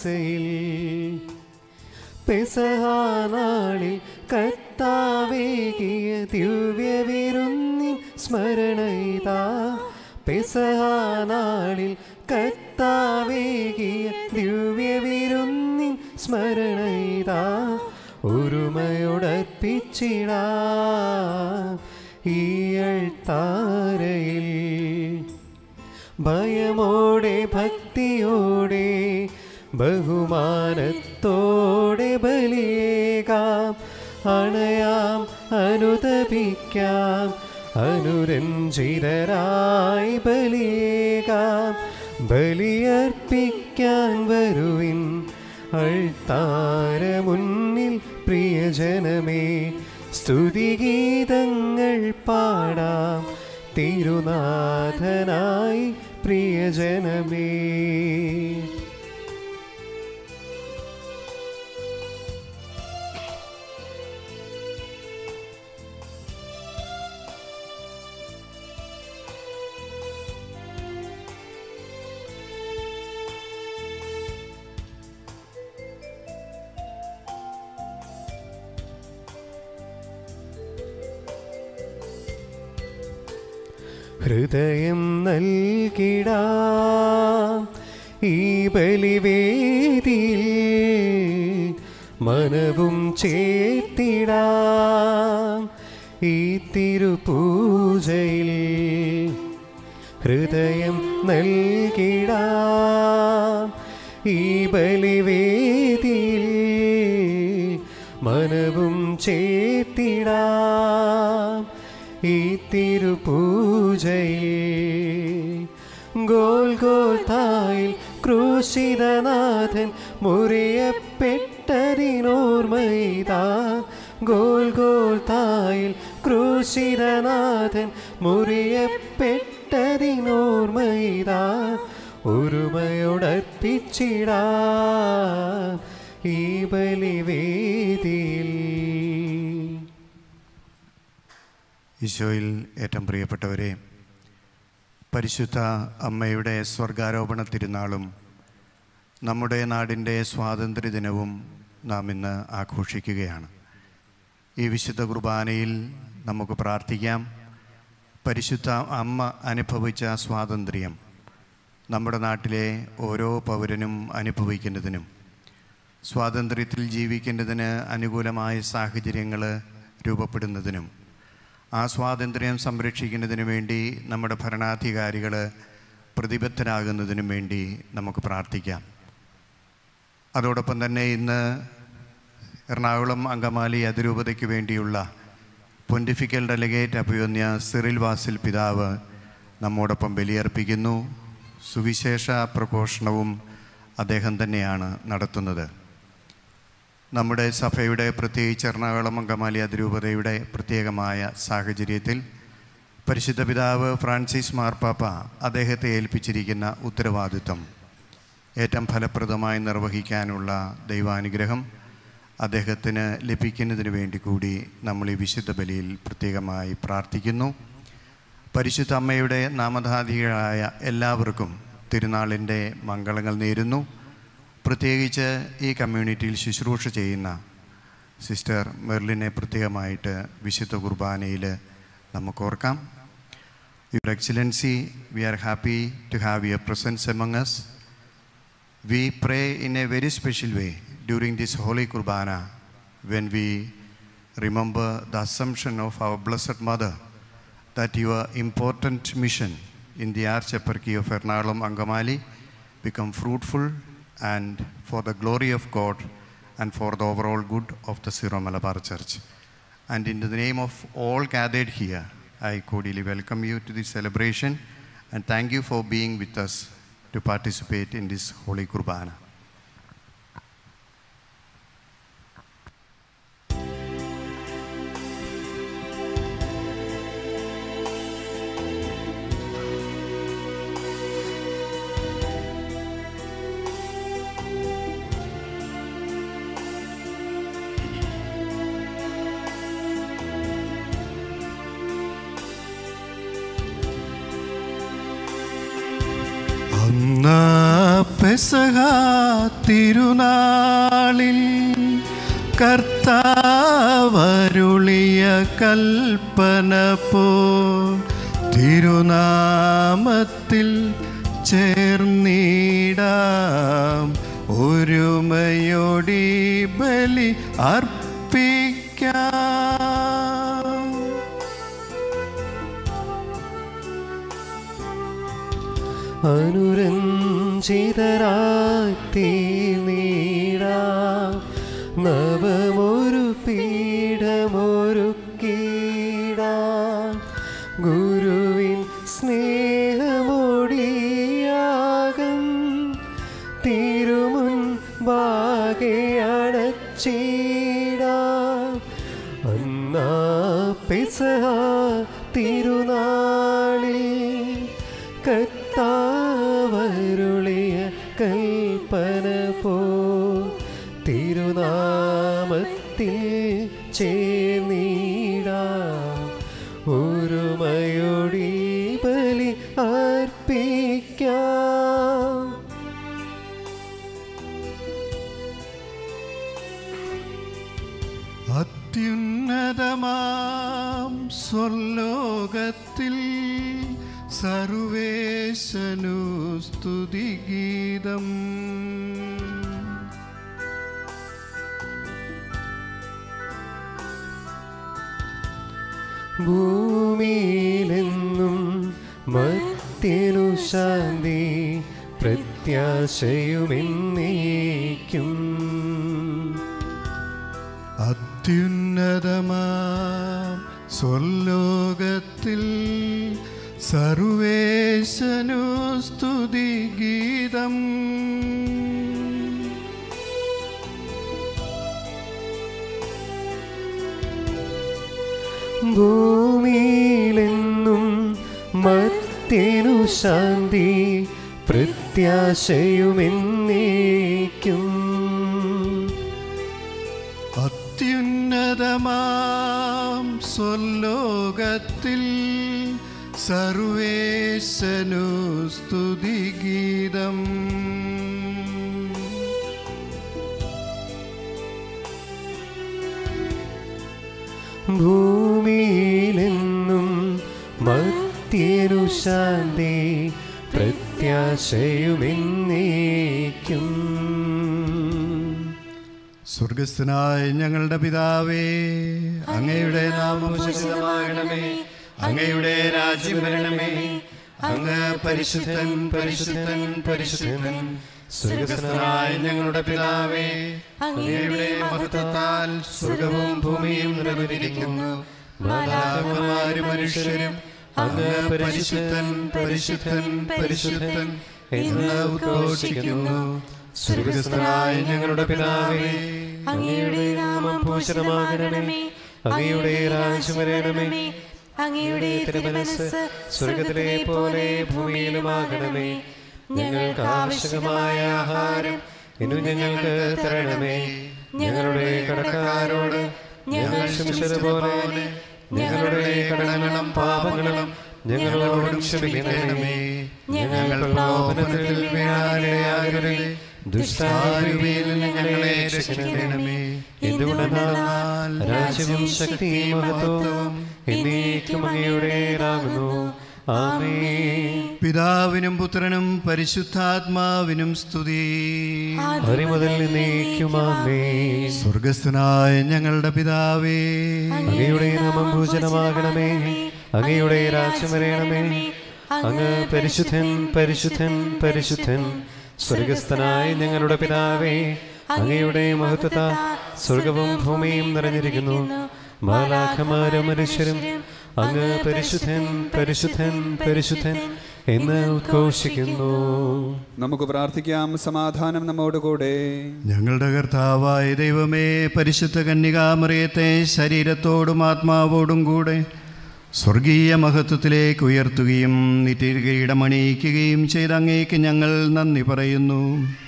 മാമോദീസയിൽ പെസഹാനാളിൽ കർത്താവേകിയ ദിവ്യവിരുന്നിൻ സ്മരണയിതാ പെസഹാനാളിൽ കർത്താവേകിയ ദിവ്യവിരുന്നിൻ സ്മരണയിതാ ഒരുമയോടർപ്പിച്ചിടാ ഈയൾത്താരയിൽ ഭയമോടെ ഭക്തിയോടെ ബഹുമാനത്തോടെ ബലിയേകാം അണയാം അനുതപിക്കാം അനുരഞ്ജിതരായി ബലിയേകാം ബലിയർപ്പിക്കാൻ വരുവിൻ അൾത്താര മുന്നിൽ പ്രിയജനമേ സ്തുതിഗീതങ്ങൾ പാടാം തിരുനാഥനായി പ്രിയജനമേ ഹൃദയം നൽകിടാം ഈ ബലിവേദിയിൽ മനവും ചേർത്തിടാം ഈ തിരുപൂജയിൽ ഹൃദയം നൽകിടാം ഈ ബലിവേദിയിൽ മനവും ചേർത്തിടാം ഈ തിരുപൂജയിൽ ഗോൽ ഗോൽ തായിൽ ക്രൂശിതനാഥൻ മുറിയപ്പെട്ടതിനോർമ്മയിതാ ഗോൽ ഗോൽ തായിൽ ക്രൂശിതനാഥൻ മുറിയപ്പെട്ടതിനോർമ്മയിതാ ഒരുമയോടർപ്പിച്ചിടാ ഈ ബലിവേദിയിൽ ഈശോയിൽ ഏറ്റവും പ്രിയപ്പെട്ടവരെ പരിശുദ്ധ അമ്മയുടെ സ്വർഗാരോപണ തിരുനാളും നമ്മുടെ നാടിൻ്റെ സ്വാതന്ത്ര്യദിനവും നാം ഇന്ന് ആഘോഷിക്കുകയാണ് ഈ വിശുദ്ധ കുർബാനയിൽ നമുക്ക് പ്രാർത്ഥിക്കാം പരിശുദ്ധ അമ്മ അനുഭവിച്ച സ്വാതന്ത്ര്യം നമ്മുടെ നാട്ടിലെ ഓരോ പൗരനും അനുഭവിക്കുന്നതിനും സ്വാതന്ത്ര്യത്തിൽ ജീവിക്കേണ്ടതിന് അനുകൂലമായ സാഹചര്യങ്ങൾ രൂപപ്പെടുന്നതിനും ആ സ്വാതന്ത്ര്യം സംരക്ഷിക്കുന്നതിന് വേണ്ടി നമ്മുടെ ഭരണാധികാരികൾ പ്രതിബദ്ധരാകുന്നതിനും വേണ്ടി നമുക്ക് പ്രാർത്ഥിക്കാം അതോടൊപ്പം തന്നെ ഇന്ന് എറണാകുളം അങ്കമാലി അതിരൂപതയ്ക്ക് വേണ്ടിയുള്ള പൊന്റിഫിക്കൽ ഡെലഗേറ്റ് അഭിവന്യ സിറിൽ വാസിൽ പിതാവ് നമ്മോടൊപ്പം ബലിയർപ്പിക്കുന്നു സുവിശേഷ പ്രഘോഷണവും അദ്ദേഹം തന്നെയാണ് നടത്തുന്നത് നമ്മുടെ സഭയുടെ പ്രത്യേകിച്ച് എറണാകുളം അങ്കമാലി അതിരൂപതയുടെ പ്രത്യേകമായ സാഹചര്യത്തിൽ പരിശുദ്ധ പിതാവ് ഫ്രാൻസിസ് മാർപ്പാപ്പ അദ്ദേഹത്തെ ഏൽപ്പിച്ചിരിക്കുന്ന ഉത്തരവാദിത്വം ഏറ്റവും ഫലപ്രദമായി നിർവഹിക്കാനുള്ള ദൈവാനുഗ്രഹം അദ്ദേഹത്തിന് ലഭിക്കുന്നതിന് വേണ്ടി കൂടി നമ്മൾ ഈ വിശുദ്ധ ബലിയിൽ പ്രത്യേകമായി പ്രാർത്ഥിക്കുന്നു പരിശുദ്ധ അമ്മയുടെ നാമധാധികളായ എല്ലാവർക്കും തിരുനാളിൻ്റെ മംഗളങ്ങൾ നേരുന്നു പ്രത്യേകിച്ച് ഈ കമ്മ്യൂണിറ്റിയിൽ ശുശ്രൂഷ ചെയ്യുന്ന സിസ്റ്റർ മെർലിനെ പ്രത്യേകമായിട്ട് വിശുദ്ധ കുർബാനയിൽ നമുക്ക് ഓർക്കാം your excellency we are happy to have your presence among us we pray in a very special way during this Holy Kurbana when we remember the assumption of our Blessed Mother that your important mission in the Archieparchy of Ernakulam Angamali become fruitful and for the glory of God and for the overall good of the Syro Malabar Church. And in the name of all gathered here, I cordially welcome you to this celebration and thank you for being with us to participate in this Holy Kurbana. അന്നാ പെസഹ തിരുനാളിൽ കർത്താവരുളിയ കൽപ്പന പോ തിരുനാമത്തിൽ ചേർന്നിടാം ഒരുമയോടി ബലി അർപ്പിക്കാം അനുരഞ്ജിതരായി നീടാം നവമൊരു പീഠമൊരു കീടാം ഗുരുവിൻ സ്നേഹമൊടിയാകം തിരുമുൻ ബാഗയടച്ചിടാം അന്നാ പെസഹ തിരുനാളിൽ കർത്താവരുളിയ കൽപ്പന പോ തിരുനാമത്തിൽ ചേർന്നിടാ ഒരുമയൊടി ബലി അർപ്പിക്കാം അത്യുന്നതമാം സ്വർലോകത്തിൽ സർവേശനു സ്തുതിഗീതം ഭൂമിയിലെന്നും മത്യനു ശാന്തി പ്രത്യാശയുമെന്നേക്കും അത്യുന്നതമാം സ്വർലോകത്തിൽ സർവേശനു സ്തുതിഗീതം ഭൂമിയിലെന്നും മത്യനു ശാന്തി പ്രത്യാശയുമെന്നേക്കും അത്യുന്നതമാം സ്വർലോകത്തിൽ സർവേശനു സ്തുതിഗീതം ഭൂമിയിലെന്നും മത്യനു ശാന്തി പ്രത്യാശയുമെന്നേക്കും സ്വർഗസ്ഥനായ ഞങ്ങളുടെ പിതാവേ അങ്ങയുടെ നാമം ഉചിതമാകണമേ അങ്ങയുടെ രാജ്യം വരണമേ അങ്ങ് പരിശുദ്ധൻ പരിശുദ്ധൻ പരിശുദ്ധൻ സ്വർഗസ്ഥനായ ഞങ്ങളുടെ പിതാവേ അങ്ങയുടെ മഹത്വത്താൽ സ്വർഗവും ഭൂമിയും നിറഞ്ഞിരിക്കുന്നു മാതാപിതാക്കന്മാരും മനുഷ്യരും അങ്ങ് പരിശുദ്ധൻ പരിശുദ്ധൻ പരിശുദ്ധൻ എന്ന് ഉദ്ഘോഷിക്കുന്നു സ്വർഗസ്ഥനായ ഞങ്ങളുടെ പിതാവേ അങ്ങയുടെ നാമം പൂഷണമാകണമേ അങ്ങയുടെ രാജ്യം വരണമേ അങ്ങയുടെ തിരുമനസ് സ്വർഗത്തിലെ പോലെ ഭൂമിയിലുമാകണമേ ഞങ്ങൾക്ക് ആവശ്യമായ ആഹാരം ഇന്നു ഞങ്ങൾക്ക് തരണമേ ഞങ്ങളുടെ കടക്കാരോട് ഞങ്ങൾ ക്ഷമിച്ചതുപോലെ ഞങ്ങളുടെ കടങ്ങളും പാപങ്ങളും ഞങ്ങളോടും ക്ഷമിക്കണമേ ഞങ്ങൾ പ്രലോഭനത്തിൽ വീഴാനിടയാകരുതേ ദുഷ്ടാരൂപിയിൽ ഞങ്ങളെ രക്ഷിക്കണമേ എന്തുകൊണ്ടെന്നാൽ രാജ്യവും ശക്തിയും മഹത്വവും എന്നേക്കും അങ്ങയുടേതാകുന്നു ആമേ പിതാവിനും പുത്രനും പരിശുദ്ധാത്മാവിനും സ്തുതി ഹരി മുതൽ എന്നേക്കും ആമേ സ്വർഗസ്ഥനായ ഞങ്ങളുടെ പിതാവേ അങ്ങയുടെ നാമം പൂജനമാകണമേ അങ്ങയുടെ രാജ്യം വരയണമേ അങ്ങ് പരിശുദ്ധൻ പരിശുദ്ധൻ പരിശുദ്ധൻ സ്വർഗസ്ഥനായ ഞങ്ങളുടെ പിതാവേ അങ്ങയുടെ മഹത്വത സ്വർഗവും ഭൂമിയും നിറഞ്ഞിരിക്കുന്നു മാലാഖമാരും മനുഷ്യരും അങ്ങ് പരിശുദ്ധൻ പരിശുദ്ധൻ പരിശുദ്ധൻ എന്ന് ഉദ്ഘോഷിക്കുന്നു നമുക്ക് പ്രാർത്ഥിക്കാം സമാധാനം നമ്മോടുകൂടെ ഞങ്ങളുടെ കർത്താവായ ദൈവമേ പരിശുദ്ധ കന്യകാമറിയത്തെ ശരീരത്തോടും ആത്മാവോടും കൂടെ സ്വർഗീയ മഹത്വത്തിലേക്ക് ഉയർത്തുകയും നിത്യകിരീടമണിയിക്കുകയും ചെയ്ത അങ്ങേക്ക് ഞങ്ങൾ നന്ദി പറയുന്നു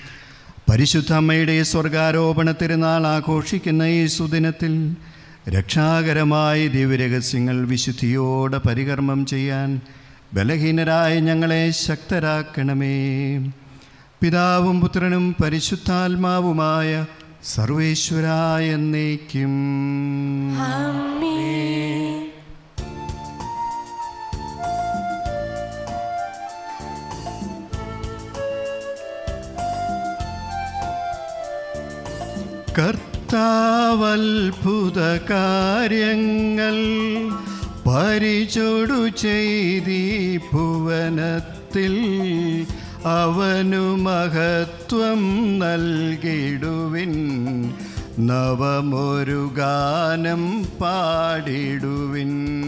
പരിശുദ്ധ അമ്മയുടെ സ്വർഗാരോപണ തിരുനാൾ ആഘോഷിക്കുന്ന ഈ സുദിനത്തിൽ രക്ഷാകരമായ ദിവ്യരഹസ്യങ്ങൾ വിശുദ്ധിയോടെ പരികർമ്മം ചെയ്യാൻ ബലഹീനരായ ഞങ്ങളെ ശക്തരാക്കണമേ പിതാവും പുത്രനും പരിശുദ്ധാത്മാവുമായ സർവേശ്വരായ എന്നേക്കും ആമേൻ കർത്താവത്ഭുത കാര്യങ്ങൾ പരിചൊടു ചെയ്തി ഭുവനത്തിൽ അവനു മഹത്വം നൽകിടുവിൻ നവമൊരു ഗാനം പാടിടുവിൻ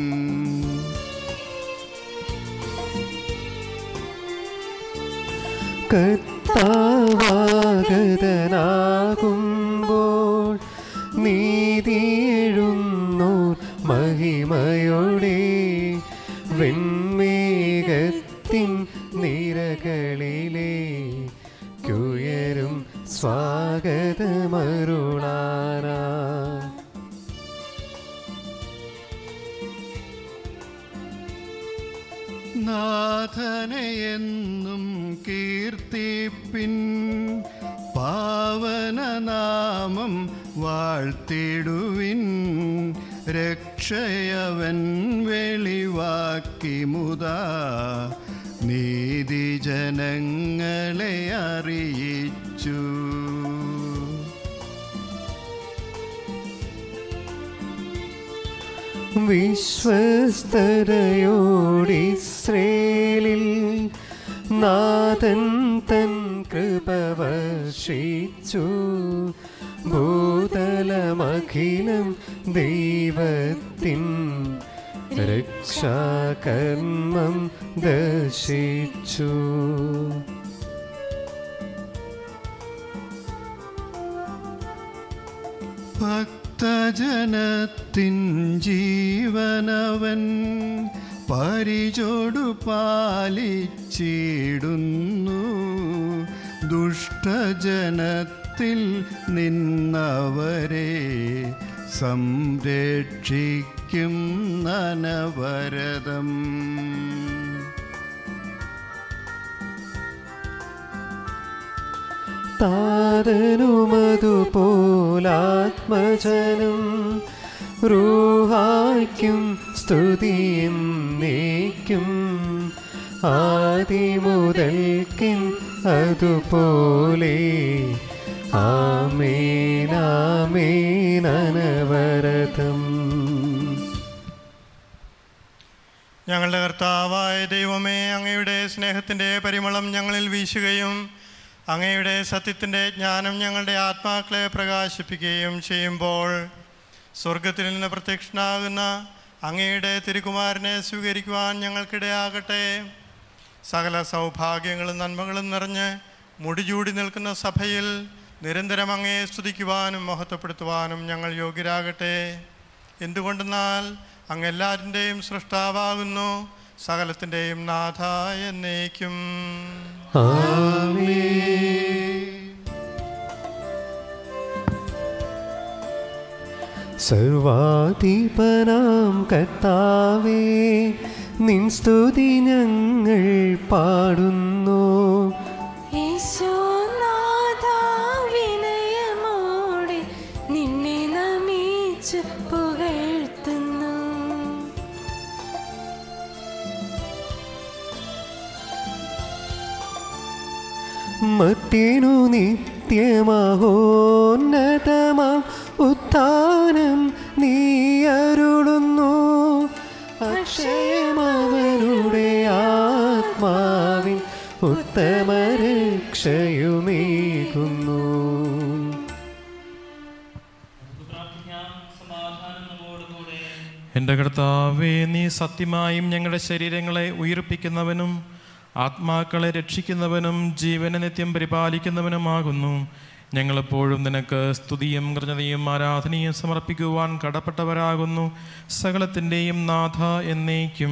കർത്താവാഗതനാകുമ്പോൾ നീതിയെഴുന്നോർ മഹിമയോടെ വെൺമേഘത്തിൻ നിരകളിലെ കുയരും സ്വാഗതമരുളാനാ നാഥനെയെന്നും കീർത്തിപ്പിൻ പാവനനാമം വാഴ്ത്തിടുവിൻ രക്ഷയവൻ വെളിവാക്കി മുതാ നീതി ജനങ്ങളെ അറിയിച്ചു വിശ്വസ്തരയോടിസ്രേലിൽ നാഥൻ തൻ കൃപ വർഷിച്ചു ഭൂതലമഖിലം ദൈവത്തിൻ രക്ഷാകർമ്മം ദർശിച്ചു ഭക്തജനത്തിൻ ജീവനവൻ പരിചോടു പാലിച്ചിടുന്നു ദുഷ്ടജനത്തിൽ നിന്നവരെ സംരക്ഷിക്കും നനവരതം താരനുമതുപോലാത്മജനം റൂഹായ്ക്കും സ്തുതിയും നീക്കും ആദിമുതൽക്കും അതുപോലെ ആമേനാമേനവരതം ഞങ്ങളുടെ കർത്താവായ ദൈവമേ അങ്ങയുടെ സ്നേഹത്തിൻ്റെ പരിമളം ഞങ്ങളിൽ വീശുകയും അങ്ങയുടെ സത്യത്തിൻ്റെ ജ്ഞാനം ഞങ്ങളുടെ ആത്മാക്കളെ പ്രകാശിപ്പിക്കുകയും ചെയ്യുമ്പോൾ സ്വർഗത്തിൽ നിന്ന് പ്രത്യക്ഷനാകുന്ന അങ്ങയുടെ തിരുകുമാരനെ സ്വീകരിക്കുവാൻ ഞങ്ങൾക്കിടയാകട്ടെ സകല സൗഭാഗ്യങ്ങളും നന്മകളും നിറഞ്ഞ് മുടിചൂടി നിൽക്കുന്ന സഭയിൽ നിരന്തരം അങ്ങയെ സ്തുതിക്കുവാനും മഹത്വപ്പെടുത്തുവാനും ഞങ്ങൾ യോഗ്യരാകട്ടെ എന്തുകൊണ്ടെന്നാൽ അങ്ങ് എല്ലാറ്റിൻ്റെയും സൃഷ്ടാവാകുന്നു സകലത്തിൻ്റെയും നാഥ എന്നേക്കും സർവാധിപനാം കർത്താവേ നിൻ സ്തുതി ഞങ്ങൾ പാടുന്നു യേശുനാഥാ വിനയമോടെ നിന്നെ നമിച്ച് പുകഴ്ത്തുന്നു മത്തിനു നിത്യമഹോന്നതമാം ഉത്ഥാനം നീ അരുളുന്നു അക്ഷയമവനുടെ ആത്മാവിൻ ഉത്തമ രക്ഷയുമേകുന്നു എൻ്റെ കർത്താവേ നീ സത്യമായും ഞങ്ങളുടെ ശരീരങ്ങളെ ഉയർപ്പിക്കുന്നവനും ആത്മാക്കളെ രക്ഷിക്കുന്നവനും ജീവനെ നിത്യം പരിപാലിക്കുന്നവനുമാകുന്നു ഞങ്ങളെപ്പോഴും നിനക്ക് സ്തുതിയും കൃതയും ആരാധനയും സമർപ്പിക്കുവാൻ കടപ്പെട്ടവരാകുന്നു സകലത്തിൻ്റെയും നാഥ എന്നേക്കും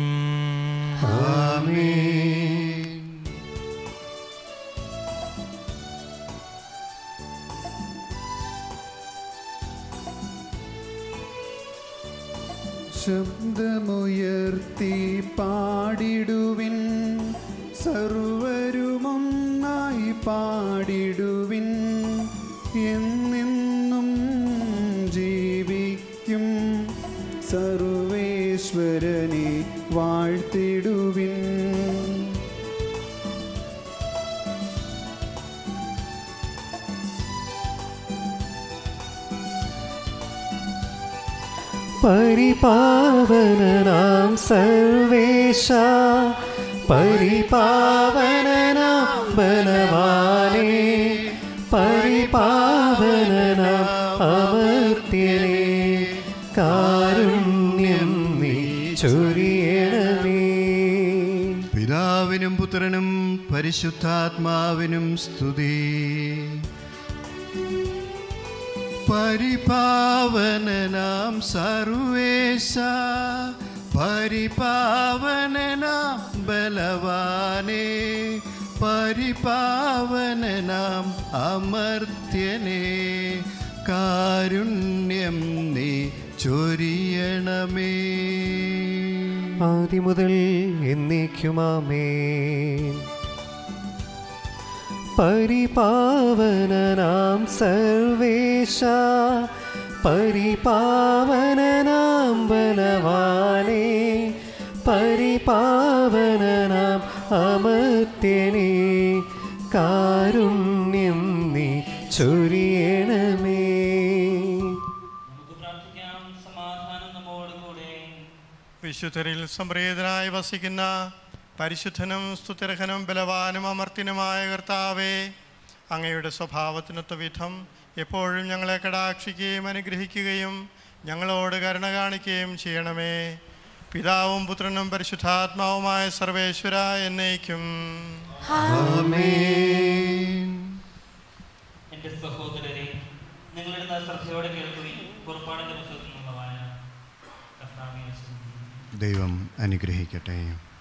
ശബ്ദമുയർത്തി പാടിടുവിൻ സർവരുമൊന്നായി പാടിടുവിൻ എന്നെന്നും ജീവിക്കും സർവേശ്വരനെ വാഴ്ത്തിടുവിൻ പരിപാവനനാം സർവേശ പരിപാവനനാം ബലവാനേ പരിപാവനനാം അമർത്യനേ കാരുണ്യം നീ ചൊരിയണമേ പിതാവിനും പുത്രനും പരിശുദ്ധാത്മാവിനും സ്തുതി പരിപാവനനാം സർവേശ പരിപാവനനാം ബലവാനേ പരിപാവനനാം അമർത്യനേ കാരുണ്യം നീ ചൊരിയണമേ ആദിമുതൽ എന്നേക്കുമാമേ പരിപാവനനാം സർവേശ പരിപാവനനാം ബലവാനേ പരിപാവനനാം അമർത്യനേ കാരുണ്യം നീ ചൊരിയണമേ നമുക്ക് പ്രാർത്ഥിക്കാം സമാധാനം നമ്മോടുകൂടെ വിശുദ്ധരിൽ സംപ്രീതനായി വസിക്കുന്ന പരിശുദ്ധനും സ്തുതിർഹനും ബലവാനും അമർത്തിനുമായ കർത്താവേ അങ്ങയുടെ സ്വഭാവത്തിനൊത്ത വിധം എപ്പോഴും ഞങ്ങളെ കടാക്ഷിക്കുകയും അനുഗ്രഹിക്കുകയും ഞങ്ങളോട് കരുണ കാണിക്കുകയും ചെയ്യണമേ പിതാവും പുത്രനും പരിശുദ്ധാത്മാവുമായ സർവേശ്വര എന്നേക്കും എൻ്റെ സഹോദരരെ നിങ്ങളുടെ ശ്രദ്ധയോടെ കേൾക്കുകയും പുറപ്പാടിൻ്റെ പുസ്തകത്തിൽ നിന്നുള്ള വായന കർത്താവെ ആശീർവദിക്കുന്നു. ദൈവം അനുഗ്രഹിക്കട്ടെ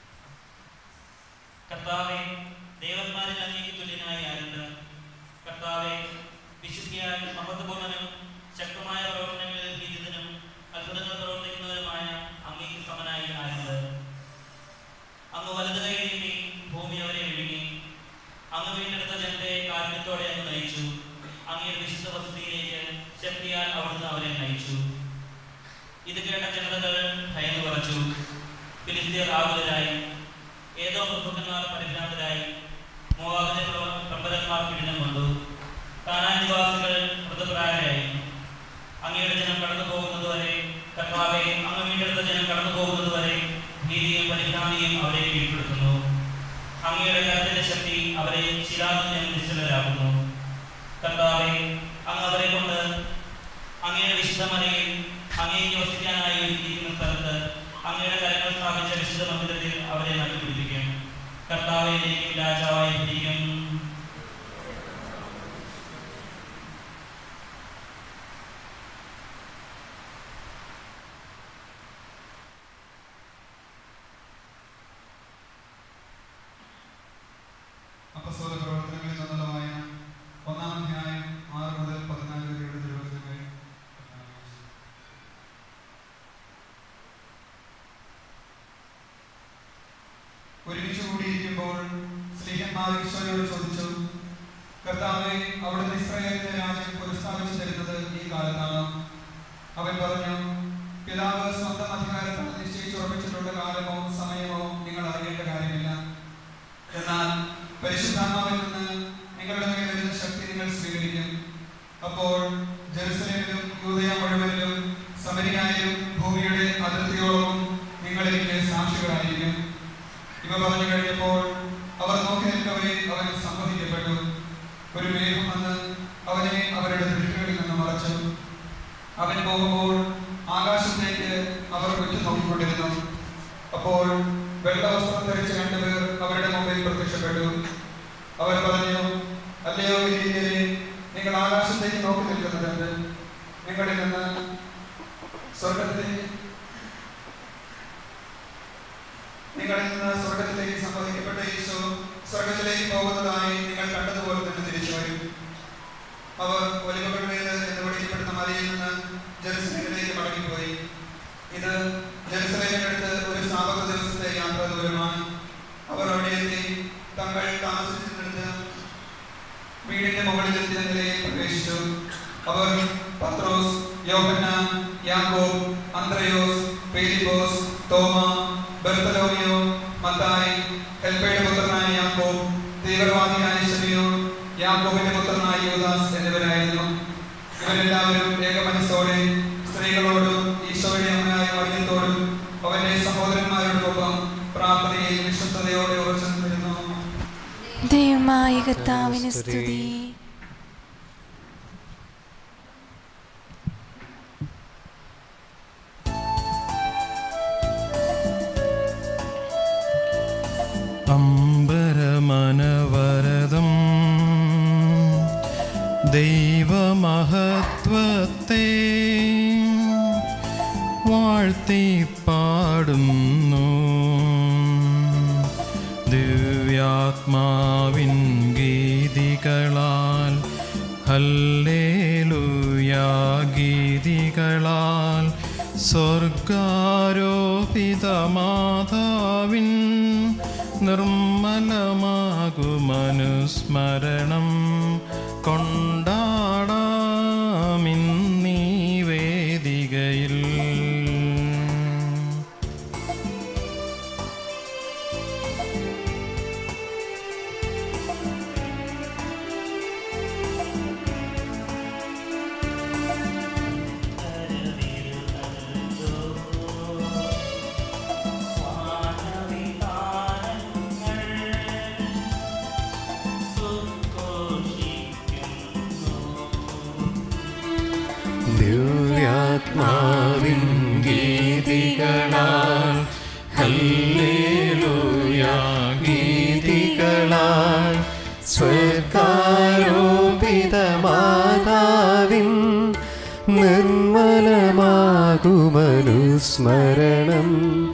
കർത്താവെ ദേവന്മാരിൽ അങ്ങേക്ക് തുല്യനായ ആരുണ്ട് കർത്താവെ വിശുദ്ധിയാൽ മഹത്വപൂർണ്ണനും ശക്തമായ പ്രവർത്തനങ്ങളിൽ വിരുദ്ധനും അത്ഭുതങ്ങൾ പ്രവർത്തിക്കുന്നവരുമായ അങ്ങേക്ക് സമനായി ആരുണ്ട് അങ്ങ് വലത് കൈ നീട്ടി ഭൂമി അവരെ വിഴുങ്ങി അങ്ങ് വീണ്ടെടുത്ത ജനത്തെ കാരുണ്യത്തോടെ അങ്ങ് നയിച്ചു അങ്ങയുടെ വിശുദ്ധ വസതിയിലേക്ക് ശക്തിയാൽ അവിടുന്ന് അവരെ നയിച്ചു ഇത് കേട്ട ജനതകൾ ഭയന്നു പറച്ചു ഫിലിസ്തീർ ആകുലരായി ഏതോ പ്രഭുക്കന്മാർ പരിഭ്രാന്തരായി മോവാബിലെ പ്രബലന്മാർ പീഡനം കൊണ്ടു കാനാൻ നിവാസികൾ മൃതപ്രായരായി അങ്ങയുടെ ജനം കടന്നു പോകുന്നതുവരെ കർത്താവെ അങ്ങ് വീണ്ടെടുത്ത ജനം കടന്നു പോകുന്നതുവരെ ഭീതിയും പരിഭ്രാന്തിയും അവരെ കീഴ്പ്പെടുത്തുന്നു അങ്ങയുടെ കരത്തിന്റെ ശക്തി അവരെ ശിലാതുല്യം നിശ്ചലരാക്കുന്നു കർത്താവെ അങ്ങ് അവരെ കൊണ്ട് അങ്ങയുടെ വിശുദ്ധ മലയിൽ അങ്ങേക്ക് വസിക്കാനായി ഒരുക്കിയിരിക്കുന്ന സ്ഥലത്ത് അങ്ങയുടെ കരങ്ങൾ സ്ഥാപിച്ച വിശുദ്ധ മന്ദിരത്തിൽ അവരെ നട്ടുപിടിപ്പിക്കും കർത്താവെ എനിക്കും രാജാവായി ഭരിക്കും അപ്പസ്തോല പ്രവർത്തനങ്ങളിൽ നിന്നുള്ള വായന ഒന്നാം അധ്യായം ആറ് മുതൽ പതിനാല് വരെയുള്ള തിരുവചനങ്ങൾ ഒരുമിച്ച് കൂടിയിരിക്കുമ്പോൾ സ്ത്രീഹന്മാർ ഈശോയോട് ചോദിച്ചു കർത്താവെ അവിടുന്ന് ഇസ്രായേലിന്റെ രാജ്യം പുനഃസ്ഥാപിച്ചു തരുന്നത് ഈ കാലത്താണ് അവൻ പറഞ്ഞു പിതാവ് സ്വന്തം അധികാരത്താൽ നിശ്ചയിച്ചുറപ്പിച്ചിട്ടുള്ള കാലമോ സമയമോ നിങ്ങൾ അറിയേണ്ട കാര്യമില്ല എന്നാൽ പരിശുദ്ധാത്മാവിൽ നിന്ന് നിങ്ങളുടെ മേൽ വരുന്ന ശക്തി നിങ്ങൾ സ്വീകരിക്കും അപ്പോൾ ജെറുസലേമിലും യൂതയ മുഴുവനിലും സമരിയായാലും ഭൂമിയുടെ അതിർത്തിയോളവും നിങ്ങൾ എനിക്ക് സാക്ഷികളായിരിക്കും ഇവ പറഞ്ഞു കഴിഞ്ഞപ്പോൾ അവർ നോക്കി നിൽക്കവേ അവൻ സംവദിക്കപ്പെട്ടു ഒരു മേഘം വന്ന് അവനെ അവരുടെ ദൃഷ്ടികളിൽ നിന്ന് മറച്ചു അവൻ പോകുമ്പോൾ ആകാശത്തേക്ക് അവർ ഉറ്റുനോക്കിക്കൊണ്ടിരുന്നു അപ്പോൾ വെള്ളവസ്ത്രം ധരിച്ച രണ്ടുപേർ അവരുടെ മുമ്പിൽ പ്രത്യക്ഷപ്പെട്ടു അവർ പറഞ്ഞു അല്ലയോ ഗിരിയരെ നിങ്ങൾ ആകാശത്തേക്ക് നോക്കി നിൽക്കുന്നുണ്ട് നിങ്ങളിൽ നിന്ന് സ്വർഗത്തിലേക്ക് നിങ്ങളിൽ നിന്ന് സ്വർഗത്തിലേക്ക് സംവദിക്കപ്പെട്ട ഈശോ സ്വർഗത്തിലേക്ക് പോകുന്നതായി നിങ്ങൾ കണ്ടതുപോലെ തന്നെ തിരിച്ചു വരും അവർ ഒലിവുകളുടേത് എന്ന് വിളിക്കപ്പെടുന്ന മലയിൽ നിന്ന് ജെറുസലേമിലേക്ക് മടങ്ങിപ്പോയി ഇത് ജെറുസലേമിനടുത്ത് ഒരു സാപക ദിവസത്തെ യാത്രാ ദൂരമാണ് അവർ അവിടെ എത്തി തങ്ങൾ താമസിച്ചിരുന്നിടത്ത് വീടിന്റെ മുകളിലെത്തിയ നിലയിൽ പ്രവേശിച്ചു അവർ പത്രോസ് യോഹന്നാൻ യാക്കോബ് അന്ത്രയോസ് പേലിബോസ് തോമ ബർത്തലോമിയോ മത്തായി ഹെൽപ്പയുടെ പുത്രനായ യാക്കോബ് തീവ്രവാദിയായ ശമിയോൻ യാക്കോബിന്റെ പുത്രനായ യൂദാസ് എന്നിവരായിരുന്നു ഇവരെല്ലാവരും ഏകമനസ്സോടെ സ്ത്രീകളോടും ഈശോയുടെ അമ്മയായ മറിയത്തോടും അവന്റെ സഹോദരന്മാരോടൊപ്പം പ്രാർത്ഥനയിൽ വിശ്വസ്തയോടെ ഉറച്ചു നിന്നിരുന്നു ദൈവമായ കർത്താവിന് സ്തുതി അമ്പരമനവരതം ദൈവമഹത്വത്തെ വാഴ്ത്തി പാടുന്നു ദിവ്യാത്മാവിൻ ഗീതികളാൽ ഹല്ലേലൂയാ ഗീതികളാൽ സ്വർഗാരോപിതമാതാവിൻ നിർമ്മലമാകുമനുസ്മരണം കൊണ്ടാടാമിന്നീ വേദികയിൽ ദിവ്യാത്മാവിൻ ഗീതികളാൽ ഹല്ലേലൂയാ ഗീതികളാൽ സ്വർഗാരോപിതമാതാവിൻ നിർമ്മലമാകുമനുസ്മരണം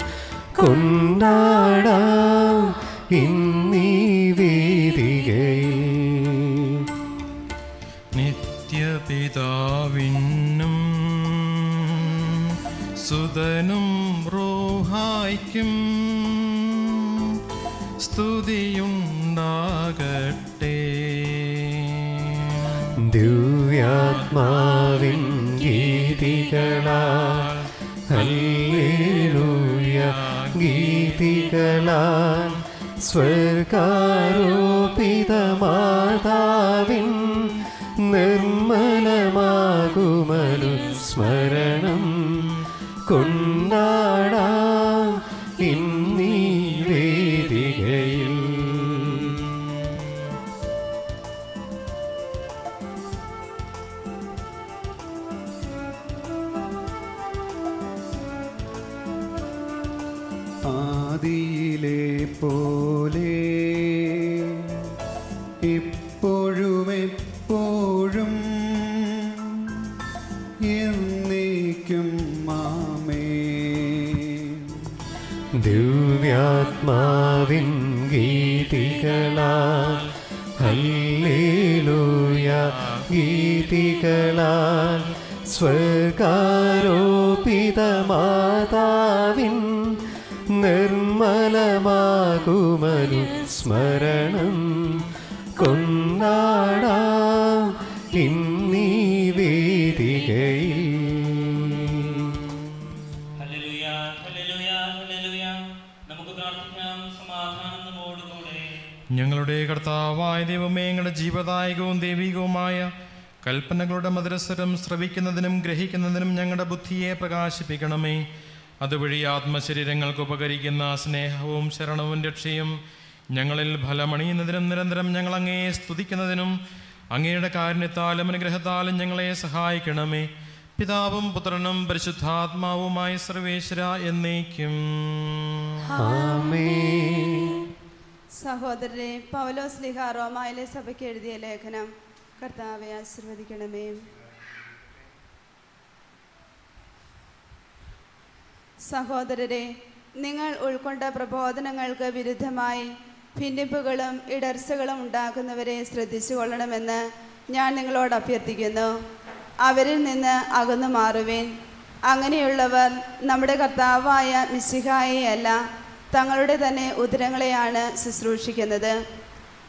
കൊണ്ടാടാം ഇന്നീ വേദികയിൽ നിത്യപിതാവിനും സുതനും റോഹായ്ക്കും സ്തുതിയുണ്ടാകട്ടെ ദിവ്യാത്മാവിൻ ഗീതികളാൽ ഹല്ലേലൂയ ഗീതികളാൽ സ്വർഗാരോപിതമാതാവിൻ നിർമ്മലമാകുമനുസ്മരണം കൊണ്ടാടാം ഇന്നീ വേദികയിൽ ആദിയിലെ പോലെ ഇപ്പോഴും എപ്പോഴും എന്നേക്കും മാമേ ദിവ്യാത്മാവിൻ ഗീതികളാൽ ഹല്ലേലൂയ ഗീതികളാൽ സ്വർഗാരോപിതമാതാവിൻ നിർമ്മലമാകുമനു സ്മരണം കൊണ്ടാടാം ഇന്നീ വേദികയിൽ ഹല്ലേലൂയ, ഹല്ലേലൂയ, ഹല്ലേലൂയ. നമുക്ക് പ്രാർത്ഥിക്കാം സമാധാനം നമ്മോടുകൂടെ ഞങ്ങളുടെ കർത്താവായ ദൈവമേ ഞങ്ങളുടെ ജീവദായകവും ദൈവികവുമായ കൽപ്പനകളുടെ മധുരസ്വരം ശ്രവിക്കുന്നതിനും ഗ്രഹിക്കുന്നതിനും ഞങ്ങളുടെ ബുദ്ധിയെ പ്രകാശിപ്പിക്കണമേ അതുവഴി ആത്മശരീരങ്ങൾക്ക് ഉപകരിക്കുന്ന സ്നേഹവും ശരണവും രക്ഷയും ഞങ്ങളിൽ ഫലമണിയുന്നതിനും നിരന്തരം ഞങ്ങൾ അങ്ങയെ സ്തുതിക്കുന്നതിനും അങ്ങയുടെ കാരുണ്യത്താലും അനുഗ്രഹത്താലും ഞങ്ങളെ സഹായിക്കണമേ പിതാവും പുത്രനും പരിശുദ്ധാത്മാവുമായ സർവേശ്വര എന്നേക്കും ആമേൻ സഹോദരരെ പൗലോസ് ലിഹ റോമായിലെ സഭയ്ക്ക് എഴുതിയ ലേഖനം കർത്താവെ ആശീർവദിക്കണമേ സഹോദരരെ നിങ്ങൾ ഉൾക്കൊണ്ട പ്രബോധനങ്ങൾക്ക് വിരുദ്ധമായി ഭിന്നിപ്പുകളും ഇടർച്ചകളും ഉണ്ടാക്കുന്നവരെ ശ്രദ്ധിച്ചു കൊള്ളണമെന്ന് ഞാൻ നിങ്ങളോട് അഭ്യർത്ഥിക്കുന്നു അവരിൽ നിന്ന് അകന്നു മാറുവേൻ അങ്ങനെയുള്ളവർ നമ്മുടെ കർത്താവായ മിശിഹായെ അല്ല തങ്ങളുടെ തന്നെ ഉദരങ്ങളെയാണ് ശുശ്രൂഷിക്കുന്നത്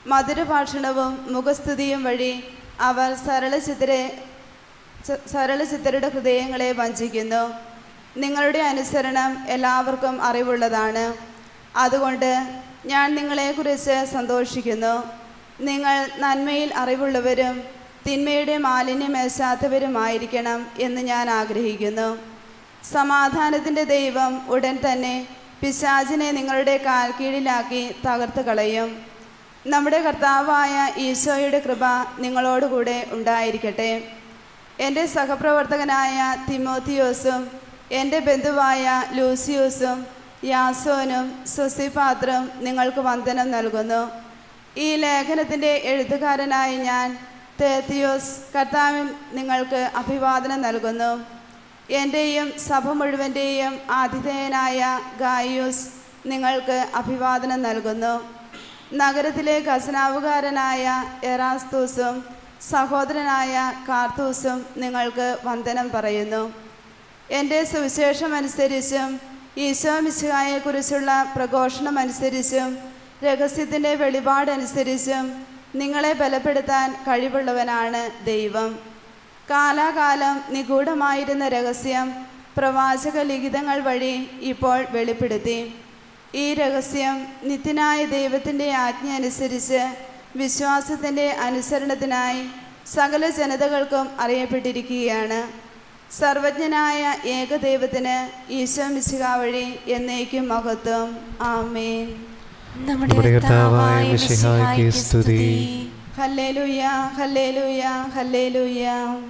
മധുരഭാഷണവും മുഖസ്തുതിയും വഴി അവർ സരളചിത്തരെ ച- സരളചിത്തരുടെ ഹൃദയങ്ങളെ വഞ്ചിക്കുന്നു നിങ്ങളുടെ അനുസരണം എല്ലാവർക്കും അറിവുള്ളതാണ് അതുകൊണ്ട് ഞാൻ നിങ്ങളെക്കുറിച്ച് സന്തോഷിക്കുന്നു നിങ്ങൾ നന്മയിൽ അറിവുള്ളവരും തിന്മയുടെ മാലിന്യമേശാത്തവരുമായിരിക്കണം എന്ന് ഞാൻ ആഗ്രഹിക്കുന്നു സമാധാനത്തിൻ്റെ ദൈവം ഉടൻ തന്നെ പിശാചിനെ നിങ്ങളുടെ കാൽ കീഴിലാക്കി തകർത്ത് കളയും നമ്മുടെ കർത്താവായ ഈശോയുടെ കൃപ നിങ്ങളോടുകൂടെ ഉണ്ടായിരിക്കട്ടെ എൻ്റെ സഹപ്രവർത്തകനായ തിമോത്തിയോസും എൻ്റെ ബന്ധുവായ ലൂസിയോസും യാസോനും സുസിപാത്രം നിങ്ങൾക്ക് വന്ദനം നൽകുന്നു ഈ ലേഖനത്തിൻ്റെ എഴുത്തുകാരനായ ഞാൻ തേത്തിയോസ് കർത്താവിൻ നിങ്ങൾക്ക് അഭിവാദനം നൽകുന്നു എൻ്റെയും സഭ മുഴുവൻ്റെയും ആതിഥേയനായ ഗായൂസ് നിങ്ങൾക്ക് അഭിവാദനം നൽകുന്നു നഗരത്തിലെ ഖസനാവുകാരനായ എറാസ്തൂസും സഹോദരനായ കാർത്തൂസും നിങ്ങൾക്ക് വന്ദനം പറയുന്നു എൻ്റെ സുവിശേഷമനുസരിച്ചും ഈശോ മിശിഹായെക്കുറിച്ചുള്ള പ്രഘോഷണമനുസരിച്ചും രഹസ്യത്തിൻ്റെ വെളിപാടനുസരിച്ചും നിങ്ങളെ ബലപ്പെടുത്താൻ കഴിവുള്ളവനാണ് ദൈവം കാലാകാലം നിഗൂഢമായിരുന്ന രഹസ്യം പ്രവാചക ലിഖിതങ്ങൾ വഴി ഇപ്പോൾ വെളിപ്പെടുത്തി ഈ രഹസ്യം നിത്യനായ ദൈവത്തിൻ്റെ ആജ്ഞ അനുസരിച്ച് വിശ്വാസത്തിൻ്റെ അനുസരണത്തിനായി സകല ജനതകൾക്കും അറിയപ്പെട്ടിരിക്കുകയാണ് സർവജ്ഞനായ ഏകദൈവത്തിന് ഈശോ മിശിഹ വഴി എന്നേക്കും മഹത്വം ആമേൻ നമ്മുടെ കർത്താവായ മിശിഹായ്ക്ക് സ്തുതി ഹല്ലേലൂയ ഹല്ലേലൂയ ഹല്ലേലൂയ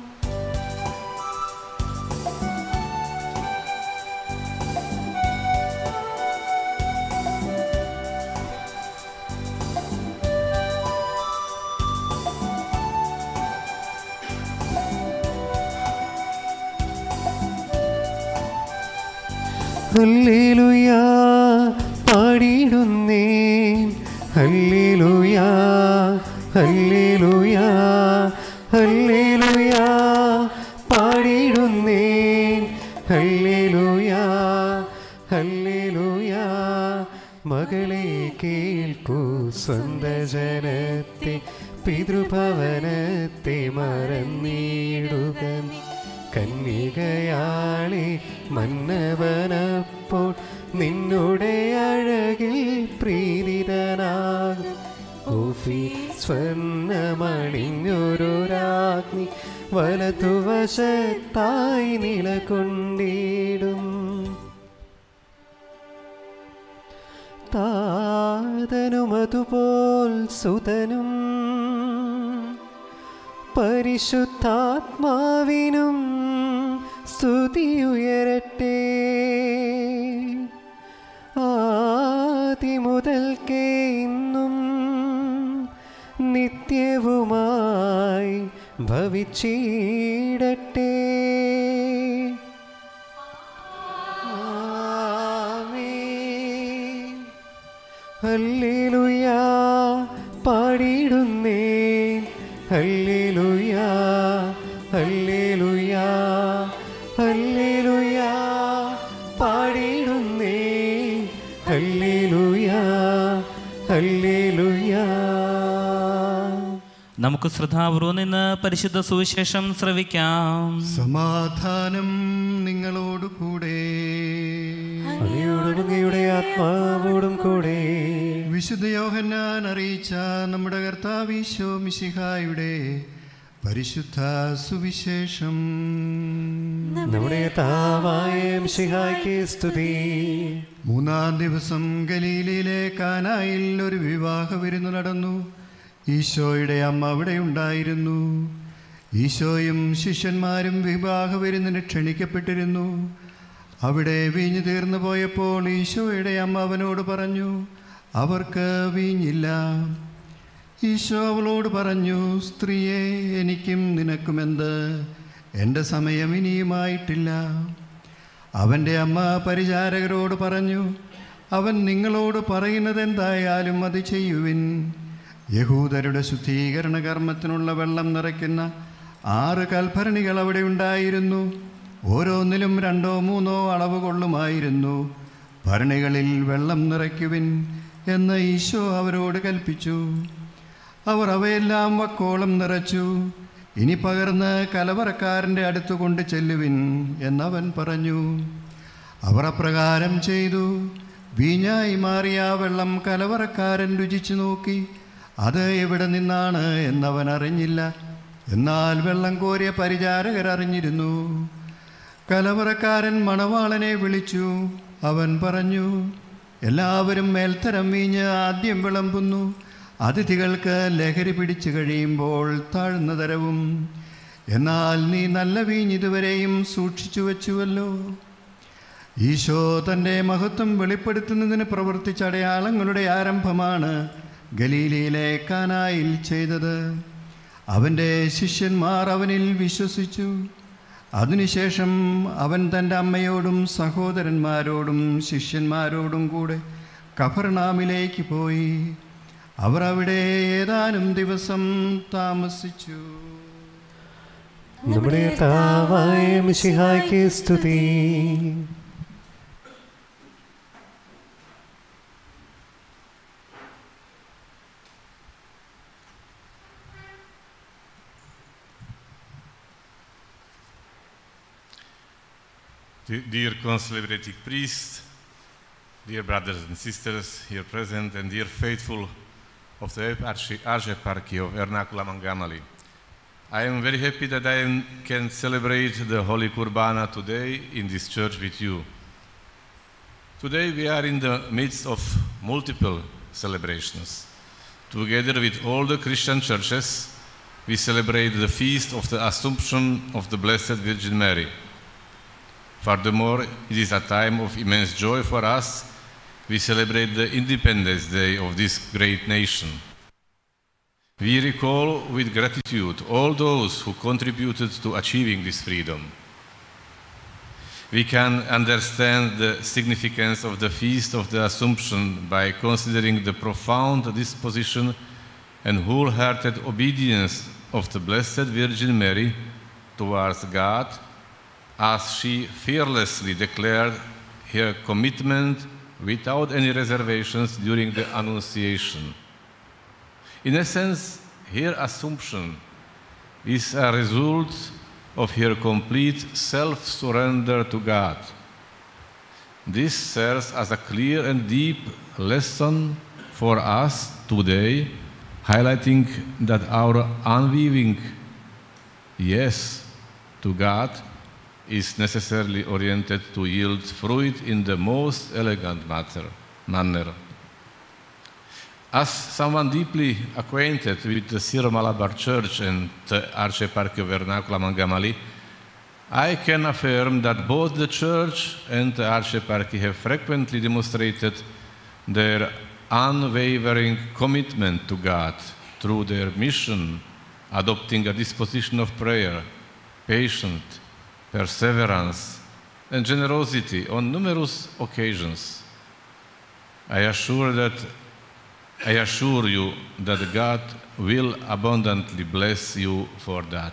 ഹല്ലേലൂയ പാടിയിടുന്നേ ഹല്ലേലൂയ ഹല്ലേലൂയ ഹല്ലേലൂയ പാടിയിടുന്നേ ഹല്ലേലൂയ ഹല്ലേലൂയ മകളെ കേൾക്കൂ സ്വന്ത ജനത്തെ പിതൃഭവനത്തെ മറന്നിടുക നീ. കന്യകയാളെ മന്നവനപ്പോൾ നിന്നുടെ അഴകിൽ പ്രീതിതനാകും ഓഫി സ്വർണ്ണമണിഞ്ഞൊരു രാജ്ഞി വലതുവശത്തായി നിലകൊണ്ടിടും താതനും അതുപോൽ സുതനും പരിശുദ്ധാത്മാവിനും സ്തുതിയുയരട്ടെ ആദിമുതൽക്കേ ഇന്നും നിത്യവുമായി ഭവിച്ചിടട്ടെ ആമേൻ. ഹല്ലേലൂയ പാടിയിടുന്നേ ഹല്ലേലൂയ ഹല്ലേലൂയ ഹല്ലേലൂയ പാടിയിടുന്നേ ഹല്ലേലൂയ ഹല്ലേലൂയ നമുക്ക് ശ്രദ്ധാപൂർവം നിന്ന് പരിശുദ്ധ സുവിശേഷം ശ്രവിക്കാം സമാധാനം നിങ്ങളോട് കൂടെ അങ്ങയോടും അങ്ങയുടെ ആത്മാവോടും കൂടെ വിശുദ്ധ യോഹന്നാൻ അറിയിച്ച നമ്മുടെ കർത്താവീശോ മിശിഹായുടെ പരിശുദ്ധ സുവിശേഷം നമ്മുടെ താവായ മിശിഹായ്ക്ക് സ്തുതി മൂന്നാം ദിവസം ഗലീലയിലെ കാനായിൽ ഒരു വിവാഹ വിരുന്ന് നടന്നു ഈശോയുടെ അമ്മ അവിടെ ഉണ്ടായിരുന്നു ഈശോയും ശിഷ്യന്മാരും വിവാഹ വിരുന്നിന് ക്ഷണിക്കപ്പെട്ടിരുന്നു അവിടെ വീഞ്ഞു തീർന്നു പോയപ്പോൾ ഈശോയുടെ അമ്മ അവനോട് പറഞ്ഞു അവർക്ക് വീഞ്ഞില്ല ഈശോ അവളോട് പറഞ്ഞു സ്ത്രീയെ എനിക്കും നിനക്കുമെന്ത് എൻ്റെ സമയം ഇനിയുമായിട്ടില്ല അവൻ്റെ അമ്മ പരിചാരകരോട് പറഞ്ഞു അവൻ നിങ്ങളോട് പറയുന്നത് എന്തായാലും അത് ചെയ്യുവിൻ യഹൂദരുടെ ശുദ്ധീകരണ കർമ്മത്തിനുള്ള വെള്ളം നിറയ്ക്കുന്ന ആറ് കൽഭരണികൾ അവിടെ ഉണ്ടായിരുന്നു ഓരോന്നിലും രണ്ടോ മൂന്നോ അളവ് കൊള്ളുമായിരുന്നു ഭരണികളിൽ വെള്ളം നിറയ്ക്കുവിൻ എന്ന് ഈശോ അവരോട് കൽപ്പിച്ചു അവർ അവയെല്ലാം വക്കോളം നിറച്ചു ഇനി പകർന്ന് കലവറക്കാരൻ്റെ അടുത്ത് കൊണ്ട് ചെല്ലുവിൻ എന്നവൻ പറഞ്ഞു അവർ അപ്രകാരം ചെയ്തു വീഞ്ഞായി മാറിയ ആ വെള്ളം കലവറക്കാരൻ രുചിച്ചു നോക്കി അത് എവിടെ നിന്നാണ് എന്നവൻ അറിഞ്ഞില്ല എന്നാൽ വെള്ളം കോരിയ പരിചാരകർ അറിഞ്ഞിരുന്നു കലവറക്കാരൻ മണവാളനെ വിളിച്ചു അവൻ പറഞ്ഞു എല്ലാവരും മേൽത്തരം വീഞ്ഞ് ആദ്യം വിളമ്പുന്നു അതിഥികൾക്ക് ലഹരി പിടിച്ചു കഴിയുമ്പോൾ താഴ്ന്ന തരവും എന്നാൽ നീ നല്ല വീഞ്ഞ് ഇതുവരെയും സൂക്ഷിച്ചു വച്ചുവല്ലോ ഈശോ തൻ്റെ മഹത്വം വെളിപ്പെടുത്തുന്നതിന് പ്രവർത്തിച്ച അടയാളങ്ങളുടെ ആരംഭമാണ് ഗലീലയിലെ കാനായിൽ ചെയ്തത് അവൻ്റെ ശിഷ്യന്മാർ അവനിൽ വിശ്വസിച്ചു അതിനുശേഷം അവൻ തൻ്റെ അമ്മയോടും സഹോദരന്മാരോടും ശിഷ്യന്മാരോടും കൂടെ കഫർനാമിലേക്ക് പോയി അവർ അവിടെ ഏതാനും ദിവസം താമസിച്ചു നമ്മുടെ താവായ മിശിഹായ്ക്ക് സ്തുതി De- Dear concelebrating priests, dear brothers and sisters here present, and dear faithful of the Arche- Archeparchy of Ernacula Mangamali, I am very happy that I am- can celebrate the Holy Kurbana today in this church with you. Today we are in the midst of multiple celebrations. Together with all the Christian churches, we celebrate the feast of the Assumption of the Blessed Virgin Mary. Furthermore, it is a time of immense joy for us. We celebrate the Independence Day of this great nation. We recall with gratitude all those who contributed to achieving this freedom. We can understand the significance of the Feast of the Assumption by considering the profound disposition and wholehearted obedience of the Blessed Virgin Mary towards God as she fearlessly declared her commitment without any reservations during the Annunciation. In essence, her assumption is a result of her complete self surrender to God. This serves as a clear and deep lesson for us today, highlighting that our unweaving yes to God is necessarily oriented to yield fruit in the most elegant matter, manner. As someone deeply acquainted with the Syro Malabar Church and the Archeparchy of Vernacula Mangamali, I can affirm that both the Church and the Archeparchy have frequently demonstrated their unwavering commitment to God through their mission, adopting a disposition of prayer, patience, perseverance, and generosity on numerous occasions. I assure that I assure you that God will abundantly bless you for that.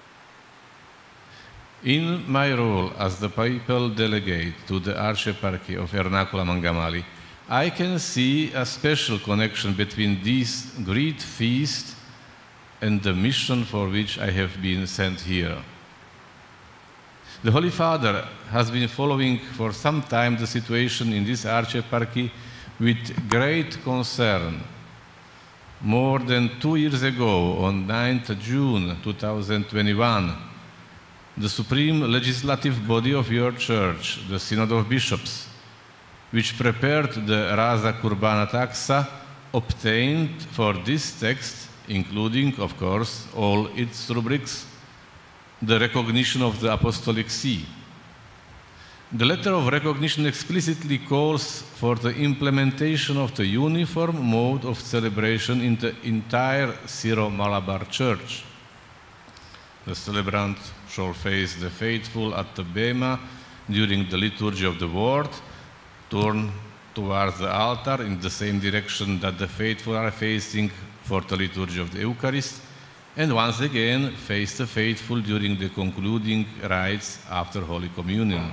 In my role as the papal delegate to the Archeparchy of Ernacula Mangamali, I can see a special connection between this great feast and the mission for which I have been sent here. The Holy Father has been following for some time the situation in this archeparchy with great concern. More than two years ago, on 9th June 2021, the supreme legislative body of your church, the Synod of Bishops, which prepared the Raza Kurbana Taxa, obtained for this text, including, of course, all its rubrics, the recognition of the Apostolic See. The letter of recognition explicitly calls for the implementation of the uniform mode of celebration in the entire Syro Malabar Church. The celebrant shall face the faithful at the Bema during the liturgy of the word, turn towards the altar in the same direction that the faithful are facing for the liturgy of the Eucharist, and once again face the faithful during the concluding rites after Holy Communion.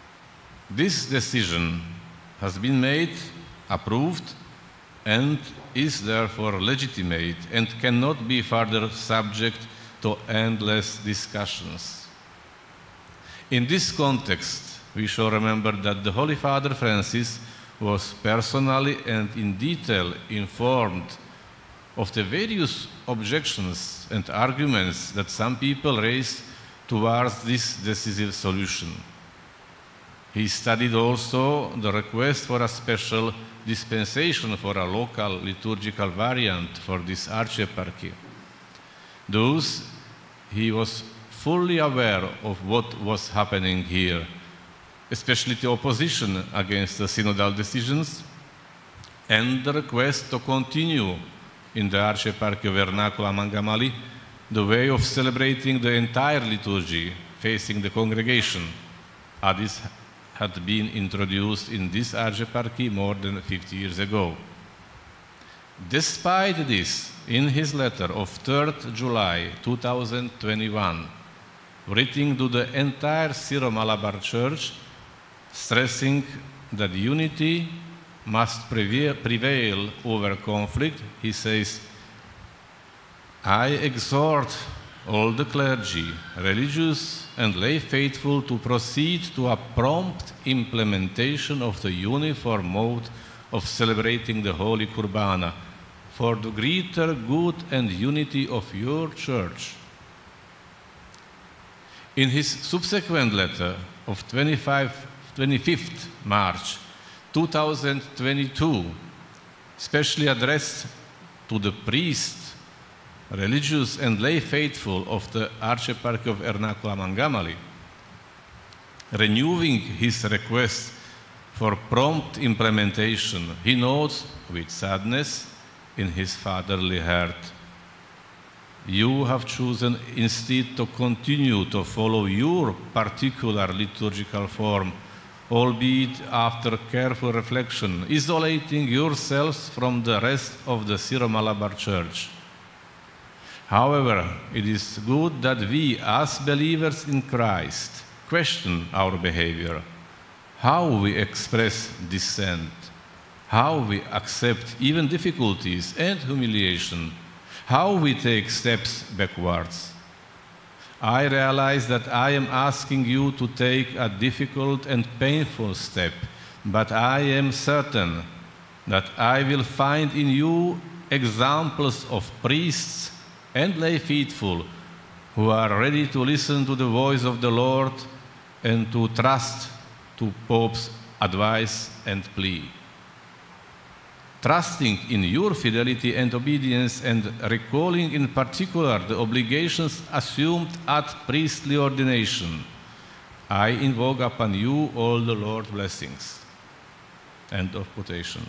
This decision has been made, approved, and is therefore legitimate and cannot be further subject to endless discussions. In this context, we shall remember that the Holy Father Francis was personally and in detail informed of the various objections and arguments that some people raised towards this decisive solution. He studied also the request for a special dispensation for a local liturgical variant for this archieparchy. Thus, he was fully aware of what was happening here, especially the opposition against the synodal decisions and the request to continue in the Archieparchy of Vernacula Mangamali the way of celebrating the entire liturgy facing the congregation, as this had been introduced in this Archieparchy more than 50 years ago. Despite this, in his letter of 3rd July 2021, written to the entire Syro-Malabar Church, stressing that unity must prevail, prevail over conflict, he says, I exhort all the clergy, religious and lay faithful to proceed to a prompt implementation of the uniform mode of celebrating the Holy Kurbana for the greater good and unity of your church. In his subsequent letter of 25, 25th March 2022, specially addressed to the priests, religious and lay faithful of the Archieparchy of Ernacula Mangamali, renewing his request for prompt implementation, he notes with sadness in his fatherly heart you have chosen instead to continue to follow your particular liturgical form, albeit after careful reflection, isolating yourselves from the rest of the Syro Malabar Church. However, it is good that we, as believers in Christ, question our behavior, how we express dissent, how we accept even difficulties and humiliation how we take steps backwards. I realize that I am asking you to take a difficult and painful step, but I am certain that I will find in you examples of priests and lay faithful who are ready to listen to the voice of the Lord and to trust to Pope's advice and plea trusting in your fidelity and obedience and recalling in particular the obligations assumed at priestly ordination, I invoke upon you all the Lord's blessings. End of quotation.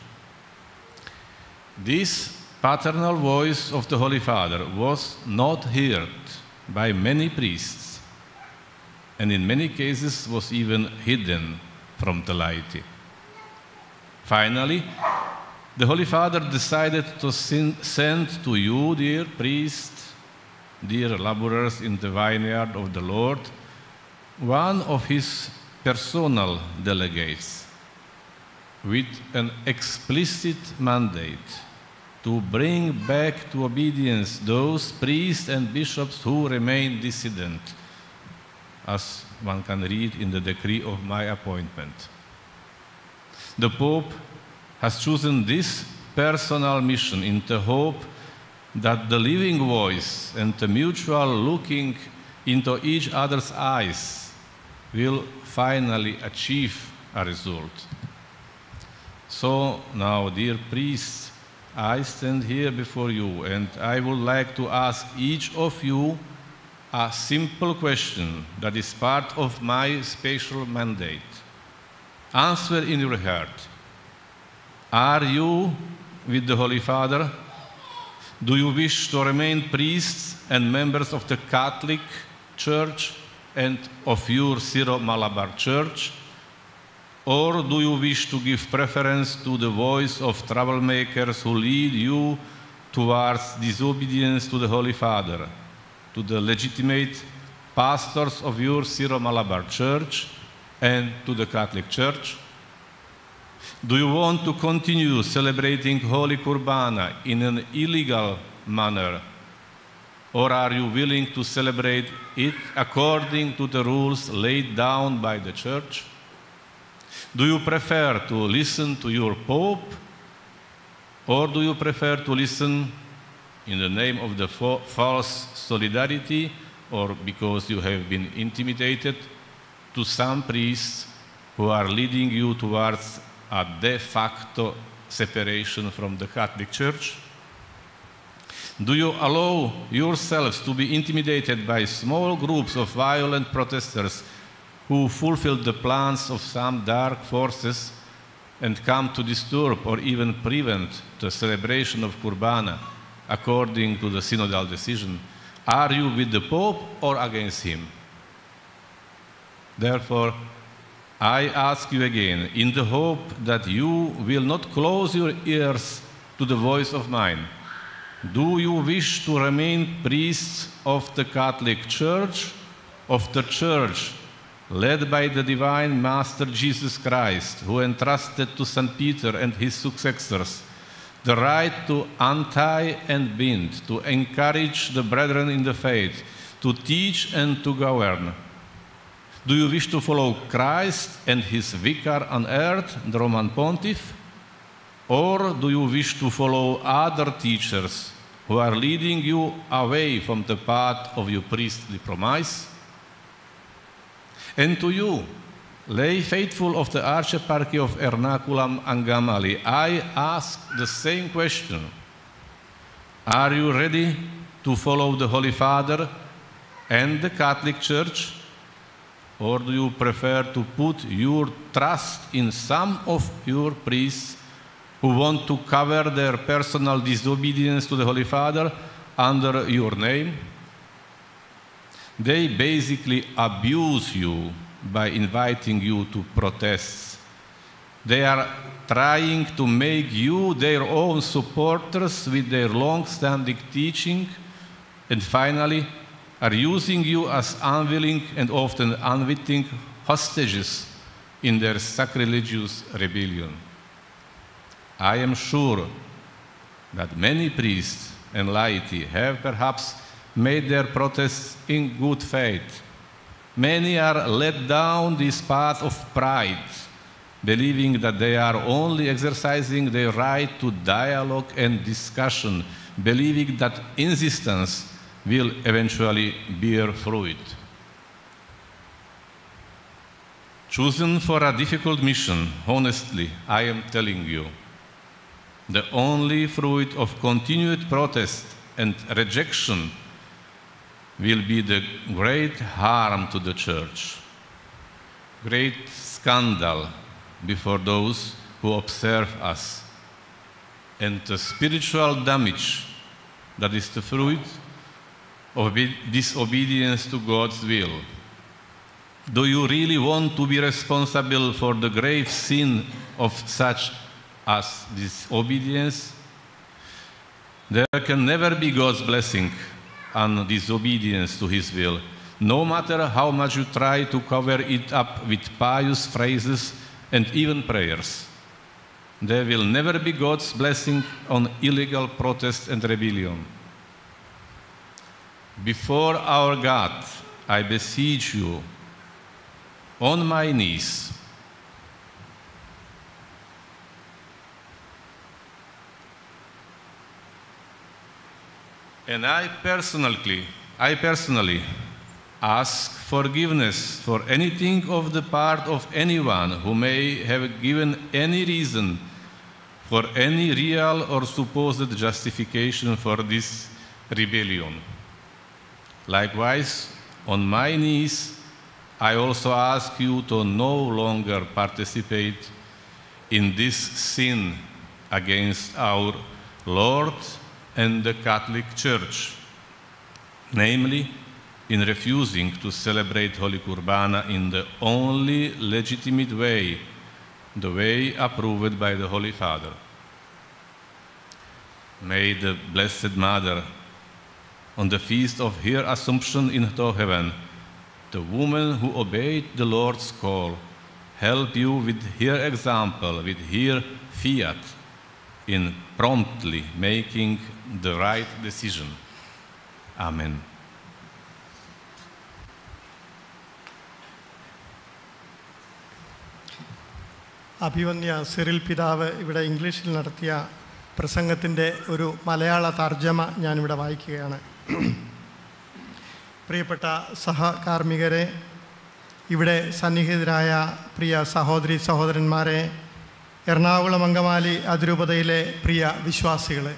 This paternal voice of the Holy Father was not heard by many priests, and in many cases was even hidden from the laity. Finally, the Holy Father decided to send to you, dear priests, dear laborers in the vineyard of the Lord, one of his personal delegates with an explicit mandate to bring back to obedience those priests and bishops who remain dissident, as one can read in the decree of my appointment. The Pope has chosen this personal mission in the hope that the living voice and the mutual looking into each other's eyes will finally achieve a result. So now, dear priests, I stand here before you and I would like to ask each of you a simple question that is part of my special mandate. Answer in your heart. Are you with the Holy Father? Do you wish to remain priests and members of the Catholic Church and of your Syro Malabar Church? Or do you wish to give preference to the voice of troublemakers who lead you towards disobedience to the Holy Father, to the legitimate pastors of your Syro Malabar Church, and to the Catholic Church? Do you want to continue celebrating Holy Kurbana in an illegal manner? Or are you willing to celebrate it according to the rules laid down by the Church? Do you prefer to listen to your Pope? Or do you prefer to listen in the name of the fa- false solidarity or because you have been intimidated to some priests who are leading you towards a de facto separation from the Catholic Church? Do you allow yourselves to be intimidated by small groups of violent protesters who fulfill the plans of some dark forces and come to disturb or even prevent the celebration of Kurbana according to the synodal decision? Are you with the Pope or against him? Therefore, I ask you again, in the hope that you will not close your ears to the voice of mine, do you wish to remain priests of the Catholic Church, of the Church led by the Divine Master Jesus Christ, who entrusted to St. Peter and his successors the right to untie and bind, to encourage the brethren in the faith, to teach and to govern? Do you wish to follow Christ and his vicar on earth, the Roman pontiff? Or do you wish to follow other teachers who are leading you away from the path of your priestly promise? And to you, lay faithful of the Archeparchy of Ernakulam and Gamali, I ask the same question. Are you ready to follow the Holy Father and the Catholic Church? Or do you prefer to put your trust in some of your priests who want to cover their personal disobedience to the Holy Father under your name? They basically abuse you by inviting you to protests. They are trying to make you their own supporters with their long standing teaching, and finally, are using you as unwilling and often unwitting hostages in their sacrilegious rebellion. I am sure that many priests and laity have perhaps made their protests in good faith. Many are led down this path of pride, believing that they are only exercising their right to dialogue and discussion, believing that insistence will eventually bear fruit. Chosen for a difficult mission, honestly, I am telling you, the only fruit of continued protest and rejection will be the great harm to the church, great scandal before those who observe us, and the spiritual damage that is the fruit of disobedience to God's will. Do you really want to be responsible for the grave sin of such as disobedience? There can never be God's blessing on disobedience to His will, no matter how much you try to cover it up with pious phrases and even prayers. There will never be God's blessing on illegal protest and rebellion. Before our God, I beseech you, on my knees, and I personally, I personally ask forgiveness for anything of the part of anyone who may have given any reason for any real or supposed justification for this rebellion. Likewise, on my knees, I also ask you to no longer participate in this sin against our Lord and the Catholic Church, namely, in refusing to celebrate Holy Kurbana in the only legitimate way, the way approved by the Holy Father. May the Blessed Mother, on the feast of her Assumption into heaven, the woman who obeyed the Lord's call, help you with her example, with her fiat, in promptly making the right decision. Amen. അഭിവന്യ Cyril പിതാവ് ഇവിടെ ഇംഗ്ലീഷിൽ നടത്തിയ പ്രസംഗത്തിൻ്റെ ഒരു മലയാള തർജ്ജമ ഞാനിവിടെ വായിക്കുകയാണ് പ്രിയപ്പെട്ട സഹകാർമ്മികരെ ഇവിടെ സന്നിഹിതരായ പ്രിയ സഹോദരി സഹോദരന്മാരെ എറണാകുളം അങ്കമാലി അതിരൂപതയിലെ പ്രിയ വിശ്വാസികളെ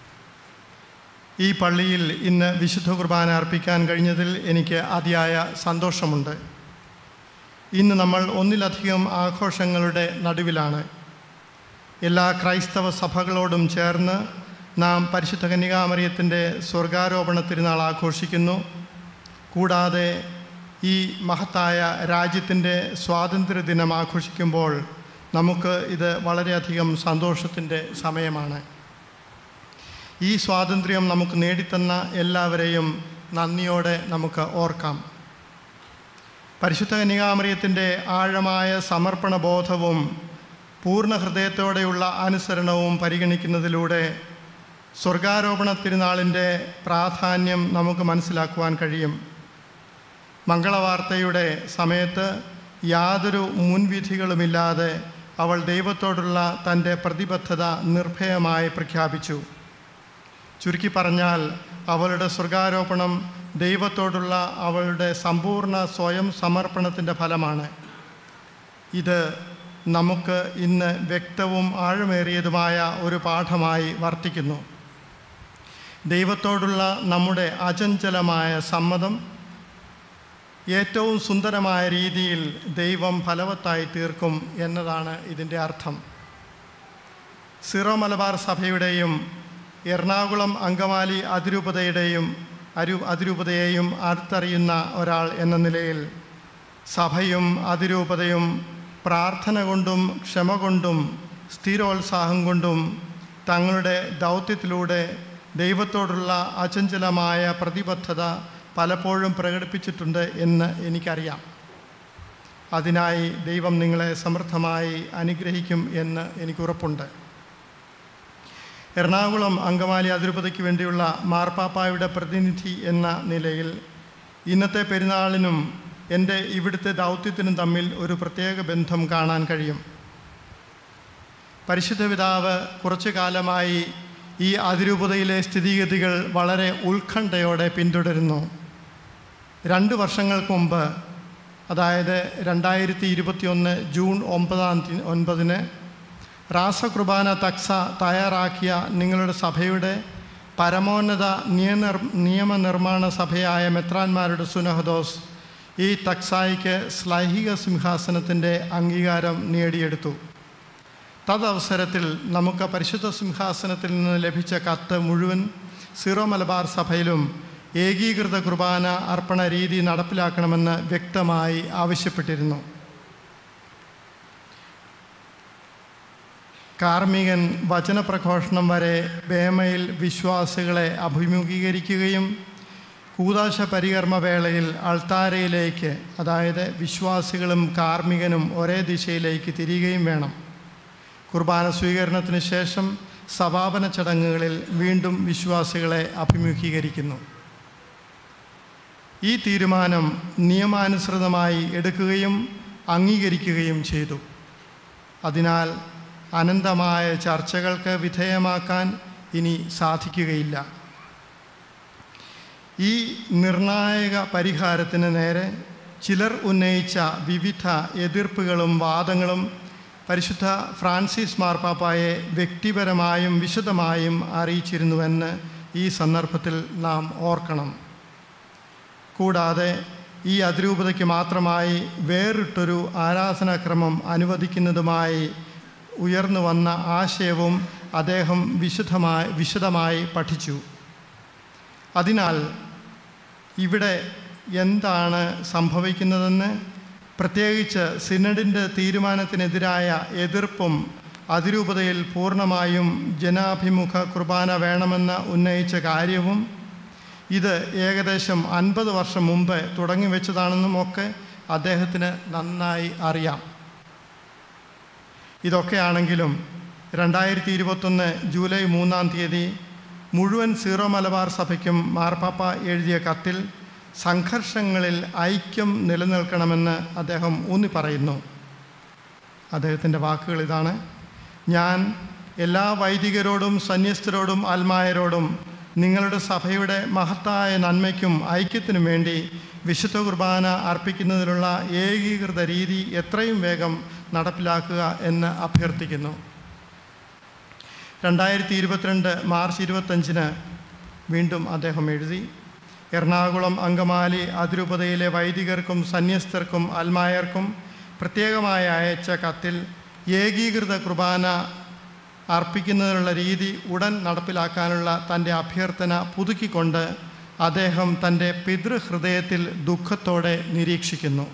ഈ പള്ളിയിൽ ഇന്ന് വിശുദ്ധ കുർബാന അർപ്പിക്കാൻ കഴിഞ്ഞതിൽ എനിക്ക് അതിയായ സന്തോഷമുണ്ട് ഇന്ന് നമ്മൾ ഒന്നിലധികം ആഘോഷങ്ങളുടെ നടുവിലാണ് എല്ലാ ക്രൈസ്തവ സഭകളോടും ചേർന്ന് നാം പരിശുദ്ധ കന്യകാമറിയത്തിൻ്റെ സ്വർഗാരോപണ തിരുനാൾ ആഘോഷിക്കുന്നു കൂടാതെ ഈ മഹത്തായ രാജ്യത്തിൻ്റെ സ്വാതന്ത്ര്യ ദിനം ആഘോഷിക്കുമ്പോൾ നമുക്ക് ഇത് വളരെയധികം സന്തോഷത്തിൻ്റെ സമയമാണ് ഈ സ്വാതന്ത്ര്യം നമുക്ക് നേടിത്തന്ന എല്ലാവരെയും നന്ദിയോടെ നമുക്ക് ഓർക്കാം പരിശുദ്ധ കന്യകാമറിയത്തിൻ്റെ ആഴമായ സമർപ്പണ ബോധവും പൂർണ്ണ ഹൃദയത്തോടെയുള്ള അനുസരണവും പരിഗണിക്കുന്നതിലൂടെ സ്വർഗാരോപണ തിരുനാളിൻ്റെ പ്രാധാന്യം നമുക്ക് മനസ്സിലാക്കുവാൻ കഴിയും മംഗളവാർത്തയുടെ സമയത്ത് യാതൊരു മുൻവിധികളുമില്ലാതെ അവൾ ദൈവത്തോടുള്ള തൻ്റെ പ്രതിബദ്ധത നിർഭയമായി പ്രഖ്യാപിച്ചു ചുരുക്കി പറഞ്ഞാൽ അവളുടെ സ്വർഗാരോപണം ദൈവത്തോടുള്ള അവളുടെ സമ്പൂർണ്ണ സ്വയം സമർപ്പണത്തിൻ്റെ ഫലമാണ് ഇത് നമുക്ക് ഇന്ന് വ്യക്തവും ആഴമേറിയതുമായ ഒരു പാഠമായി വർത്തിക്കുന്നു ദൈവത്തോടുള്ള നമ്മുടെ അചഞ്ചലമായ സമ്മതം ഏറ്റവും സുന്ദരമായ രീതിയിൽ ദൈവം ഫലവത്തായി തീർക്കും എന്നതാണ് ഇതിൻ്റെ അർത്ഥം സിറോ മലബാർ സഭയുടെയും എറണാകുളം അങ്കമാലി അതിരൂപതയുടെയും അരു അതിരൂപതയെയും അടുത്തറിയുന്ന ഒരാൾ എന്ന നിലയിൽ സഭയും അതിരൂപതയും പ്രാർത്ഥന കൊണ്ടും ക്ഷമ കൊണ്ടും സ്ഥിരോത്സാഹം കൊണ്ടും തങ്ങളുടെ ദൗത്യത്തിലൂടെ ദൈവത്തോടുള്ള അചഞ്ചലമായ പ്രതിബദ്ധത പലപ്പോഴും പ്രകടിപ്പിച്ചിട്ടുണ്ട് എന്ന് എനിക്കറിയാം അതിനായി ദൈവം നിങ്ങളെ സമൃദ്ധമായി അനുഗ്രഹിക്കും എന്ന് എനിക്കുറപ്പുണ്ട് എറണാകുളം അങ്കമാലി അതിരൂപതയ്ക്ക് വേണ്ടിയുള്ള മാർപ്പാപ്പായുടെ പ്രതിനിധി എന്ന നിലയിൽ ഇന്നത്തെ പെരുന്നാളിനും എൻ്റെ ഇവിടുത്തെ ദൗത്യത്തിനും തമ്മിൽ ഒരു പ്രത്യേക ബന്ധം കാണാൻ കഴിയും പരിശുദ്ധ പിതാവ് കുറച്ചു കാലമായി ഈ അതിരൂപതയിലെ സ്ഥിതിഗതികൾ വളരെ ഉത്കണ്ഠയോടെ പിന്തുടരുന്നു രണ്ട് വർഷങ്ങൾക്ക് മുമ്പ് അതായത് രണ്ടായിരത്തി ഇരുപത്തിയൊന്ന് ജൂൺ ഒമ്പതാം തീയതി ഒൻപതിന് രാസകുർബാന തക്സ തയ്യാറാക്കിയ നിങ്ങളുടെ സഭയുടെ പരമോന്നത നിയനിർ നിയമനിർമ്മാണ സഭയായ മെത്രാന്മാരുടെ സുനഹദോസ് ഈ തക്സായിക്ക് ശ്ലൈഹിക സിംഹാസനത്തിൻ്റെ അംഗീകാരം നേടിയെടുത്തു തദവസരത്തിൽ നമുക്ക് പരിശുദ്ധ സിംഹാസനത്തിൽ നിന്ന് ലഭിച്ച കത്ത് മുഴുവൻ സീറോ മലബാർ സഭയിലും ഏകീകൃത കുർബാന അർപ്പണ രീതി നടപ്പിലാക്കണമെന്ന് വ്യക്തമായി ആവശ്യപ്പെട്ടിരുന്നു കാർമികൻ വചനപ്രഘോഷണം വരെ ബേമയിൽ വിശ്വാസികളെ അഭിമുഖീകരിക്കുകയും കൂതാശ പരികർമ്മ വേളയിൽ അൾത്താരയിലേക്ക് അതായത് വിശ്വാസികളും കാർമികനും ഒരേ ദിശയിലേക്ക് തിരികുകയും വേണം കുർബാന സ്വീകരണത്തിന് ശേഷം സമാപന ചടങ്ങുകളിൽ വീണ്ടും വിശ്വാസികളെ അഭിമുഖീകരിക്കുന്നു ഈ തീരുമാനം നിയമാനുസൃതമായി എടുക്കുകയും അംഗീകരിക്കുകയും ചെയ്തു അതിനാൽ അനന്തമായ ചർച്ചകൾക്ക് വിധേയമാക്കാൻ ഇനി സാധിക്കുകയില്ല ഈ നിർണായക പരിഹാരത്തിന് നേരെ ചിലർ ഉന്നയിച്ച വിവിധ എതിർപ്പുകളും വാദങ്ങളും പരിശുദ്ധ ഫ്രാൻസിസ് മാർപ്പാപ്പായെ വ്യക്തിപരമായും വിശദമായും അറിയിച്ചിരുന്നുവെന്ന് ഈ സന്ദർഭത്തിൽ നാം ഓർക്കണം കൂടാതെ ഈ അതിരൂപതയ്ക്ക് മാത്രമായി വേറിട്ടൊരു ആരാധനാക്രമം അനുവദിക്കുന്നതുമായി ഉയർന്നു വന്ന ആശയവും അദ്ദേഹം വിശദമായി വിശദമായി പഠിച്ചു അതിനാൽ ഇവിടെ എന്താണ് സംഭവിക്കുന്നതെന്ന് പ്രത്യേകിച്ച് സിനഡിൻ്റെ തീരുമാനത്തിനെതിരായ എതിർപ്പും അതിരൂപതയിൽ പൂർണ്ണമായും ജനാഭിമുഖ കുർബാന വേണമെന്ന് ഉന്നയിച്ച കാര്യവും ഇത് ഏകദേശം അൻപത് വർഷം മുമ്പ് തുടങ്ങി വെച്ചതാണെന്നും ഒക്കെ അദ്ദേഹത്തിന് നന്നായി അറിയാം ഇതൊക്കെയാണെങ്കിലും രണ്ടായിരത്തി ഇരുപത്തൊന്ന് ജൂലൈ മൂന്നാം തീയതി മുഴുവൻ സീറോ മലബാർ സഭയ്ക്കും മാർപ്പാപ്പ എഴുതിയ കത്തിൽ സംഘർഷങ്ങളിൽ ഐക്യം നിലനിൽക്കണമെന്ന് അദ്ദേഹം ഊന്നി പറയുന്നു അദ്ദേഹത്തിൻ്റെ വാക്കുകൾ ഇതാണ് ഞാൻ എല്ലാ വൈദികരോടും സന്യസ്തരോടും ആത്മായരോടും നിങ്ങളുടെ സഭയുടെ മഹത്തായ നന്മയ്ക്കും ഐക്യത്തിനും വേണ്ടി വിശുദ്ധ കുർബാന അർപ്പിക്കുന്നതിനുള്ള ഏകീകൃത രീതി എത്രയും വേഗം നടപ്പിലാക്കുക എന്ന് അഭ്യർത്ഥിക്കുന്നു രണ്ടായിരത്തി ഇരുപത്തിരണ്ട് മാർച്ച് ഇരുപത്തഞ്ചിന് വീണ്ടും അദ്ദേഹം എഴുതി എറണാകുളം അങ്കമാലി അതിരൂപതയിലെ വൈദികർക്കും സന്യസ്തർക്കും അൽമായർക്കും പ്രത്യേകമായി അയച്ച കത്തിൽ ഏകീകൃത കുർബാന അർപ്പിക്കുന്നതിനുള്ള രീതി ഉടൻ നടപ്പിലാക്കാനുള്ള തൻ്റെ അഭ്യർത്ഥന പുതുക്കിക്കൊണ്ട് അദ്ദേഹം തൻ്റെ പിതൃഹൃദയത്തിൽ ദുഃഖത്തോടെ നിരീക്ഷിക്കുന്നു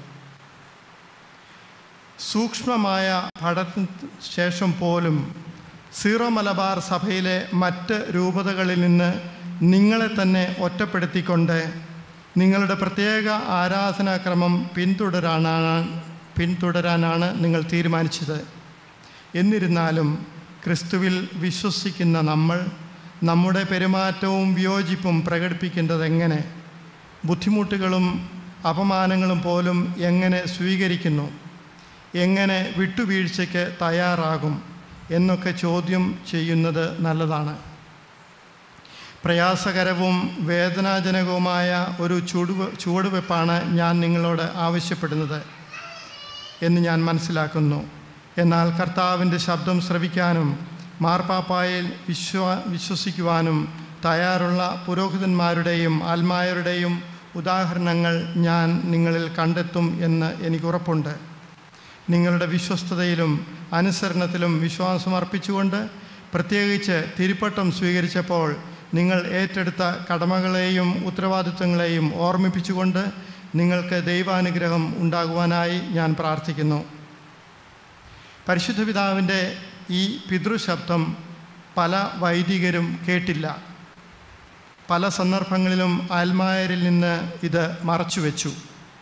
സൂക്ഷ്മമായ പഠനത്തിന് ശേഷം പോലും സീറോ മലബാർ സഭയിലെ മറ്റ് രൂപതകളിൽ നിന്ന് നിങ്ങളെ തന്നെ ഒറ്റപ്പെടുത്തിക്കൊണ്ട് നിങ്ങളുടെ പ്രത്യേക ആരാധനാക്രമം പിന്തുടരാനാണ് പിന്തുടരാനാണ് നിങ്ങൾ തീരുമാനിച്ചത് എന്നിരുന്നാലും ക്രിസ്തുവിൽ വിശ്വസിക്കുന്ന നമ്മൾ നമ്മുടെ പെരുമാറ്റവും വിയോജിപ്പും പ്രകടിപ്പിക്കേണ്ടത് എങ്ങനെ ബുദ്ധിമുട്ടുകളും അപമാനങ്ങളും പോലും എങ്ങനെ സ്വീകരിക്കുന്നു എങ്ങനെ വിട്ടുവീഴ്ചയ്ക്ക് തയ്യാറാകും എന്നൊക്കെ ചോദ്യം ചെയ്യുന്നത് നല്ലതാണ് പ്രയാസകരവും വേദനാജനകവുമായ ഒരു ചുവടുവ ചുവടുവെപ്പാണ് ഞാൻ നിങ്ങളോട് ആവശ്യപ്പെടുന്നത് എന്ന് ഞാൻ മനസ്സിലാക്കുന്നു എന്നാൽ കർത്താവിൻ്റെ ശബ്ദം ശ്രവിക്കാനും മാർപ്പാപ്പായിൽ വിശ്വാ വിശ്വസിക്കുവാനും തയ്യാറുള്ള പുരോഹിതന്മാരുടെയും ആത്മായരുടെയും ഉദാഹരണങ്ങൾ ഞാൻ നിങ്ങളിൽ കണ്ടെത്തും എന്ന് എനിക്ക് ഉറപ്പുണ്ട് നിങ്ങളുടെ വിശ്വസ്തതയിലും അനുസരണത്തിലും വിശ്വാസം അർപ്പിച്ചുകൊണ്ട് പ്രത്യേകിച്ച് തിരുപ്പട്ടം സ്വീകരിച്ചപ്പോൾ നിങ്ങൾ ഏറ്റെടുത്ത കടമകളെയും ഉത്തരവാദിത്വങ്ങളെയും ഓർമ്മിപ്പിച്ചുകൊണ്ട് നിങ്ങൾക്ക് ദൈവാനുഗ്രഹം ഉണ്ടാകുവാനായി ഞാൻ പ്രാർത്ഥിക്കുന്നു പരിശുദ്ധ പിതാവിൻ്റെ ഈ പിതൃശബ്ദം പല വൈദികരും കേട്ടില്ല പല സന്ദർഭങ്ങളിലും ആത്മായരിൽ നിന്ന് ഇത് മറച്ചുവെച്ചു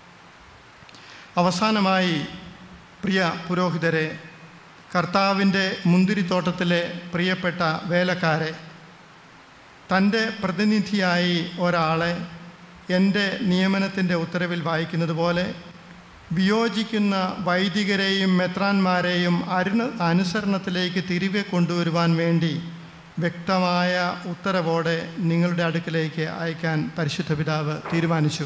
അവസാനമായി പ്രിയ പുരോഹിതരെ കർത്താവിൻ്റെ മുന്തിരിത്തോട്ടത്തിലെ പ്രിയപ്പെട്ട വേലക്കാരെ തൻ്റെ പ്രതിനിധിയായി ഒരാളെ എൻ്റെ നിയമനത്തിൻ്റെ ഉത്തരവിൽ വായിക്കുന്നത് പോലെ വിയോജിക്കുന്ന വൈദികരെയും മെത്രാന്മാരെയും അരുണ അനുസരണത്തിലേക്ക് തിരികെ കൊണ്ടുവരുവാൻ വേണ്ടി വ്യക്തമായ ഉത്തരവോടെ നിങ്ങളുടെ അടുക്കിലേക്ക് അയക്കാൻ പരിശുദ്ധ പിതാവ് തീരുമാനിച്ചു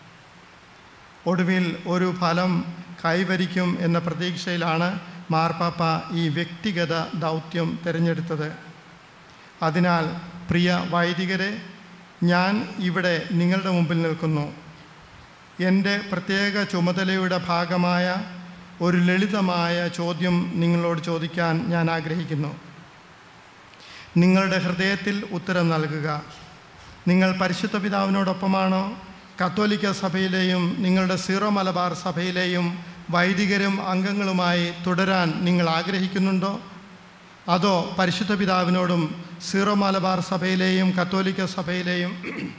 ഒടുവിൽ ഒരു ഫലം കൈവരിക്കും എന്ന പ്രതീക്ഷയിലാണ് മാർപ്പാപ്പ ഈ വ്യക്തിഗത ദൗത്യം തിരഞ്ഞെടുത്തത് അതിനാൽ പ്രിയ വൈദികരെ ഞാൻ ഇവിടെ നിങ്ങളുടെ മുമ്പിൽ നിൽക്കുന്നു എൻ്റെ പ്രത്യേക ചുമതലയുടെ ഭാഗമായ ഒരു ലളിതമായ ചോദ്യം നിങ്ങളോട് ചോദിക്കാൻ ഞാൻ ആഗ്രഹിക്കുന്നു നിങ്ങളുടെ ഹൃദയത്തിൽ ഉത്തരം നൽകുക നിങ്ങൾ പരിശുദ്ധ പിതാവിനോടൊപ്പമാണോ കത്തോലിക്ക സഭയിലെയും നിങ്ങളുടെ സീറോ മലബാർ സഭയിലെയും വൈദികരും അംഗങ്ങളുമായി തുടരാൻ നിങ്ങൾ ആഗ്രഹിക്കുന്നുണ്ടോ അതോ പരിശുദ്ധ പിതാവിനോടും സീറോ മലബാർ സഭയിലെയും കത്തോലിക്ക സഭയിലെയും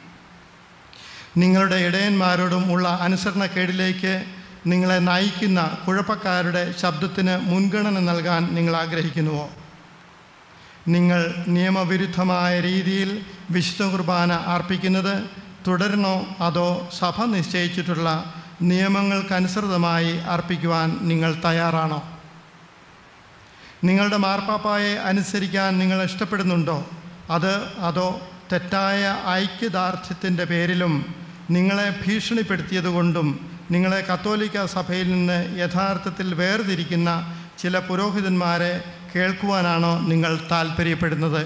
നിങ്ങളുടെ ഇടയന്മാരോടും ഉള്ള അനുസരണക്കേടിലേക്ക് നിങ്ങളെ നയിക്കുന്ന കുഴപ്പക്കാരുടെ ശബ്ദത്തിന് മുൻഗണന നൽകാൻ നിങ്ങൾ ആഗ്രഹിക്കുന്നുവോ നിങ്ങൾ നിയമവിരുദ്ധമായ രീതിയിൽ വിശുദ്ധ കുർബാന അർപ്പിക്കുന്നത് തുടരണോ അതോ സഭ നിശ്ചയിച്ചിട്ടുള്ള നിയമങ്ങൾക്കനുസൃതമായി അർപ്പിക്കുവാൻ നിങ്ങൾ തയ്യാറാണോ നിങ്ങളുടെ മാർപ്പാപ്പായെ അനുസരിക്കാൻ നിങ്ങൾ ഇഷ്ടപ്പെടുന്നുണ്ടോ അത് അതോ തെറ്റായ ഐക്യദാർഢ്യത്തിൻ്റെ പേരിലും നിങ്ങളെ ഭീഷണിപ്പെടുത്തിയതുകൊണ്ടും നിങ്ങളെ കത്തോലിക്ക സഭയിൽ നിന്ന് യഥാർത്ഥത്തിൽ വേർതിരിക്കുന്ന ചില പുരോഹിതന്മാരെ കേൾക്കുവാനാണോ നിങ്ങൾ താല്പര്യപ്പെടുന്നത്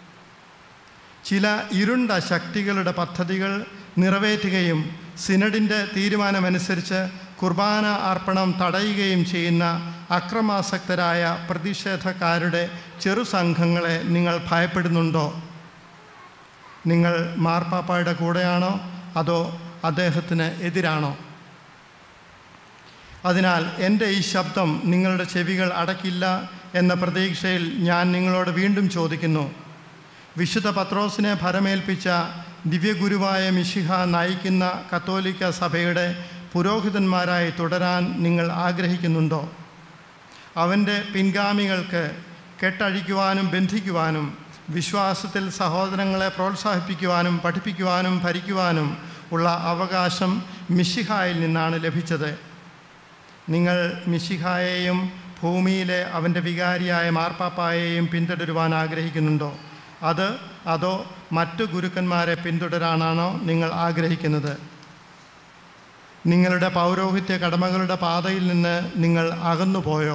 ചില ഇരുണ്ട ശക്തികളുടെ പദ്ധതികൾ നിറവേറ്റുകയും സിനഡിൻ്റെ തീരുമാനമനുസരിച്ച് കുർബാന അർപ്പണം തടയുകയും ചെയ്യുന്ന അക്രമാസക്തരായ പ്രതിഷേധക്കാരുടെ ചെറുസംഘങ്ങളെ നിങ്ങൾ ഭയപ്പെടുന്നുണ്ടോ നിങ്ങൾ മാർപ്പാപ്പായുടെ കൂടെയാണോ അതോ അദ്ദേഹത്തിന് എതിരാണോ അതിനാൽ എൻ്റെ ഈ ശബ്ദം നിങ്ങളുടെ ചെവികൾ അടക്കില്ല എന്ന പ്രതീക്ഷയിൽ ഞാൻ നിങ്ങളോട് വീണ്ടും ചോദിക്കുന്നു വിശുദ്ധ പത്രോസിനെ ഭരമേൽപ്പിച്ച ദിവ്യഗുരുവായ മിശിഹ നയിക്കുന്ന കത്തോലിക്ക സഭയുടെ പുരോഹിതന്മാരായി തുടരാൻ നിങ്ങൾ ആഗ്രഹിക്കുന്നുണ്ടോ അവൻ്റെ പിൻഗാമികൾക്ക് കെട്ടഴിക്കുവാനും ബന്ധിക്കുവാനും വിശ്വാസത്തിൽ സഹോദരങ്ങളെ പ്രോത്സാഹിപ്പിക്കുവാനും പഠിപ്പിക്കുവാനും ഭരിക്കുവാനും ഉള്ള അവകാശം മിശിഹായിൽ നിന്നാണ് ലഭിച്ചത് നിങ്ങൾ മിശിഹായെയും ഭൂമിയിലെ അവൻ്റെ വികാരിയായ മാർപ്പാപ്പായെയും പിന്തുടരുവാൻ ആഗ്രഹിക്കുന്നുണ്ടോ അത് അതോ മറ്റു ഗുരുക്കന്മാരെ പിന്തുടരാനാണോ നിങ്ങൾ ആഗ്രഹിക്കുന്നത് നിങ്ങളുടെ പൗരോഹിത്യ കടമകളുടെ പാതയിൽ നിന്ന് നിങ്ങൾ അകന്നുപോയോ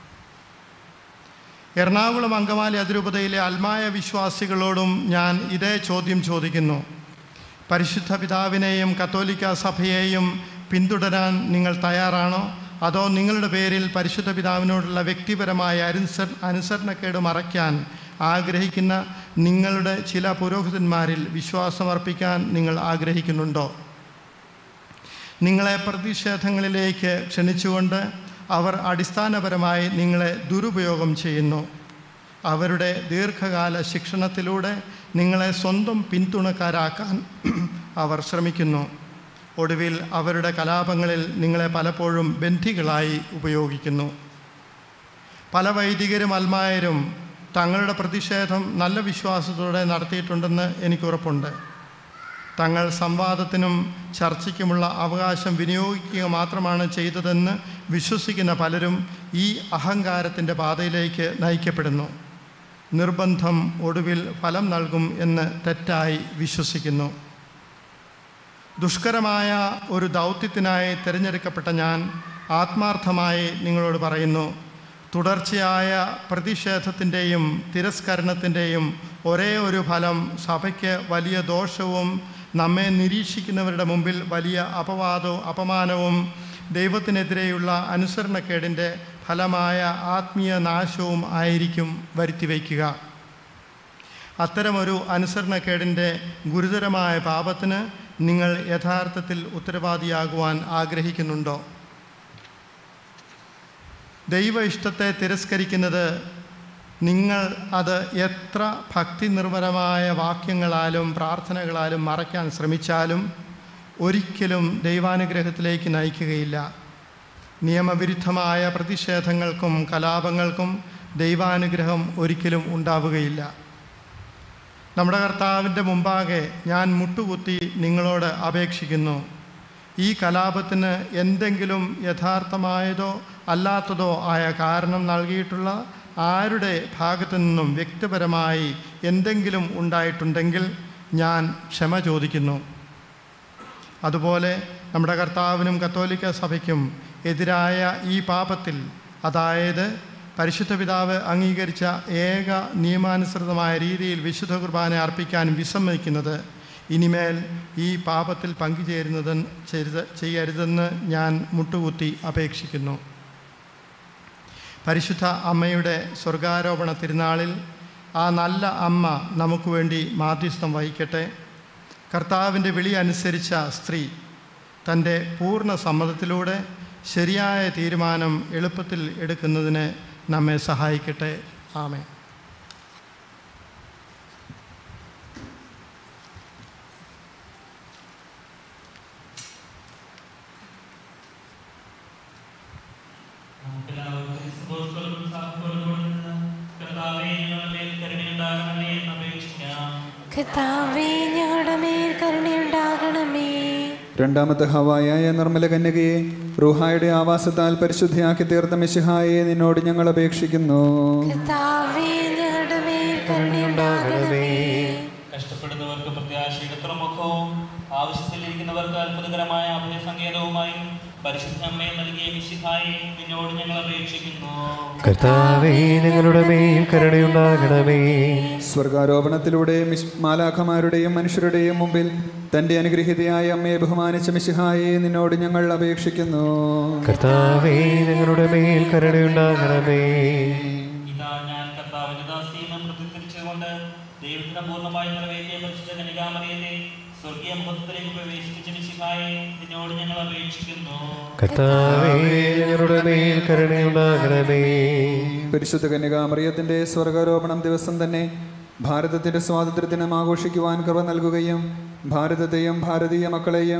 എറണാകുളം അങ്കമാലി അതിരൂപതയിലെ അൽമായ വിശ്വാസികളോടും ഞാൻ ഇതേ ചോദ്യം ചോദിക്കുന്നു പരിശുദ്ധ പിതാവിനെയും കത്തോലിക്ക സഭയെയും പിന്തുടരാൻ നിങ്ങൾ തയ്യാറാണോ അതോ നിങ്ങളുടെ പേരിൽ പരിശുദ്ധ പിതാവിനോടുള്ള വ്യക്തിപരമായ അനുസര അനുസരണക്കേട് മറയ്ക്കാൻ ആഗ്രഹിക്കുന്ന നിങ്ങളുടെ ചില പുരോഹിതന്മാരിൽ വിശ്വാസമർപ്പിക്കാൻ നിങ്ങൾ ആഗ്രഹിക്കുന്നുണ്ടോ നിങ്ങളെ പ്രതിഷേധങ്ങളിലേക്ക് ക്ഷണിച്ചുകൊണ്ട് അവർ അടിസ്ഥാനപരമായി നിങ്ങളെ ദുരുപയോഗം ചെയ്യുന്നു അവരുടെ ദീർഘകാല ശിക്ഷണത്തിലൂടെ നിങ്ങളെ സ്വന്തം പിന്തുണക്കാരാക്കാൻ അവർ ശ്രമിക്കുന്നു ഒടുവിൽ അവരുടെ കലാപങ്ങളിൽ നിങ്ങളെ പലപ്പോഴും ബന്ധികളായി ഉപയോഗിക്കുന്നു പല വൈദികരും അൽമായരും തങ്ങളുടെ പ്രതിഷേധം നല്ല വിശ്വാസത്തോടെ നടത്തിയിട്ടുണ്ടെന്ന് എനിക്ക് ഉറപ്പുണ്ട് തങ്ങൾ സംവാദത്തിനും ചർച്ചയ്ക്കുമുള്ള അവകാശം വിനിയോഗിക്കുക മാത്രമാണ് ചെയ്തതെന്ന് വിശ്വസിക്കുന്ന പലരും ഈ അഹങ്കാരത്തിൻ്റെ പാതയിലേക്ക് നയിക്കപ്പെടുന്നു നിർബന്ധം ഒടുവിൽ ഫലം നൽകും എന്ന് തെറ്റായി വിശ്വസിക്കുന്നു ദുഷ്കരമായ ഒരു ദൗത്യത്തിനായി തിരഞ്ഞെടുക്കപ്പെട്ട ഞാൻ ആത്മാർത്ഥമായി നിങ്ങളോട് പറയുന്നു തുടർച്ചയായ പ്രതിഷേധത്തിൻ്റെയും തിരസ്കരണത്തിൻ്റെയും ഒരേ ഒരു ഫലം സഭയ്ക്ക് വലിയ ദോഷവും നമ്മെ നിരീക്ഷിക്കുന്നവരുടെ മുമ്പിൽ വലിയ അപവാദവും അപമാനവും ദൈവത്തിനെതിരെയുള്ള അനുസരണക്കേടിൻ്റെ ഫലമായ ആത്മീയ നാശവും ആയിരിക്കും വരുത്തിവയ്ക്കുക അത്തരമൊരു അനുസരണക്കേടിൻ്റെ ഗുരുതരമായ പാപത്തിന് നിങ്ങൾ യഥാർത്ഥത്തിൽ ഉത്തരവാദിയാകുവാൻ ആഗ്രഹിക്കുന്നുണ്ടോ ദൈവ ഇഷ്ടത്തെ തിരസ്കരിക്കുന്നത് നിങ്ങൾ അത് എത്ര ഭക്തി നിർഭരമായ വാക്യങ്ങളാലും പ്രാർത്ഥനകളാലും മറയ്ക്കാൻ ശ്രമിച്ചാലും ഒരിക്കലും ദൈവാനുഗ്രഹത്തിലേക്ക് നയിക്കുകയില്ല നിയമവിരുദ്ധമായ പ്രതിഷേധങ്ങൾക്കും കലാപങ്ങൾക്കും ദൈവാനുഗ്രഹം ഒരിക്കലും ഉണ്ടാവുകയില്ല നമ്മുടെ കർത്താവിൻ്റെ മുമ്പാകെ ഞാൻ മുട്ടുകുത്തി നിങ്ങളോട് അപേക്ഷിക്കുന്നു ഈ കലാപത്തിന് എന്തെങ്കിലും യഥാർത്ഥമായതോ അല്ലാത്തതോ ആയ കാരണം നൽകിയിട്ടുള്ള ആരുടെ ഭാഗത്തു നിന്നും വ്യക്തിപരമായി എന്തെങ്കിലും ഉണ്ടായിട്ടുണ്ടെങ്കിൽ ഞാൻ ക്ഷമ ചോദിക്കുന്നു അതുപോലെ നമ്മുടെ കർത്താവിനും കത്തോലിക്ക സഭയ്ക്കും എതിരായ ഈ പാപത്തിൽ അതായത് പരിശുദ്ധ പിതാവ് അംഗീകരിച്ച ഏക നിയമാനുസൃതമായ രീതിയിൽ വിശുദ്ധ കുർബാന അർപ്പിക്കാൻ വിസമ്മതിക്കുന്നത് ഇനിമേൽ ഈ പാപത്തിൽ പങ്കുചേരുന്നത് ചെയ്ത് ചെയ്യരുതെന്ന് ഞാൻ മുട്ടുകുത്തി അപേക്ഷിക്കുന്നു പരിശുദ്ധ അമ്മയുടെ സ്വർഗാരോപണ തിരുനാളിൽ ആ നല്ല അമ്മ നമുക്ക് വേണ്ടി മാധ്യസ്ഥം വഹിക്കട്ടെ കർത്താവിൻ്റെ വിളി അനുസരിച്ച സ്ത്രീ തൻ്റെ പൂർണ്ണ സമ്മതത്തിലൂടെ ശരിയായ തീരുമാനം എളുപ്പത്തിൽ എടുക്കുന്നതിന് നമ്മെ സഹായിക്കട്ടെ ആമേ നമുക്കെല്ലാവർക്കും സന്തോഷത്തോടും സാഹസത്തോടും നിന്ന് കർത്താവേ ഞങ്ങളുടെ മേൽ കരുണയുണ്ടാകണമേ എന്ന് അപേക്ഷിക്കാം കർത്താവേ ഞങ്ങളുടെ മേൽ കരുണയുണ്ടാകണമേ രണ്ടാമത്തെ ഹവായായ നിർമ്മല കന്യകയെ റൂഹായുടെ ആവാസത്താൽ പരിശുദ്ധയാക്കി തീർത്ത മിശിഹായെ നിന്നോട് ഞങ്ങൾ അപേക്ഷിക്കുന്നു കർത്താവേ ഞങ്ങളുടെ മേൽ കരുണയുണ്ടാകണമേ കഷ്ടപ്പെടുന്നവർക്ക് പ്രത്യാശയുടെ തുറമുഖവും ആവശ്യത്തിലിരിക്കുന്നവർക്ക് അത്ഭുതകരമായ അഭയസങ്കേതവുമായി പരിശുദ്ധ അമ്മയെ നൽകിയ മിശിഹായെ നിന്നോട് ഞങ്ങൾ അപേക്ഷിക്കുന്നു കർത്താവേ ഞങ്ങളുടെ മേൽ കരുണയുണ്ടാകണമേ സ്വർഗാരോപണത്തിലൂടെ മിശ് മാലാഖമാരുടെയും മനുഷ്യരുടെയും മുമ്പിൽ തന്റെ അനുഗ്രഹീതയായ അമ്മയെ ബഹുമാനിച്ച മിശിഹായെ നിന്നോട് ഞങ്ങൾ അപേക്ഷിക്കുന്നു കർത്താവേ ഞങ്ങളുടെ മേൽ കരുണയുണ്ടാകണമേ ഇതാ ഞാൻ കർത്താവിന്റെ ദാസിയെന്ന് പ്രതികരിച്ചുകൊണ്ട് ദൈവത്തിന് പൂർണ്ണമായി നിറവേറ്റിയ പരിശുദ്ധ കനികാമറിയത്തെ സ്വർഗീയ മുഖത്തിലേക്ക് പ്രവേശിപ്പിച്ച മിശിഹായെ നിന്നോട് ഞങ്ങൾ അപേക്ഷിക്കുന്നു കർത്താവേ ഞങ്ങളുടെ മേൽ കരുണയുണ്ടാകണമേ പരിശുദ്ധ കന്യകാമറിയത്തിന്റെ സ്വർഗാരോപണം ദിവസം തന്നെ ഭാരതത്തിന്റെ സ്വാതന്ത്ര്യദിനം ആഘോഷിക്കുവാൻ കൃപ നൽകുകയും ഭാരതത്തെയും ഭാരതീയ മക്കളെയും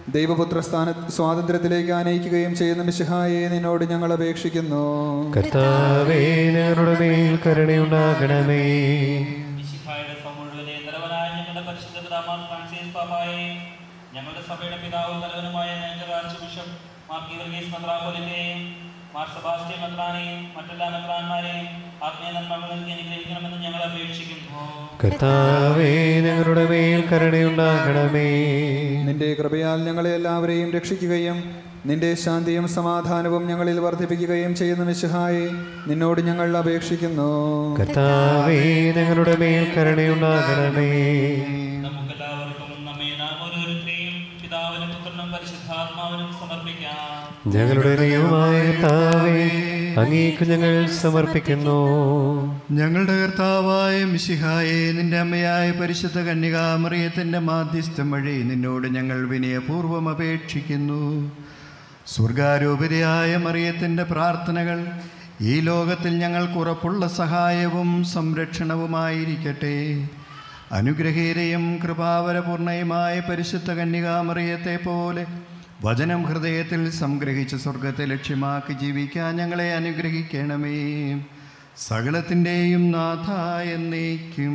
ദൈവപുത്ര സ്ഥാന സ്വാതന്ത്ര്യത്തിലേക്ക് ആനയിക്കുകയും ചെയ്യുന്ന മിശിഹായെ നിന്നോട് ഞങ്ങൾ അപേക്ഷിക്കുന്നു കർത്താവേ ഞങ്ങളുടെ മേൽ കരുണയുണ്ടാകണമേ മിശിഹായുടെ സമൂഹത്തിലെ നിരവനായ ഞങ്ങളുടെ പരിശുദ്ധ പിതാമാർ ഫ്രാൻസിസ് പാപ്പായെ ഞങ്ങളുടെ സഭയുടെ പിതാവും തലവനുമായ major archbishop Mar Geevarghese മെത്രാപോലിനെയും മാർ സെബാസ്റ്റ്യൻ മെത്രാനെയും മറ്റെല്ലാ മെത്രാന്മാരെയും ആത്മീയ നന്മകൾ നൽകി അനുഗ്രഹിക്കണമെന്ന് ഞങ്ങൾ അപേക്ഷിക്കുന്നു കർത്താവേ ഞങ്ങളുടെ മേൽ കരുണയുണ്ടാകണമേ നിന്റെ കൃപയാൽ ഞങ്ങളെ എല്ലാവരെയും രക്ഷിക്കുകയും നിന്റെ ശാന്തിയും സമാധാനവും ഞങ്ങളിൽ വർദ്ധിപ്പിക്കുകയും ചെയ്യുന്ന മിശിഹായെ നിന്നോട് ഞങ്ങൾ അപേക്ഷിക്കുന്നു കർത്താവേ ഞങ്ങളുടെ മേൽ കരുണയുണ്ടാകണമേ നമുക്കെല്ലാവർക്കും നമ്മെ നാം ഓരോരുത്തരെയും പിതാവിനും പുത്രനും പരിശുദ്ധാത്മാവിനും സമർപ്പിക്കാം ഞങ്ങളുടെ ദൈവമായ കർത്താവേ അങ്ങേക്ക് ഞങ്ങൾ സമർപ്പിക്കുന്നു ഞങ്ങളുടെ കർത്താവായ മിശിഹായെ നിന്റെ അമ്മയായ പരിശുദ്ധ കന്യകാമറിയത്തിൻ്റെ മാധ്യസ്ഥം വഴി നിന്നോട് ഞങ്ങൾ വിനയപൂർവ്വം അപേക്ഷിക്കുന്നു സ്വർഗാരൂപതയായ മറിയത്തിൻ്റെ പ്രാർത്ഥനകൾ ഈ ലോകത്തിൽ ഞങ്ങൾക്ക് ഉറപ്പുള്ള സഹായവും സംരക്ഷണവുമായിരിക്കട്ടെ അനുഗ്രഹീരയും കൃപാവരപൂർണയുമായ പരിശുദ്ധ കന്യകാമറിയത്തെ പോലെ വചനം ഹൃദയത്തിൽ സംഗ്രഹിച്ച് സ്വർഗത്തെ ലക്ഷ്യമാക്കി ജീവിക്കാൻ ഞങ്ങളെ അനുഗ്രഹിക്കണമേ സകലത്തിൻ്റെയും നാഥ എന്നേക്കും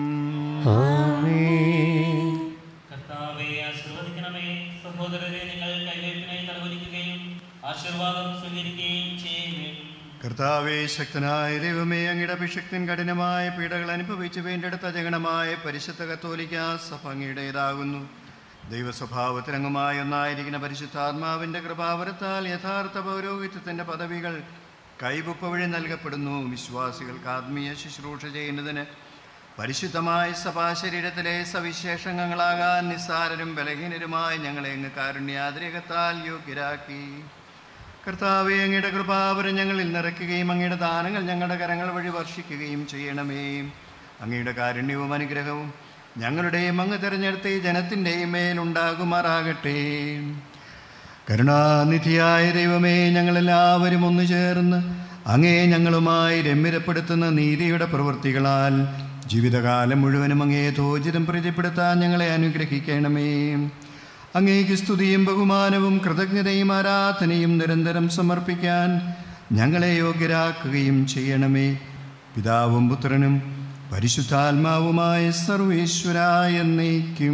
ആമേൻ കർത്താവെ ആശീർവദിക്കണമേ സഹോദരരെ നിങ്ങൾ കൈവയ്പിനായി തലവലിക്കുകയും ആശീർവാദം സ്വീകരിക്കുകയും ചെയ്യുകയും കർത്താവേ ശക്തനായ ദൈവമേ അങ്ങയുടെ അഭിഷക്തൻ കഠിനമായ പീഡകൾ അനുഭവിച്ച് വീണ്ടെടുത്ത ജഗണമായ പരിശുദ്ധ കത്തോലിക്ക സഭ അങ്ങയുടേതാകുന്നു ദൈവസ്വഭാവത്തിനങ്ങുമായ ഒന്നായിരിക്കുന്ന പരിശുദ്ധാത്മാവിൻ്റെ കൃപാവരത്താൽ യഥാർത്ഥ പൗരോഹിത്യത്തിൻ്റെ പദവികൾ കൈവപ്പ് വഴി നൽകപ്പെടുന്നു വിശ്വാസികൾക്ക് ആത്മീയ ശുശ്രൂഷ ചെയ്യുന്നതിന് പരിശുദ്ധമായ സഭാശരീരത്തിലെ സവിശേഷങ്ങളാകാൻ നിസ്സാരരും ബലഹീനരുമായ ഞങ്ങളെ അങ്ങ് കാരുണ്യാതിരകത്താൽ യോഗ്യരാക്കി കർത്താവെ അങ്ങയുടെ കൃപാവരം ഞങ്ങളിൽ നിറയ്ക്കുകയും അങ്ങയുടെ ദാനങ്ങൾ ഞങ്ങളുടെ കരങ്ങൾ വഴി വർഷിക്കുകയും ചെയ്യണമേ അങ്ങയുടെ കാരുണ്യവും അനുഗ്രഹവും ഞങ്ങളുടെയും അങ്ങ് തിരഞ്ഞെടുത്ത ഈ ജനത്തിൻ്റെയും മേലുണ്ടാകുമാറാകട്ടെ കരുണാനിധിയായ ദൈവമേ ഞങ്ങളെല്ലാവരും ഒന്നു ചേർന്ന് അങ്ങേ ഞങ്ങളുമായി രമ്യരപ്പെടുത്തുന്ന നീതിയുടെ പ്രവൃത്തികളാൽ ജീവിതകാലം മുഴുവനും അങ്ങേ തോചിതം പ്രീതിപ്പെടുത്താൻ ഞങ്ങളെ അനുഗ്രഹിക്കണമേ അങ്ങേക്ക് സ്തുതിയും ബഹുമാനവും കൃതജ്ഞതയും ആരാധനയും നിരന്തരം സമർപ്പിക്കാൻ ഞങ്ങളെ യോഗ്യരാക്കുകയും ചെയ്യണമേ പിതാവും പുത്രനും പരിശുദ്ധാത്മാവുമായ സർവേശ്വരായ എന്നേക്കും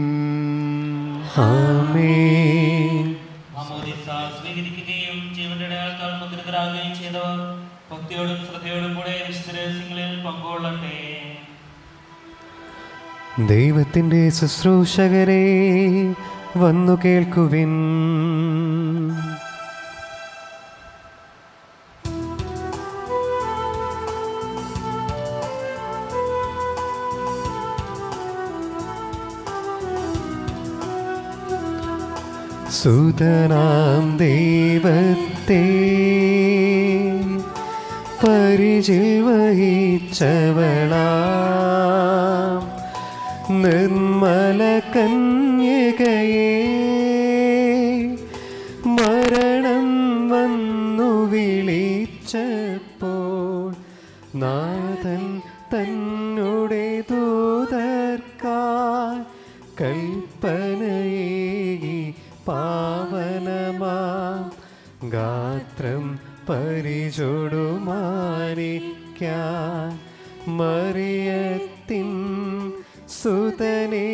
ആമേൻ മാമോദിസ സ്വീകരിക്കുകയും ജീവന്റെ അടയാളത്താൽ മുദ്രിതരാകുകയും ചെയ്തവർ ഭക്തിയോടും ശ്രദ്ധയോടും കൂടെ വിശുദ്ധ രഹസ്യങ്ങളിൽ പങ്കുകൊള്ളട്ടെ ദൈവത്തിൻ്റെ ശുശ്രൂഷകരെ വന്നു കേൾക്കുവിൻ സുതനാം ദൈവത്തെ പരിചിൽ വഹിച്ചവളാം നിർമ്മല കന്യകയെ മരണം വന്നു വിളിച്ചപ്പോൾ നാഥൻ തന്നുടെ ദൂതർക്കായി കൽപ്പനയേകി പാവനമാ ഗാത്രം പരിചൊടുമാനിക്കാൻ മറിയത്തിൻ സുതനെ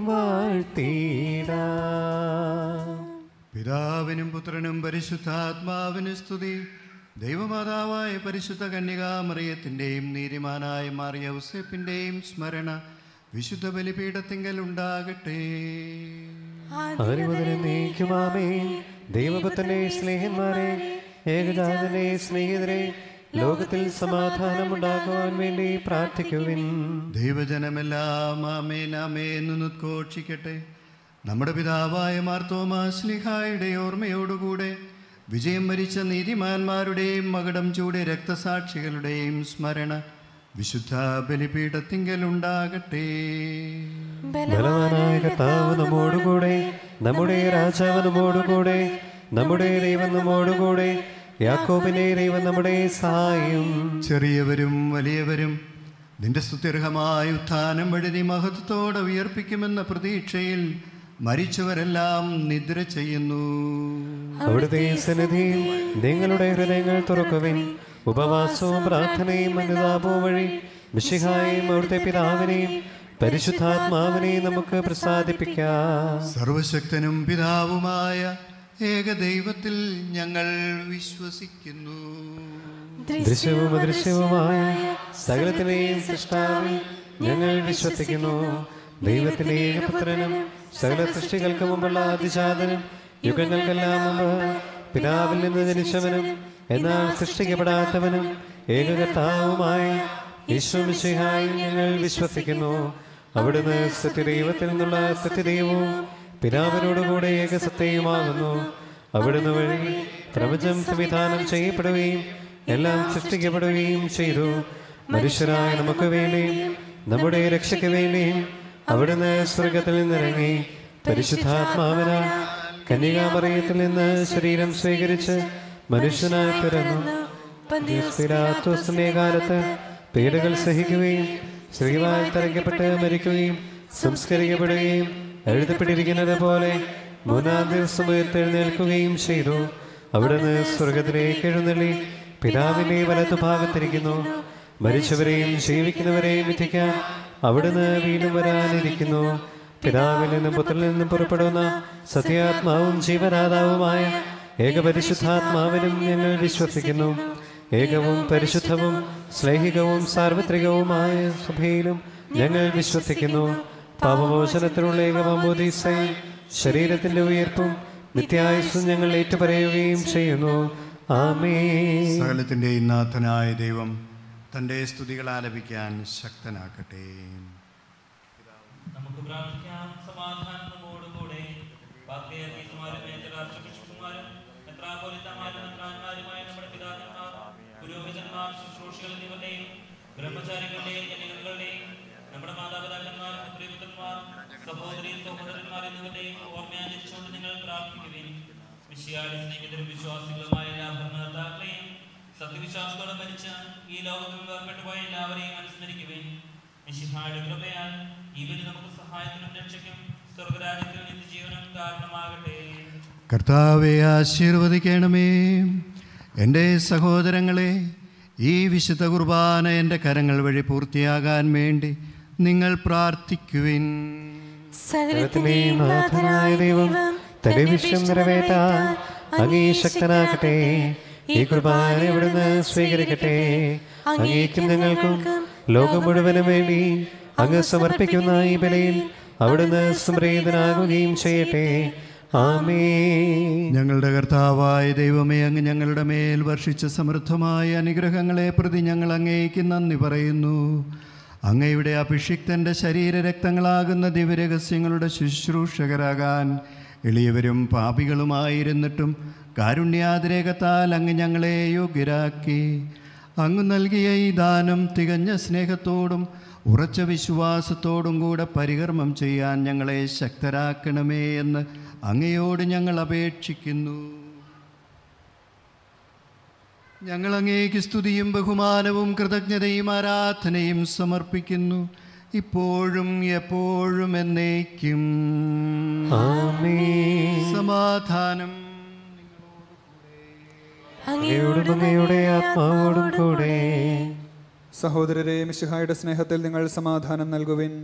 വാഴ്ത്തിടാം പിതാവിനും പുത്രനും പരിശുദ്ധാത്മാവിനും സ്തുതി ദൈവമാതാവായ പരിശുദ്ധ കന്യകാമറിയത്തിൻ്റെയും നീതിമാനായ മാറിയ ഔസേപ്പിൻ്റെയും സ്മരണ വിശുദ്ധ ബലിപീഠത്തിങ്കൽ ഉണ്ടാകട്ടെ ആദ്യമുതൽ നീക്കുമാമേ ദൈവപുത്രനെ സ്നേഹന്മാരെ ഏകജാതനെ സ്നേഹിതരെ ലോകത്തിൽ സമാധാനമുണ്ടാക്കുവാൻ വേണ്ടി പ്രാർത്ഥിക്കുവിൻ ദൈവജനമെല്ലാം ആമേൻ ആമേൻ എന്ന് ഉദ്ഘോഷിക്കട്ടെ നമ്മുടെ പിതാവായ മാർത്തോമാ സ്ലിഹായുടെ ഓർമ്മയോടുകൂടെ വിജയം വരിച്ച നീതിമാന്മാരുടെയും മകടം ചൂടെ രക്തസാക്ഷികളുടെയും സ്മരണ വിശുദ്ധ ബലിപീഠത്തിങ്കൽ ഉണ്ടാകട്ടെ ബലവാനായ കർത്താവ് നമ്മോടുകൂടെ നമ്മുടെ രാജാവ് നമ്മോടുകൂടെ നമ്മുടെ ദൈവം നമ്മോടുകൂടെ യാക്കോബിനെ ദൈവം നമ്മുടെ സഹായം ചെറിയവരും വലിയവരും നിന്റെ സ്തുത്യർഹമായ ഉത്ഥാനം വഴി നീ മഹത്വത്തോടെ ഉയർപ്പിക്കുമെന്ന പ്രതീക്ഷയിൽ മരിച്ചവരെല്ലാം നിദ്ര ചെയ്യുന്നു അവിടുത്തെ സന്നിധിയിൽ നിങ്ങളുടെ ഹൃദയങ്ങൾ തുറക്കുവിൻ ഉപവാസവും പ്രാർത്ഥനയും അനുതാപവും വഴി മിശിഹായും അവിടുത്തെ പിതാവിനെയും പരിശുദ്ധാത്മാവിനെയും നമുക്ക് പ്രസാദിപ്പിക്കാം സർവശക്തനും പിതാവുമായ ഏകദൈവത്തിൽ ഞങ്ങൾ വിശ്വസിക്കുന്നു ദൃശ്യവും അദൃശ്യവുമായ സകലത്തിനെയും സൃഷ്ടാവിൽ ഞങ്ങൾ വിശ്വസിക്കുന്നു ദൈവത്തിന്റെ ഏകപുത്രനും സകല സൃഷ്ടികൾക്ക് മുമ്പുള്ള അതിജാതനും യുഗങ്ങൾക്കെല്ലാം മുമ്പ് പിതാവിൽ നിന്ന് ജനിച്ചവനും എന്നാൽ സൃഷ്ടിക്കപ്പെടാത്തവനും ഏകകർത്താവുമായ ഈശ്വമിശിഹായി ഞങ്ങൾ വിശ്വസിക്കുന്നു അവിടുന്ന് സത്യദൈവത്തിൽ നിന്നുള്ള സത്യദൈവവും പിതാവിനോടുകൂടെ ഏകസത്യയുമാകുന്നു അവിടുന്ന് വഴി പ്രപഞ്ചം സംവിധാനം ചെയ്യപ്പെടുകയും എല്ലാം സൃഷ്ടിക്കപ്പെടുകയും ചെയ്തു മനുഷ്യരായ നമുക്ക് വേണ്ടിയും നമ്മുടെ രക്ഷയ്ക്ക് വേണ്ടിയും അവിടുന്ന് സ്വർഗത്തിൽ നിന്നിറങ്ങി പരിശുദ്ധാത്മാവിനാൽ കന്യകാമറിയത്തിൽ നിന്ന് ശരീരം സ്വീകരിച്ച് മനുഷ്യനായി പിറന്നു പിലാത്തോസിന്റെ കാലത്ത് പീഡകൾ സഹിക്കുകയും സ്ത്രീവായി തറയ്ക്കപ്പെട്ട് മരിക്കുകയും സംസ്കരിക്കപ്പെടുകയും എഴുതപ്പെട്ടിരിക്കുന്നത് പോലെ മൂന്നാം ദിവസം ഉയർത്തെഴുന്നേൽക്കുകയും ചെയ്തു അവിടുന്ന് സ്വർഗത്തിലേക്ക് എഴുന്നള്ളി പിതാവിന്റെ വലത്തു ഭാഗത്തിരിക്കുന്നു മരിച്ചവരെയും ജീവിക്കുന്നവരെയും വിധിക്കാൻ അവിടുന്ന് വീണ്ടും വരാനിരിക്കുന്നു പിതാവിൽ നിന്നും പുത്രനിൽ നിന്നും പുറപ്പെടുന്ന സത്യാത്മാവും ജീവനാഥാവുമായ ഏകപരിശുദ്ധാത്മാവിനും ഞങ്ങൾ വിശ്വസിക്കുന്നു ഏകവും പരിശുദ്ധവും സ്ലൈഹികവും സാർവത്രികവുമായ സഭയിലും ഞങ്ങൾ വിശ്വസിക്കുന്നു പാപമോചനത്തിനുള്ള ഏകമോദീസയും ശരീരത്തിന്റെ ഉയർപ്പും നിത്യായുസ്സും ഞങ്ങൾ ഏറ്റുപറയുകയും ചെയ്യുന്നു ആമേ സകലത്തിൻ്റെയും നാഥനായ ദൈവം തൻ്റെ സ്തുതികൾ ആലപിക്കാൻ ശക്തനാക്കട്ടെ നമുക്ക് പ്രാർത്ഥിക്കാം സമാധാനം നമ്മോടുകൂടെ പാത്രിയർക്കീസുമാരും മേജരാഷ്ട്രബിഷപ്പുമാരും മെത്രാപോലിത്തമാരും മെത്രാന്മാരുമായ നമ്മുടെ പിതാക്കന്മാർ പുരോഹിതന്മാർ ശുശ്രൂഷികൾ എന്നിവരുടെയും ബ്രഹ്മചാരികളുടെയും കന്യകകളുടെയും നമ്മുടെ മാതാപിതാക്കന്മാർ പുത്രിപുത്രന്മാർ സഹോദരി സഹോദരന്മാർ എന്നിവരുടെയും ഓർമ്മയാചരിച്ചുകൊണ്ട് നിങ്ങൾ പ്രാർത്ഥിക്കുകയും വിശ്വാസി സ്നേഹിതരും വിശ്വാസികളുമായ എല്ലാ ഭരണകർത്താക്കളെയും സത്യവിശ്വാസത്തോടെ മരിച്ച ഈ ലോകത്തിൽ വേർപെട്ടു പോയ എല്ലാവരെയും അനുസ്മരിക്കുകയും മിശിഹായുടെ കൃപയാൽ ഇവര് നമുക്ക് സഹായത്തിനും രക്ഷയ്ക്കും സ്വർഗരാജ്യത്തിൽ നിത്യജീവനും കാരണമാകട്ടെ കർത്താവെ ആശീർവദിക്കണമേ എൻ്റെ സഹോദരങ്ങളെ ഈ വിശുദ്ധ കുർബാന എൻ്റെ കരങ്ങൾ വഴി പൂർത്തിയാകാൻ വേണ്ടി നിങ്ങൾ പ്രാർത്ഥിക്കുവിൻ സകലത്തിന്റെയും നാഥനായ ദൈവം തന്റെ വിഷയം നിറവേറ്റാൻ അങ്ങേ ശക്തനാക്കട്ടെ ഈ കുർബാന ഇവിടുന്ന് സ്വീകരിക്കട്ടെ അങ്ങേക്കും ഞങ്ങൾക്കും ലോകം മുഴുവനും വേണ്ടി അങ്ങ് സമർപ്പിക്കുന്ന ഈ ബലയിൽ അവിടുന്ന് സംപ്രീതനാകുകയും ചെയ്യട്ടെ ആമേ ഞങ്ങളുടെ കർത്താവായ ദൈവമേ അങ്ങ് ഞങ്ങളുടെ മേൽ വർഷിച്ച സമൃദ്ധമായ അനുഗ്രഹങ്ങളെ പ്രതി ഞങ്ങൾ അങ്ങേക്ക് നന്ദി പറയുന്നു അങ്ങയുടെ അഭിഷിക്തൻ്റെ ശരീരരക്തങ്ങളാകുന്ന ദിവ്യരഹസ്യങ്ങളുടെ ശുശ്രൂഷകരാകാൻ എളിയവരും പാപികളുമായിരുന്നിട്ടും കാരുണ്യാതിരേകത്താൽ അങ്ങ് ഞങ്ങളെ യോഗ്യരാക്കി അങ്ങ് നൽകിയ ഈ ദാനം തികഞ്ഞ സ്നേഹത്തോടും ഉറച്ച വിശ്വാസത്തോടും കൂടെ പരികർമ്മം ചെയ്യാൻ ഞങ്ങളെ ശക്തരാക്കണമേ എന്ന് അങ്ങയോട് ഞങ്ങൾ അപേക്ഷിക്കുന്നു ഞങ്ങൾ അങ്ങേക്ക് സ്തുതിയും ബഹുമാനവും കൃതജ്ഞതയും ആരാധനയും സമർപ്പിക്കുന്നു ഇപ്പോഴും എപ്പോഴും എന്നേക്കും സമാധാനം അങ്ങയോടും അങ്ങയുടെ ആത്മാവോടും കൂടെ സഹോദരരെ മിശിഹായുടെ സ്നേഹത്തിൽ നിങ്ങൾ സമാധാനം നൽകുവിൻ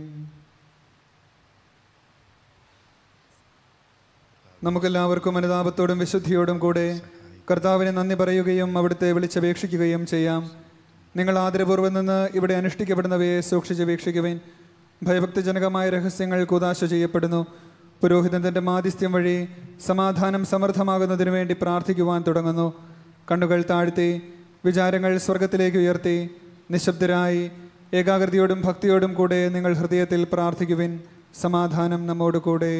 നമുക്കെല്ലാവർക്കും അനുതാപത്തോടും വിശുദ്ധിയോടും കൂടെ കർത്താവിനെ നന്ദി പറയുകയും അവിടുത്തെ വിളിച്ചപേക്ഷിക്കുകയും ചെയ്യാം നിങ്ങൾ ആദരപൂർവ്വം നിന്ന് ഇവിടെ അനുഷ്ഠിക്കപ്പെടുന്നവയെ സൂക്ഷിച്ച് വീക്ഷിക്കുവിൻ ഭയഭക്തിജനകമായ രഹസ്യങ്ങൾ കുതാശ ചെയ്യപ്പെടുന്നു പുരോഹിതൻ തൻ്റെ മാധ്യസ്ഥ്യം വഴി സമാധാനം സമൃദ്ധമാകുന്നതിനു വേണ്ടി പ്രാർത്ഥിക്കുവാൻ തുടങ്ങുന്നു കണ്ണുകൾ താഴ്ത്തി വിചാരങ്ങൾ സ്വർഗത്തിലേക്ക് ഉയർത്തി നിശബ്ദരായി ഏകാഗ്രതയോടും ഭക്തിയോടും കൂടെ നിങ്ങൾ ഹൃദയത്തിൽ പ്രാർത്ഥിക്കുവിൻ സമാധാനം നമ്മോട് കൂടെ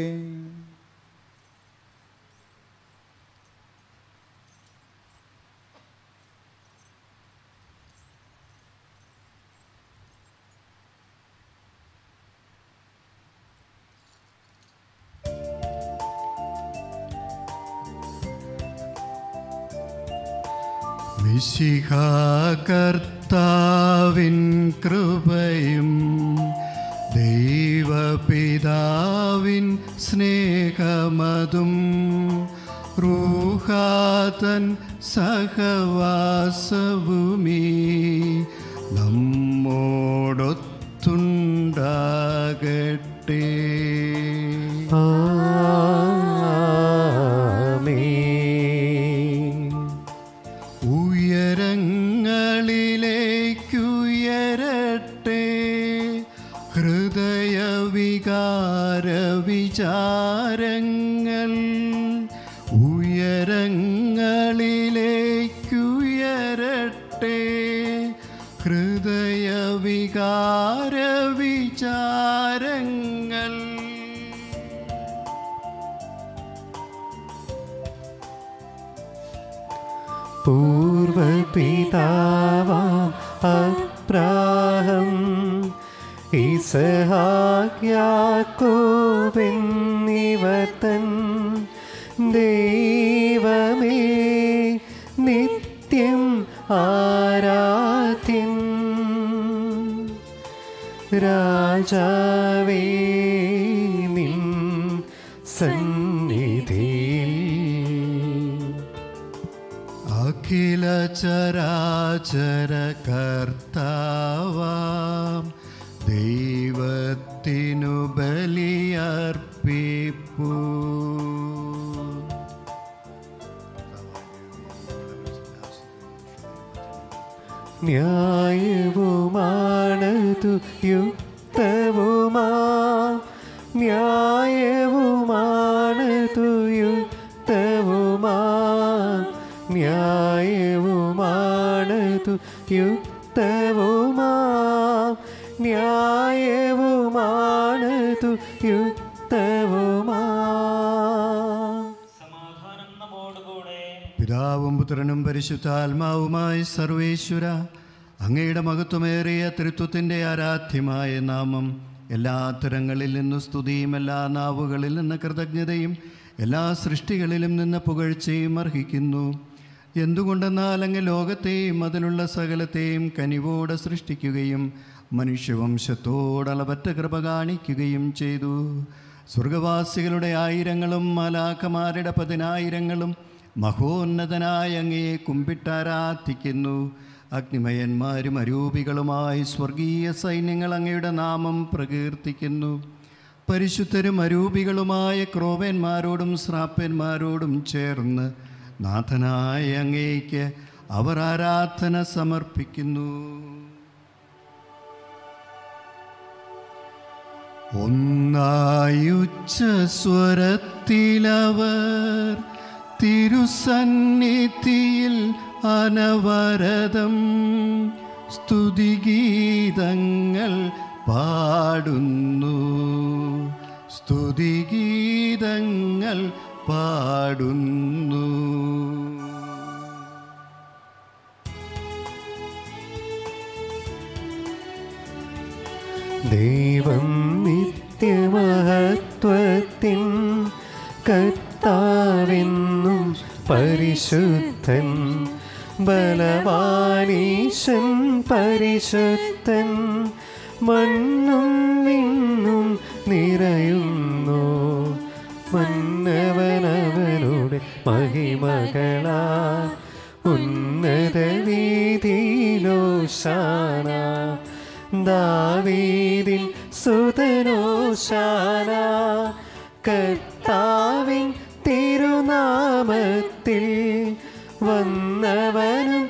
കർത്താവിൻ കൃപയും ദൈവപിതാവിൻ പിതാവിൻ സ്നേഹമതും റൂഹാതൻ സഹവാസവുമീ നമ്മോടൊത്തുണ്ടാകട്ടെ ഉയരങ്ങളിലേക്കുയരട്ടെ ഹൃദയവികാര വിചാരങ്ങൾ ഉയരങ്ങളിലേക്കുയരട്ടെ ഹൃദയവികാര വിചാരങ്ങൾ പൂർവപിതാവാം അബ്രാഹം ഇസഹാക്യാക്കോബെന്നിവതൻ ദൈവമേ നിത്യം ആരാധ്യൻ രാജാവേ നിൻ സന്നിധിയിൽ അഖില ചരാചര കർത്താവാം ദൈവത്തിനു ബലിയർപ്പിപ്പൂ ന്യായവുമാണതു യുക്തവുമാ ന്യായവുമാണതു യുക്തവുമാ ന്യായവുമാണതു യുക്തവുമാ ന്യായവുമാണതു യുക്തവുമാ പിതാവും പുത്രനും പരിശുദ്ധാത്മാവുമായി സർവേശ്വര അങ്ങയുടെ മഹത്വമേറിയ തൃത്വത്തിൻ്റെ ആരാധ്യമായ നാമം എല്ലാ തരങ്ങളിൽ നിന്ന് സ്തുതിയും എല്ലാ നാവുകളിൽ നിന്ന് കൃതജ്ഞതയും എല്ലാ സൃഷ്ടികളിലും നിന്ന് പുകഴ്ചയും അർഹിക്കുന്നു എന്തുകൊണ്ടെന്നാൽ അങ്ങ് ലോകത്തെയും അതിലുള്ള സകലത്തെയും കനിവോടെ സൃഷ്ടിക്കുകയും മനുഷ്യവംശത്തോടളവറ്റ കൃപ കാണിക്കുകയും ചെയ്തു സ്വർഗവാസികളുടെ ആയിരങ്ങളും മലാഖമാരുടെ പതിനായിരങ്ങളും മഹോന്നതനായ അങ്ങയെ കുമ്പിട്ടാരാധിക്കുന്നു അഗ്നിമയന്മാരും അരൂപികളുമായി സ്വർഗീയ സൈന്യങ്ങൾ അങ്ങയുടെ നാമം പ്രകീർത്തിക്കുന്നു പരിശുദ്ധരും അരൂപികളുമായ ക്രോവന്മാരോടും ശ്രാപ്പന്മാരോടും ചേർന്ന് നാഥനായ അങ്ങേക്ക് അവർ ആരാധന സമർപ്പിക്കുന്നു ഒന്നായുച്ച സ്വരത്തിലവർ തിരുസന്നിധിയിൽ അനവരതം സ്തുതിഗീതങ്ങൾ പാടുന്നു സ്തുതിഗീതങ്ങൾ പാടുന്നു ദൈവം നിത്യമഹത്വത്തിൻ കർത്താവെന്നും പരിശുദ്ധൻ ബലവാനീശൻ പരിശുദ്ധൻ മണ്ണും വിണ്ണും നിറയുന്നു മന്നവനവനുടെ മഹിമകളാ ഉന്നത വീതിയിലോശാന ദാവീദിൻ സുതനോശാന കർത്താവിൻ തിരുനാമത്തിൽ വന്നവനും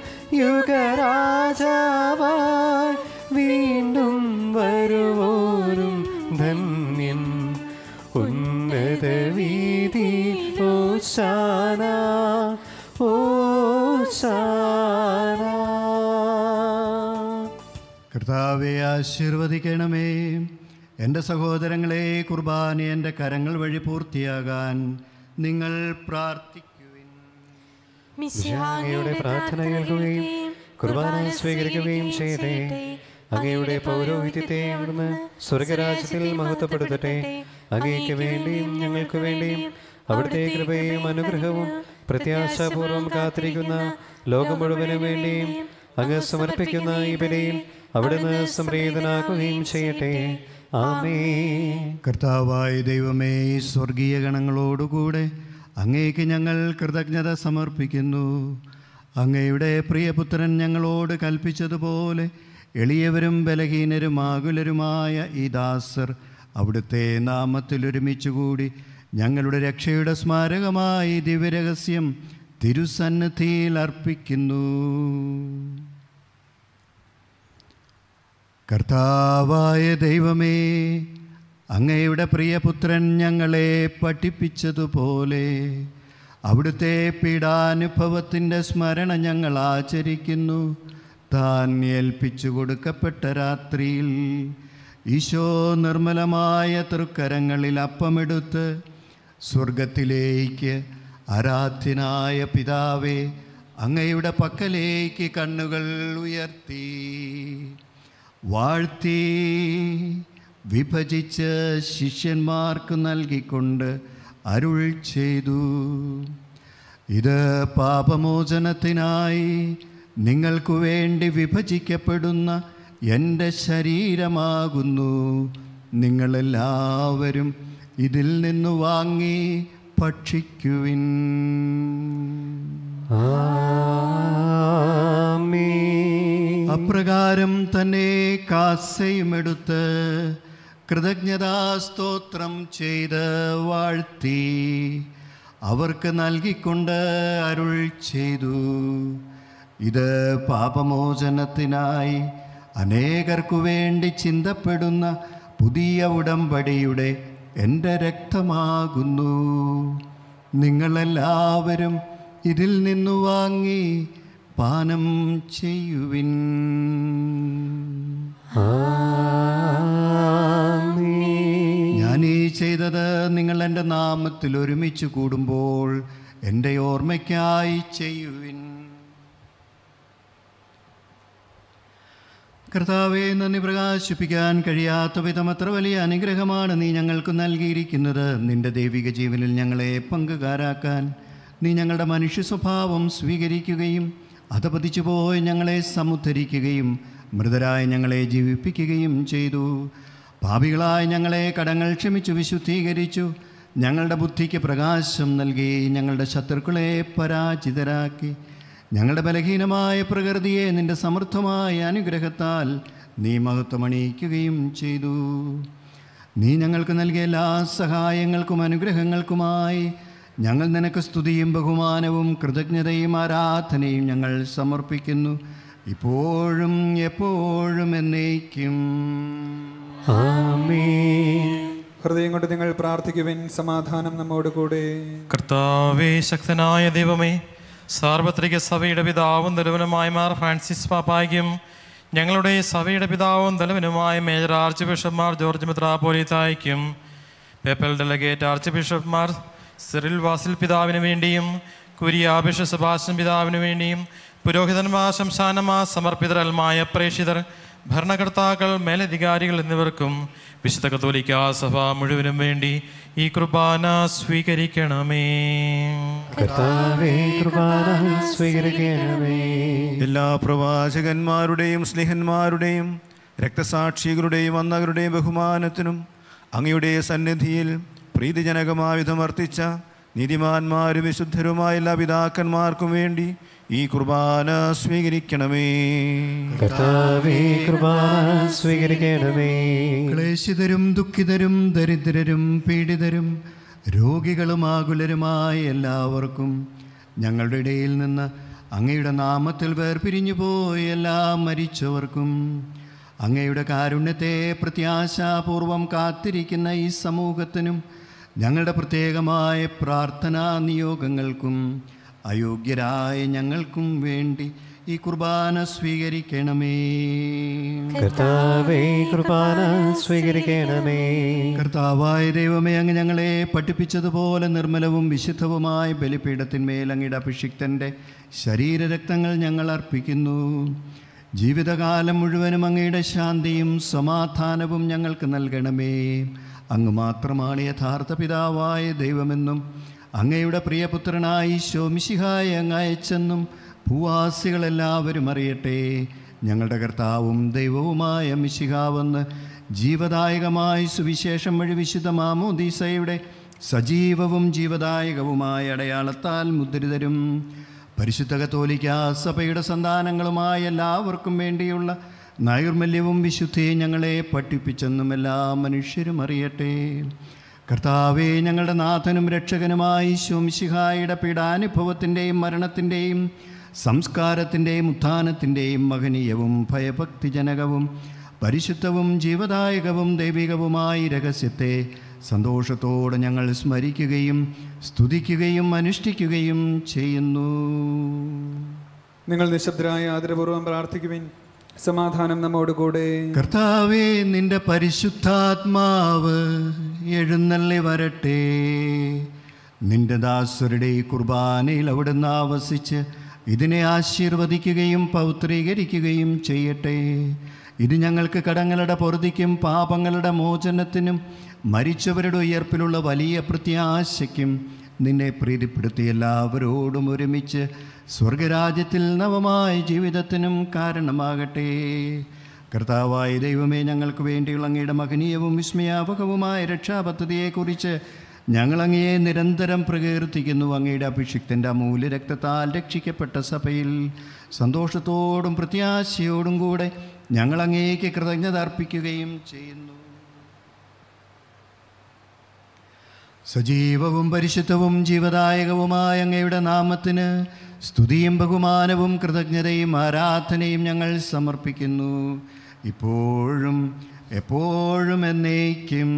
യുഗരാജാവായി വീണ്ടും വരുവോരും ധന്യൻ ഉന്നത വീതി ഓശാന ഓശാന കർത്താവെ ആശീർവദിക്കണമേ എൻ്റെ സഹോദരങ്ങളെ കുർബാന എൻ്റെ കരങ്ങൾ വഴി പൂർത്തിയാകാൻ നിങ്ങൾ പ്രാർത്ഥിക്കുവിൻ അങ്ങയുടെ പ്രാർത്ഥന കേൾക്കുകയും കുർബാന സ്വീകരിക്കുകയും ചെയ്യട്ടെ അങ്ങയുടെ പൗരോഹിത്യത്തെ അവിടുന്ന് സ്വർഗരാജ്യത്തിൽ മഹത്വപ്പെടുത്തട്ടെ അങ്ങയ്ക്ക് വേണ്ടിയും ഞങ്ങൾക്ക് വേണ്ടിയും അവിടുത്തെ കൃപയും അനുഗ്രഹവും പ്രത്യാശാപൂർവം കാത്തിരിക്കുന്ന ലോകം മുഴുവനും വേണ്ടിയും അങ്ങ് സമർപ്പിക്കുന്ന ഈ ബലിയിൽ അവിടുന്ന് സംപ്രീതനാക്കുകയും ചെയ്യട്ടെ ആമേൻ കർത്താവായ ദൈവമേ ഈ സ്വർഗീയ ഗണങ്ങളോടുകൂടെ അങ്ങേക്ക് ഞങ്ങൾ കൃതജ്ഞത സമർപ്പിക്കുന്നു അങ്ങയുടെ പ്രിയപുത്രൻ ഞങ്ങളോട് കൽപ്പിച്ചതുപോലെ എളിയവരും ബലഹീനരും ആകുലരുമായ ഈ ദാസർ അവിടുത്തെ നാമത്തിൽ ഒരുമിച്ചുകൂടി ഞങ്ങളുടെ രക്ഷയുടെ സ്മാരകമായി ദിവ്യരഹസ്യം തിരുസന്നിധിയിൽ അർപ്പിക്കുന്നു കർത്താവായ ദൈവമേ അങ്ങയുടെ പ്രിയപുത്രൻ ഞങ്ങളെ പഠിപ്പിച്ചതുപോലെ അവിടുത്തെ പീഡാനുഭവത്തിൻ്റെ സ്മരണ ഞങ്ങൾ ആചരിക്കുന്നു താൻ ഏൽപ്പിച്ചു കൊടുക്കപ്പെട്ട രാത്രിയിൽ ഈശോ നിർമ്മലമായ തൃക്കരങ്ങളിൽ അപ്പമെടുത്ത് സ്വർഗത്തിലേക്ക് ആരാധ്യനായ പിതാവേ അങ്ങയുടെ പക്കലേക്ക് കണ്ണുകൾ ഉയർത്തി വാഴ്ത്തി വിഭജിച്ച് ശിഷ്യന്മാർക്ക് നൽകിക്കൊണ്ട് അരുൾ ചെയ്തു ഇത് പാപമോചനത്തിനായി നിങ്ങൾക്കു വേണ്ടി വിഭജിക്കപ്പെടുന്ന എൻ്റെ ശരീരമാകുന്നു നിങ്ങളെല്ലാവരും ഇതിൽ നിന്ന് വാങ്ങി ഭക്ഷിക്കുവിൻ അപ്രകാരം തന്നെ കാസയുമെടുത്ത് കൃതജ്ഞതാസ്തോത്രം ചെയ്ത് വാഴ്ത്തി അവർക്ക് നൽകിക്കൊണ്ട് അരുൾ ചെയ്തു ഇത് പാപമോചനത്തിനായി അനേകർക്കു വേണ്ടി ചിന്തപ്പെടുന്ന പുതിയ ഉടമ്പടിയുടെ എൻ്റെ രക്തമാകുന്നു നിങ്ങളെല്ലാവരും ഇതിൽ നിന്നു വാങ്ങി പാനം ചെയ്യുവിൻ ഞാൻ ഈ ചെയ്തത് നിങ്ങൾ എൻ്റെ നാമത്തിൽ ഒരുമിച്ച് കൂടുമ്പോൾ എൻ്റെ ഓർമ്മയ്ക്കായി ചെയ്യുവിൻ കർത്താവെ നന്ദി പ്രകാശിപ്പിക്കാൻ കഴിയാത്ത വിധം അത്ര വലിയ അനുഗ്രഹമാണ് നീ ഞങ്ങൾക്ക് നൽകിയിരിക്കുന്നത് നിന്റെ ദൈവിക ജീവനിൽ ഞങ്ങളെ പങ്കുകാരാക്കാൻ നീ ഞങ്ങളുടെ മനുഷ്യ സ്വഭാവം സ്വീകരിക്കുകയും അധപതിച്ചു പോയി ഞങ്ങളെ സമുദ്ധരിക്കുകയും മൃതരായ ഞങ്ങളെ ജീവിപ്പിക്കുകയും ചെയ്തു പാപികളായ ഞങ്ങളെ കടങ്ങൾ ക്ഷമിച്ചു വിശുദ്ധീകരിച്ചു ഞങ്ങളുടെ ബുദ്ധിക്ക് പ്രകാശം നൽകി ഞങ്ങളുടെ ശത്രുക്കളെ പരാജിതരാക്കി ഞങ്ങളുടെ ബലഹീനമായ പ്രകൃതിയെ നിന്റെ സമൃദ്ധമായ അനുഗ്രഹത്താൽ നീ മഹത്വമണിയിക്കുകയും ചെയ്തു നീ ഞങ്ങൾക്ക് നൽകിയ എല്ലാ സഹായങ്ങൾക്കും അനുഗ്രഹങ്ങൾക്കുമായി ഞങ്ങൾ നിനക്ക് സ്തുതിയും ബഹുമാനവും കൃതജ്ഞതയും ആരാധനയും ഞങ്ങൾ സമർപ്പിക്കുന്നു ഇപ്പോഴും എപ്പോഴും എന്നേക്കും ഹൃദയം കൊണ്ട് നിങ്ങൾ പ്രാർത്ഥിക്കുവിൻ സമാധാനം നമ്മോട് കൂടെ കർത്താവേ ശക്തനായ ദൈവമേ സാർവത്രിക സഭയുടെ പിതാവും തലവനുമായ മാർ ഫ്രാൻസിസ് പാപ്പായ്ക്കും ഞങ്ങളുടെ സഭയുടെ പിതാവും തലവനുമായ major arch ബിഷപ്പ്മാർ George മിത്രാപോലിത്തായ്ക്കും papal delegate arch ബിഷപ്പ്മാർ Cyril Vasil പിതാവിന് വേണ്ടിയും കുര്യാഭിഷ സുഭാഷൻ പിതാവിന് വേണ്ടിയും പുരോഹിതന്മാർ ശംശാനമാർ സമർപ്പിതരൽമായ പ്രേക്ഷിതർ ഭരണകർത്താക്കൾ മേലധികാരികൾ എന്നിവർക്കും വിശുദ്ധ കത്തോലിക്ക സഭ മുഴുവനും വേണ്ടി ഈ കുർബാന സ്വീകരിക്കണമേ കർത്താവേ കൃപാന സ്വീകരിക്കണമേ എല്ലാ പ്രവാചകന്മാരുടെയും സ്നേഹന്മാരുടെയും രക്തസാക്ഷികളുടെയും അന്നവരുടെയും ബഹുമാനത്തിനും അങ്ങയുടെ സന്നിധിയിൽ പ്രീതിജനകമായ വിധമർത്തിച്ച നീതിമാന്മാരും വിശുദ്ധരുമായ എല്ലാ പിതാക്കന്മാർക്കും വേണ്ടി ഈ കുർബാന സ്വീകരിക്കണമേ കർത്താവേ കൃപാന സ്വീകരിക്കണമേ ക്ലേശിതരും ദുഃഖിതരും ദരിദ്രരും പീഡിതരും രോഗികളും ആകുലരുമായ എല്ലാവർക്കും ഞങ്ങളുടെ ഇടയിൽ നിന്ന് അങ്ങയുടെ നാമത്തിൽ വേർപിരിഞ്ഞു പോയ എല്ലാ മരിച്ചവർക്കും അങ്ങയുടെ കാരുണ്യത്തെ പ്രത്യാശാപൂർവം കാത്തിരിക്കുന്ന ഈ സമൂഹത്തിനും ഞങ്ങളുടെ പ്രത്യേകമായ പ്രാർത്ഥനാ നിയോഗങ്ങൾക്കും അയോഗ്യരായ ഞങ്ങൾക്കും വേണ്ടി ഈ കുർബാന സ്വീകരിക്കണമേ കർത്താവേ കൃപാന സ്വീകരിക്കണമേ കർത്താവായ ദൈവമേ അങ്ങ് ഞങ്ങളെ പഠിപ്പിച്ചതുപോലെ നിർമ്മലവും വിശുദ്ധവുമായ ബലിപീഠത്തിന്മേൽ അങ്ങയുടെ അഭിഷിക്തൻ്റെ ശരീരരക്തങ്ങൾ ഞങ്ങൾ അർപ്പിക്കുന്നു ജീവിതകാലം മുഴുവനും അങ്ങയുടെ ശാന്തിയും സമാധാനവും ഞങ്ങൾക്ക് നൽകണമേ അങ്ങ് മാത്രമാണ് യഥാർത്ഥ പിതാവായ ദൈവമെന്നും അങ്ങയുടെ പ്രിയപുത്രനായി ശോമിശിഹായ അങ്ങ് അയച്ചെന്നും ഭൂവാസികളെല്ലാവരും അറിയട്ടെ ഞങ്ങളുടെ കർത്താവും ദൈവവുമായ മിശിഹാവെന്ന് ജീവദായകമായ സുവിശേഷം വഴി വിശുദ്ധ മാമോദീസയുടെ സജീവവും ജീവദായകവുമായ അടയാളത്താൽ മുദ്രിതരും പരിശുദ്ധ കത്തോലിക്ക സഭയുടെ സന്താനങ്ങളുമായ എല്ലാവർക്കും വേണ്ടിയുള്ള നൈർമല്യവും വിശുദ്ധിയും ഞങ്ങളെ പഠിപ്പിച്ചെന്നും എല്ലാ മനുഷ്യരും അറിയട്ടെ കർത്താവെ ഞങ്ങളുടെ നാഥനും രക്ഷകനുമായി ശോമിശിഹായുടെ പീഡാനുഭവത്തിൻ്റെയും മരണത്തിൻ്റെയും സംസ്കാരത്തിൻ്റെയും ഉത്ഥാനത്തിൻ്റെയും മഹനീയവും ഭയഭക്തിജനകവും പരിശുദ്ധവും ജീവദായകവും ദൈവികവുമായ രഹസ്യത്തെ സന്തോഷത്തോടെ ഞങ്ങൾ സ്മരിക്കുകയും സ്തുതിക്കുകയും അനുഷ്ഠിക്കുകയും ചെയ്യുന്നു നിങ്ങൾ നിശബ്ദരായ ആദരപൂർവ്വം പ്രാർത്ഥിക്കുവിൻ സമാധാനം നമ്മോടുകൂടെ കർത്താവേ നിന്റെ പരിശുദ്ധാത്മാവ് എഴുന്നള്ളി വരട്ടെ നിന്റെ ദാസരുടെ ഈ കുർബാനയിൽ അവിടുന്ന് ആവസിച്ച് ഇതിനെ ആശീർവദിക്കുകയും പൗത്രീകരിക്കുകയും ചെയ്യട്ടെ ഇത് ഞങ്ങൾക്ക് കടങ്ങളുടെ പൊറുതിക്കും പാപങ്ങളുടെ മോചനത്തിനും മരിച്ചവരുടെ ഉയർപ്പിലുള്ള വലിയ പ്രത്യാശയ്ക്കും നിന്നെ പ്രീതിപ്പെടുത്തി എല്ലാവരോടും ഒരുമിച്ച് സ്വർഗരാജ്യത്തിൽ നവമായ ജീവിതത്തിനും കാരണമാകട്ടെ കർത്താവായ ദൈവമേ ഞങ്ങൾക്ക് വേണ്ടിയുള്ള അങ്ങയുടെ മഹനീയവും വിസ്മയാപകവുമായ രക്ഷാപദ്ധതിയെക്കുറിച്ച് ഞങ്ങൾ അങ്ങയെ നിരന്തരം പ്രകീർത്തിക്കുന്നു അങ്ങയുടെ അഭിഷിക്തൻ്റെ അമൂല്യ രക്തത്താൽ രക്ഷിക്കപ്പെട്ട സഭയിൽ സന്തോഷത്തോടും പ്രത്യാശയോടും കൂടെ ഞങ്ങൾ അങ്ങേക്ക് കൃതജ്ഞത അർപ്പിക്കുകയും ചെയ്യുന്നു സജീവവും പരിശുദ്ധവും ജീവദായകവുമായ അങ്ങയുടെ നാമത്തിന് സ്തുതിയും ബഹുമാനവും കൃതജ്ഞതയും ആരാധനയും ഞങ്ങൾ സമർപ്പിക്കുന്നു ഇപ്പോഴും എപ്പോഴും എന്നേക്കും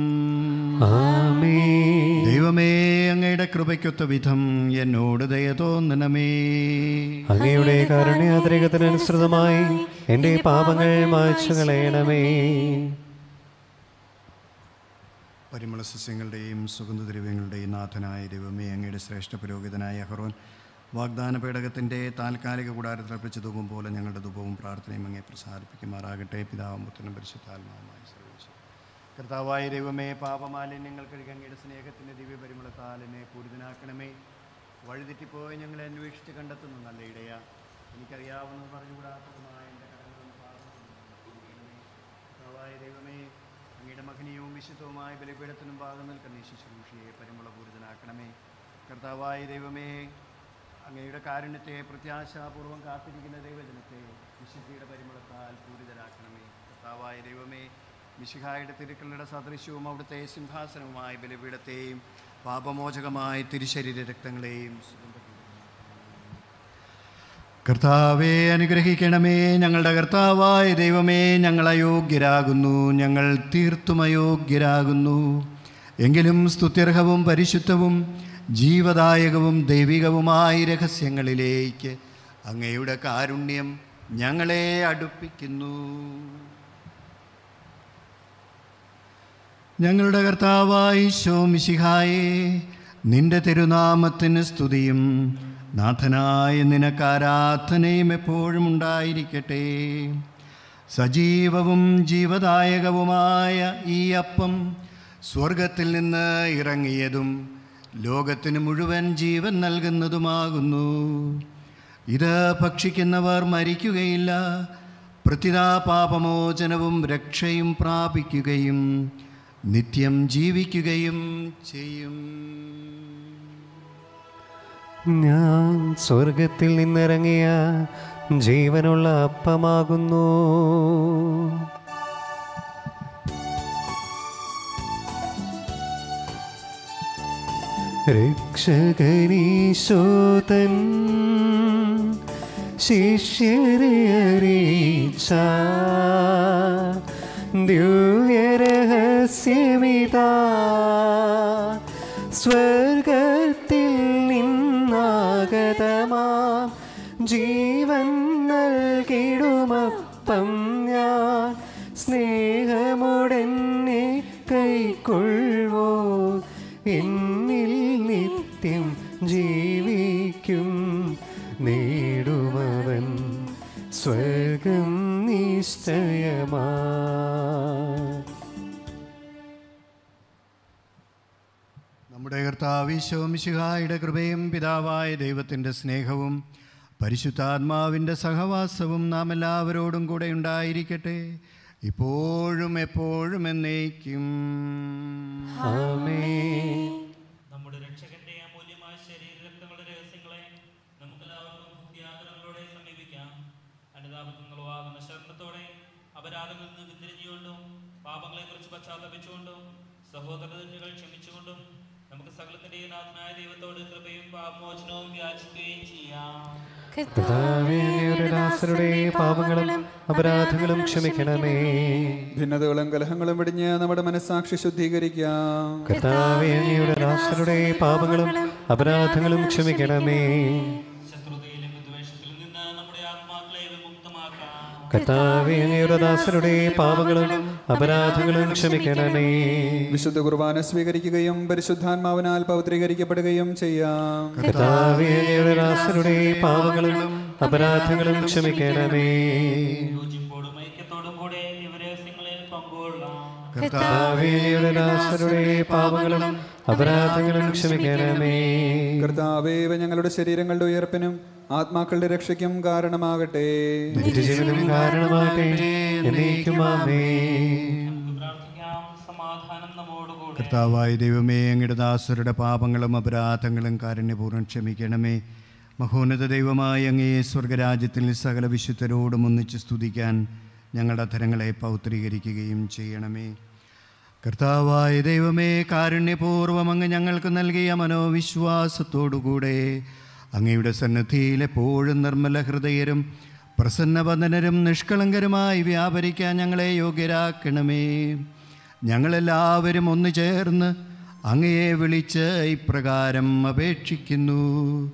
ദൈവമേ അങ്ങയുടെ കൃപയ്ക്കൊത്ത വിധം എന്നോട് ദയ തോന്നണമേ അങ്ങയുടെ കാരുണ്യാതിരകത്തിനനുസൃതമായി എൻ്റെ പാപങ്ങൾ മായ്ച്ചു കളയണമേ പരിമള സസ്യങ്ങളുടെയും സുഗന്ധദ്രവ്യങ്ങളുടെയും നാഥനായ ദൈവമേ അങ്ങയുടെ ശ്രേഷ്ഠ പുരോഹിതനായ ഹറോൻ വാഗ്ദാന പേടകത്തിൻ്റെ താൽക്കാലിക കൂടാരത്തിൽ അർപ്പിച്ച ധൂപം പോലെ ഞങ്ങളുടെ ധൂപവും പ്രാർത്ഥനയും അങ്ങേ പ്രസാദിപ്പിക്കുമാറാകട്ടെ പിതാവും പുത്രനും പരിശുദ്ധാത്മാവുമായി സർവീസ് കർത്താവായ ദൈവമേ പാപമാലിന്യങ്ങൾ കഴുകി അങ്ങയുടെ സ്നേഹത്തിൻ്റെ ദിവ്യ പരിമളത്താൽ എന്നെ പൂരിതനാക്കണമേ വഴിതെറ്റിപ്പോയി ഞങ്ങളെ അന്വേഷിച്ച് കണ്ടെത്തുന്നു നല്ല ഇടയ എനിക്കറിയാവുന്നത് പറഞ്ഞുകൂടാത്തതുമായ എൻ്റെ കടങ്ങളും പാപങ്ങളും കർത്താവായ ദൈവമേ അങ്ങയുടെ മഹനീയവും വിശുദ്ധവുമായ ബലിപീഠത്തിനും ഭാഗം നിൽക്കുന്ന ഈ ശുശ്രൂഷയെ പരിമളപൂരിതനാക്കണമേ കർത്താവായ ദൈവമേ അങ്ങയുടെ കാരുണ്യത്തെ പ്രത്യാശാപൂർവം കാത്തിരിക്കുന്ന ദൈവജനത്തെ വിശുദ്ധിയുടെ പരിമളത്താൽ പൂരിതരാക്കണമേ കർത്താവായ ദൈവമേ മിശിഹായുടെ തിരുക്കളുടെ സദൃശ്യവും അവിടുത്തെ സിംഹാസനവുമായ ബലിപീഠത്തെയും പാപമോചകമായ തിരുശരീര രക്തങ്ങളെയും കർത്താവെ അനുഗ്രഹിക്കണമേ ഞങ്ങളുടെ കർത്താവായ ദൈവമേ ഞങ്ങൾ അയോഗ്യരാകുന്നു ഞങ്ങൾ തീർത്തും അയോഗ്യരാകുന്നു എങ്കിലും സ്തുത്യർഹവും പരിശുദ്ധവും ജീവദായകവും ദൈവികവുമായ രഹസ്യങ്ങളിലേക്ക് അങ്ങയുടെ കാരുണ്യം ഞങ്ങളെ അടുപ്പിക്കുന്നു ഞങ്ങളുടെ കർത്താവായി ശോമിശിഹായെ നിന്റെ തിരുനാമത്തിന് സ്തുതിയും നാഥനായ നിനക്ക് ആരാധനയും എപ്പോഴും ഉണ്ടായിരിക്കട്ടെ സജീവവും ജീവദായകവുമായ ഈ അപ്പം സ്വർഗത്തിൽ നിന്ന് ഇറങ്ങിയതും ലോകത്തിന് മുഴുവൻ ജീവൻ നൽകുന്നതുമാകുന്നു ഇത് ഭക്ഷിക്കുന്നവർ മരിക്കുകയില്ല പ്രതിതാ പാപമോചനവും രക്ഷയും പ്രാപിക്കുകയും നിത്യം ജീവിക്കുകയും ചെയ്യും ഞാൻ സ്വർഗത്തിൽ നിന്നിറങ്ങിയ ജീവനുള്ള അപ്പമാകുന്നു രക്ഷകനീശോതൻ ശിഷ്യരെ അറിയിച്ച ദിവ്യരഹസ്യമിതാ സ്വർഗത്തിൽ നിന്നാഗതമാ ജീവൻ നൽകിടുമപ്പം ഞാൻ സ്നേഹമുടനെ കൈക്കൊള്ളുവോ എന്നിൽ നിത്യം ജീവിക്കും നേടുമവൻ സ്വർഗം നിശ്ചയമാ നമ്മുടെ കർത്താവിശോമിശിഹായുടെ കൃപയും പിതാവായ ദൈവത്തിൻ്റെ സ്നേഹവും പരിശുദ്ധാത്മാവിൻ്റെ സഹവാസവും നാം എല്ലാവരോടും കൂടെ ഉണ്ടായിരിക്കട്ടെ ഇപ്പോഴും എപ്പോഴും എന്നേക്കും നമ്മുടെ രക്ഷകന്റെ അമൂല്യമായ ശരീര രക്തങ്ങളുടെ രഹസ്യങ്ങളെ നമുക്കെല്ലാവർക്കും ഭക്തിയാഗ്രഹങ്ങളോടെ സമീപിക്കാം അനുതാപങ്ങളുമാകുന്ന ശരണത്തോടെ അപരാധങ്ങളിൽ നിന്ന് പിന്തിരിഞ്ഞുകൊണ്ടും പാപങ്ങളെക്കുറിച്ച് പശ്ചാത്തപിച്ചുകൊണ്ടും സഹോദരങ്ങൾ ക്ഷമിച്ചുകൊണ്ടും നമുക്ക് സകലത്തിന്റെയും നാഥനായ ദൈവത്തോട് കൃപയും പാപമോചനവും യാചിക്കുകയും ചെയ്യാം കർത്താവേ, അങ്ങയുടെ ദാസരുടെ പാപങ്ങളും അപരാധങ്ങളും ക്ഷമിക്കണമേ ഭിന്നതകളും കലഹങ്ങളും വെടിഞ്ഞ് നമ്മുടെ മനസ്സാക്ഷി ശുദ്ധീകരിക്കാം കർത്താവേ അങ്ങയുടെ ദാസരുടെ പാപങ്ങളും അപരാധങ്ങളും ക്ഷമിക്കണമേ ശത്രുതയിലും വിദ്വേഷത്തിലും നിന്ന് നമ്മുടെ ആത്മാക്കളെ വിമുക്തമാക്കാം കർത്താവേ അങ്ങയുടെ ദാസരുടെ പാപങ്ങളും അപരാധങ്ങളും ക്ഷമിക്കണമേ വിശുദ്ധ കുർബാന സ്വീകരിക്കുകയും പരിശുദ്ധാത്മാവിനാൽ പൗത്രീകരിക്കപ്പെടുകയും ചെയ്യാം കർത്താവേ അങ്ങയുടെ ദാസരുടെ പാപങ്ങളും അപരാധങ്ങളും ക്ഷമിക്കണമേ യോജിപ്പോടും ഐക്യത്തോടും കൂടെ ദിവരഹസ്യങ്ങളിൽ പങ്കുകൊള്ളാം കർത്താവേ അങ്ങയുടെ ദാസരുടെ പാപങ്ങളും അപരാധങ്ങളും ക്ഷമിക്കണമേ കർത്താവേ ഇവ ഞങ്ങളുടെ ശരീരങ്ങളുടെ ഉയർപ്പിനും ആത്മാക്കളുടെ രക്ഷയ്ക്കും കാരണമാകട്ടെ നിത്യജീവനും കാരണമാകട്ടെ എന്നേക്കും ആമേൻ പ്രാർത്ഥിക്കാം സമാധാനം നമ്മോടുകൂടെ കർത്താവായ ദൈവമേ അങ്ങയുടെ ദാസരുടെ പാപങ്ങളും അപരാധങ്ങളും കാരുണ്യപൂർവ്വം ക്ഷമിക്കണമേ മഹോന്നത ദൈവമായ അങ്ങേ സ്വർഗരാജ്യത്തിൽ സകല വിശുദ്ധരോടും ഒന്നിച്ച് സ്തുതിക്കാൻ ഞങ്ങളുടെ അധരങ്ങളെ പൗത്രീകരിക്കുകയും ചെയ്യണമേ കർത്താവായ ദൈവമേ കാരുണ്യപൂർവ്വം അങ്ങ് ഞങ്ങൾക്ക് നൽകിയ മനോവിശ്വാസത്തോടുകൂടെ അങ്ങയുടെ സന്നദ്ധിയിൽ എപ്പോഴും നിർമ്മല ഹൃദയരും പ്രസന്നവദനരും നിഷ്കളങ്കരുമായി വ്യാപരിക്കാൻ ഞങ്ങളെ യോഗ്യരാക്കണമേ ഞങ്ങളെല്ലാവരും ഒന്നു ചേർന്ന് അങ്ങയെ വിളിച്ച് ഇപ്രകാരം അപേക്ഷിക്കുന്നു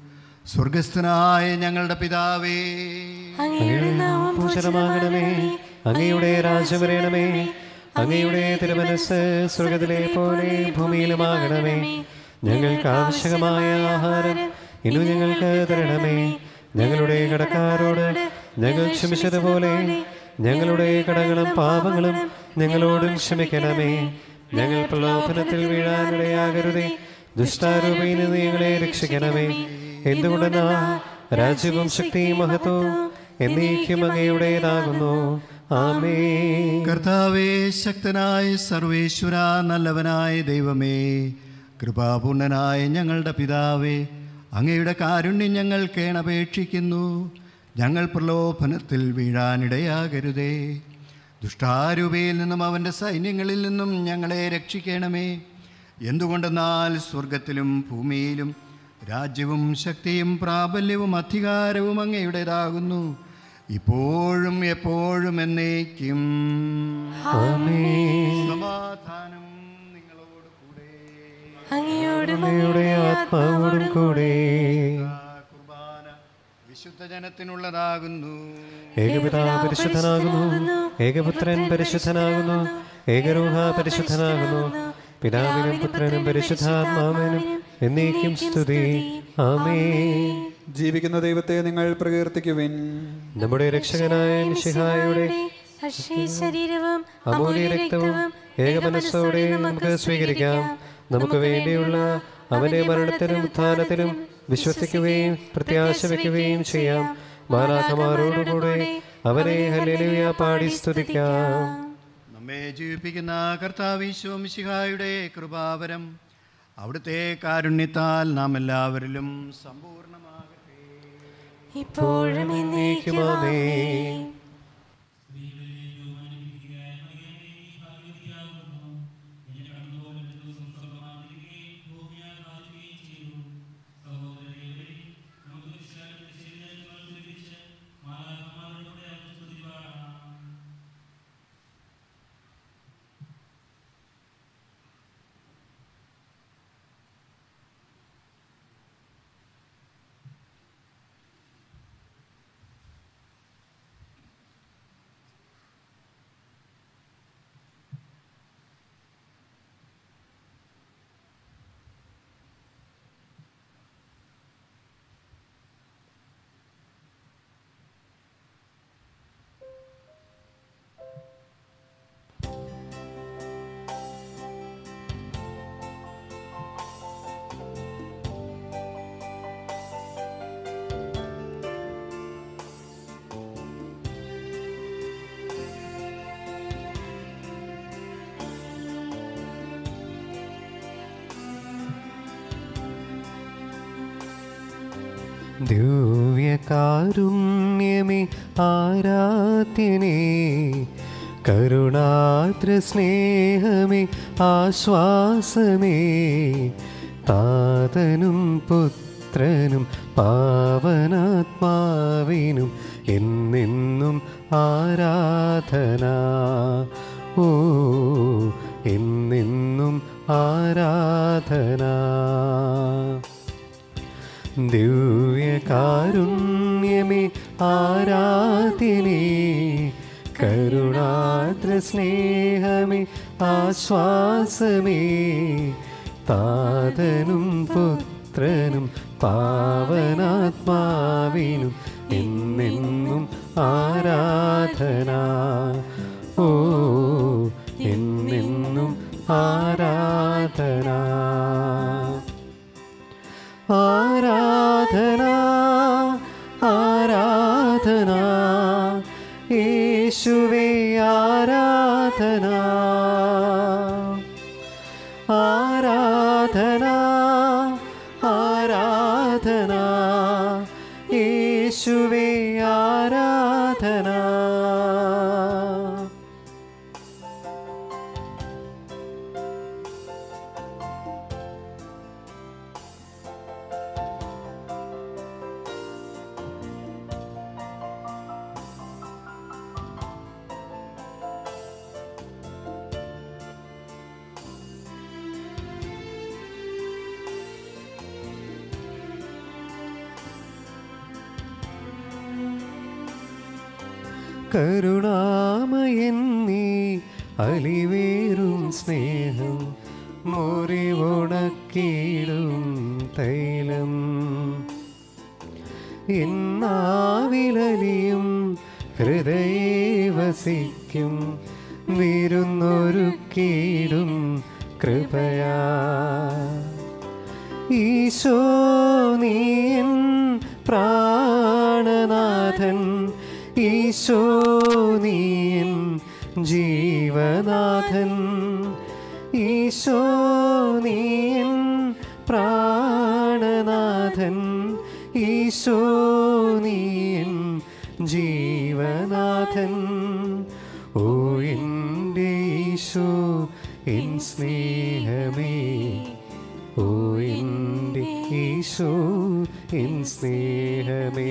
സ്വർഗസ്ഥനായ ഞങ്ങളുടെ പിതാവേ അങ്ങയുടെ നാമം പൂജനമാകണമേ അങ്ങയുടെ രാജ്യം വരണമേ അങ്ങയുടെ തിരുമനസ് സ്വർഗത്തിലെ പോലെ ഭൂമിയിലുമാകണമേ ഞങ്ങൾക്ക് ആവശ്യകമായ ആഹാരം ഇന്നു ഞങ്ങൾക്ക് തരണമേ ഞങ്ങളുടെ കടക്കാരോട് ഞങ്ങൾ ക്ഷമിച്ചതുപോലെ ഞങ്ങളുടെ കടങ്ങളും പാപങ്ങളും ഞങ്ങളോടും ക്ഷമിക്കണമേ ഞങ്ങൾ പ്രലോഭനത്തിൽ വീഴാനിടയാകരുതേ ദുഷ്ടാരൂപയിൽ നിന്ന് ഞങ്ങളെ രക്ഷിക്കണമേ എന്തുകൊണ്ടെന്നാ രാജ്യവും ശക്തിയും മഹത്വവും എന്നേക്കും അങ്ങയുടേതാകുന്നു ആമേ കർത്താവേ ശക്തനായ സർവേശ്വര നല്ലവനായ ദൈവമേ കൃപാപൂർണനായ ഞങ്ങളുടെ പിതാവേ അങ്ങയുടെ കാരുണ്യം ഞങ്ങൾ കേണപേക്ഷിക്കുന്നു ഞങ്ങൾ പ്രലോഭനത്തിൽ വീഴാനിടയാകരുതേ ദുഷ്ടാരൂപയിൽ നിന്നും അവൻ്റെ സൈന്യങ്ങളിൽ നിന്നും ഞങ്ങളെ രക്ഷിക്കണമേ എന്തുകൊണ്ടെന്നാൽ സ്വർഗത്തിലും ഭൂമിയിലും രാജ്യവും ശക്തിയും പ്രാബല്യവും അധികാരവും അങ്ങയുടേതാകുന്നു ഇപ്പോഴും എപ്പോഴും എന്നേക്കും സമാധാനം നിങ്ങളോട് കൂടെ അങ്ങയോടും അങ്ങയുടെ ആത്മാവോടും കൂടെ കുർബാന വിശുദ്ധ ജനത്തിനുള്ളതാകുന്നു ഏകപിതാ പരിശുദ്ധനാകുന്നു ഏകപുത്രൻ പരിശുദ്ധനാകുന്നു ഏകരൂഹ പരിശുദ്ധനാകുന്നു പിതാവിനും പുത്രനും പരിശുദ്ധാത്മാവിനും എന്നേക്കും സ്തുതി ആമേ ജീവിക്കുന്ന ദൈവത്തെ നിങ്ങൾ പ്രകീർത്തിക്കുവിൻ നമ്മുടെ രക്ഷകനായ മിശിഹായുടെ അക്ഷയ ശരീരവും അമൂല്യ രക്തവും ഏകമനസ്സോടെ നമുക്ക് സ്വീകരിക്കാം നമുക്ക് വേണ്ടിയുള്ള അവന്റെ മരണത്തിലും ഉത്ഥാനത്തിലും വിശ്വസിക്കുകയും പ്രത്യാശ വയ്ക്കുകയും ചെയ്യാം മാലാഖമാരോടുകൂടെ അവനെ ഹല്ലേലൂയ പാടി സ്തുതിക്കാം നമ്മെ ജീവിപ്പിക്കുന്ന കർത്താവീശോ മിശിഹായുടെ കൃപാവരം അവിടുത്തെ കാരുണ്യത്താൽ നാം എല്ലാവരിലും സമ്പൂർണ്ണമാകട്ടെ ഇപ്പോഴും എന്നേക്കും ആമേൻ. ദിവ്യകാരുണ്യമേ ആരാധ്യനേ കരുണാദ്ര സ്നേഹമേ ആശ്വാസമേ താതനും പുത്രനും പാവനാത്മാവിനും എന്നെന്നും ആരാധന ഓ എന്നെന്നും ആരാധന ദിവ്യകാരുണ്യമേ ആരാധ്യനേ കരുണാദ്ര സ്നേഹമേ ആശ്വാസമേ താതനും പുത്രനും പാവനാത്മാവിനും എന്നെന്നും ആരാധന ഓ എന്നെന്നും ആരാധന ആരാധന ആരാധന യേശുവേ ആരാധന ആരാധന ആരാധന യേശുവേ ആരാധന കരുണാമയൻ നീ അലിവേറും സ്നേഹം മുറിവുണക്കിടും തൈലം എന്നാവിലലിയും ഹൃദയേ വസിക്കും വിരുന്നൊരുക്കിടും കൃപയാ ഈശോ നീയൻ പ്രാണനാഥൻ ഈശോ നീയൻ ജീവനാഥൻ ഈശോ നീയൻ പ്രാണനാഥൻ ഈശോ നീയൻ ജീവനാഥൻ ഓ എൻ്റെ ഈശോ എൻ സ്നേഹമേ ഓ എൻ്റെ ഈശോ എൻ സ്നേഹമേ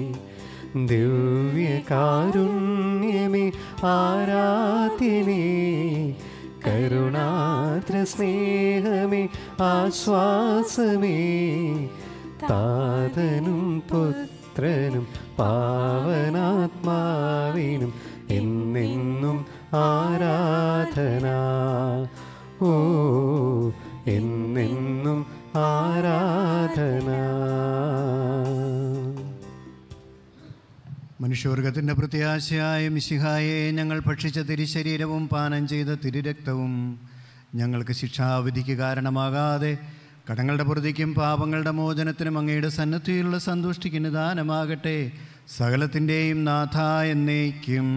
ദിവ്യകാരുണ്യമേ ആരാധ്യനേ കരുണാദ്ര സ്നേഹമേ ആശ്വാസമേ താതനും പുത്രനും പാവനാത്മാവിനും എന്നെന്നും ആരാധന ഓ എന്നെന്നും ആരാധന മനുഷ്യവർഗത്തിൻ്റെ പ്രത്യാശയായ മിശിഹായെ ഞങ്ങൾ ഭക്ഷിച്ച തിരുശരീരവും പാനം ചെയ്ത തിരുരക്തവും ഞങ്ങൾക്ക് ശിക്ഷാവിധിക്ക് കാരണമാകാതെ കടങ്ങളുടെ പ്രതിക്കും പാപങ്ങളുടെ മോചനത്തിനും അങ്ങയുടെ സന്നദ്ധിയിലുള്ള സന്തുഷ്ടിക്ക് നിദാനമാകട്ടെ സകലത്തിൻ്റെയും നാഥ എന്നേക്കും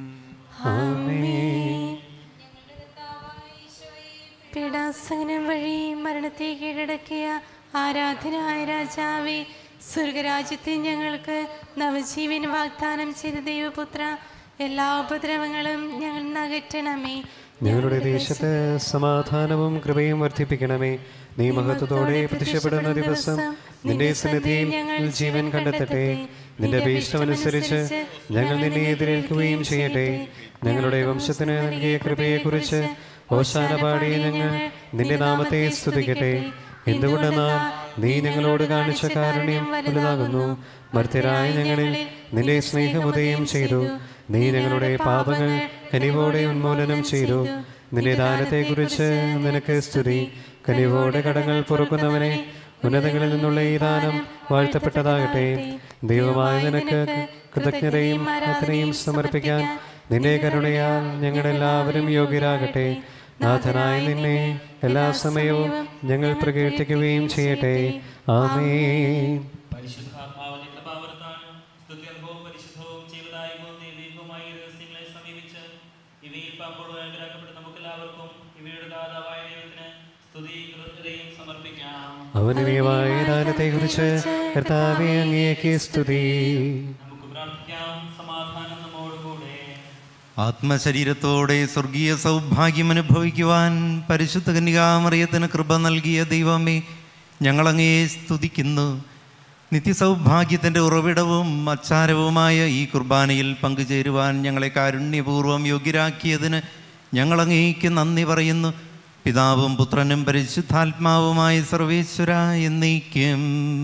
പീഡാസനം വഴി മരണത്തെ കീഴടക്കിയ ആരാധനായ രാജാവേ സ്വർഗരാജ്യത്തെ ഞങ്ങൾക്ക് നവജീവൻ വാഗ്ദാനം ചെയ്ത ദൈവപുത്ര എല്ലാ ഉപദ്രവങ്ങളും ഞങ്ങൾ നകറ്റണമേ ഞങ്ങളുടെ ദേശത്ത് സമാധാനവും കൃപയും വർദ്ധിപ്പിക്കണമേ നീ മഹത്വത്തോടെ പ്രത്യക്ഷപ്പെടുന്ന ദിവസം നിന്റെ സന്നിധിയിൽ ജീവൻ കണ്ടെത്തട്ടെ നിന്റെ അഭീഷ്ടമനുസരിച്ച് ഞങ്ങൾ നിന്നെ എതിരേൽക്കുകയും ചെയ്യട്ടെ ഞങ്ങളുടെ വംശത്തിന് നൽകിയ കൃപയെക്കുറിച്ച് ഓശാന പാടിയ ഞങ്ങൾ നിന്റെ നാമത്തെ സ്തുതിക്കട്ടെ എന്തുകൊണ്ടെന്നാൽ നീ ഞങ്ങളോട് കാണിച്ച കാരുണ്യം വലുതാകുന്നു മർത്യരായ ഞങ്ങളിൽ നിന്റെ സ്നേഹമുദയം ചെയ്തു നീ ഞങ്ങളുടെ പാപങ്ങൾ കനിവോടെ ഉന്മൂലനം ചെയ്തു നിന്റെ ദാനത്തെക്കുറിച്ച് നിനക്ക് സ്തുതി കനിവോടെ കടങ്ങൾ പൊറുക്കുന്നവനെ ഉന്നതങ്ങളിൽ നിന്നുള്ള ഈ ദാനം വാഴ്ത്തപ്പെട്ടതാകട്ടെ ദൈവമായ നിനക്ക് കൃതജ്ഞതയും അത്രയും സമർപ്പിക്കാൻ നിന്റെ കരുണയാൽ ഞങ്ങളെല്ലാവരും യോഗ്യരാകട്ടെ നാഥനായ നിന്നെ എല്ലാ സമയവും ഞങ്ങൾ പ്രകീർത്തിക്കുകയും ചെയ്യട്ടെ ആമേൻ പരിശുദ്ധാത്മാവിന്റെ കൃപാവർത്താൻ സ്തുത്യർഹവും പരിശുദ്ധവും ചെയ്തതായും ദൈവികവുമായ രഹസ്യങ്ങളെ സമീപിച്ച് ഇവയിൽ പാമ്പോട് അനുഗ്രഹിക്കപ്പെട്ട നമുക്കെല്ലാവർക്കും ഇവയുടെ ദാതാവായ ദൈവത്തിന് സ്തുതി കൃതജ്ഞതയും സമർപ്പിക്കാം അവനീയമായ ദാനത്തെക്കുറിച്ച് കർത്താവെ അങ്ങേക്ക് സ്തുതി നമുക്ക് പ്രാർത്ഥിക്കാം സമാധാനം നമ്മോടുകൂടെ ആത്മശരീരത്തോടെ സ്വർഗീയ സൗഭാഗ്യം അനുഭവിക്കുവാൻ പരിശുദ്ധ കന്യകാമറിയത്തിന് കൃപ നൽകിയ ദൈവമേ ഞങ്ങളങ്ങേ സ്തുതിക്കുന്നു നിത്യസൗഭാഗ്യത്തിൻ്റെ ഉറവിടവും അച്ചാരവുമായ ഈ കുർബാനയിൽ പങ്കുചേരുവാൻ ഞങ്ങളെ കാരുണ്യപൂർവ്വം യോഗ്യരാക്കിയതിന് ഞങ്ങളങ്ങേക്ക് നന്ദി പറയുന്നു പിതാവും പുത്രനും പരിശുദ്ധാത്മാവുമായ സർവേശ്വര എന്നേക്കും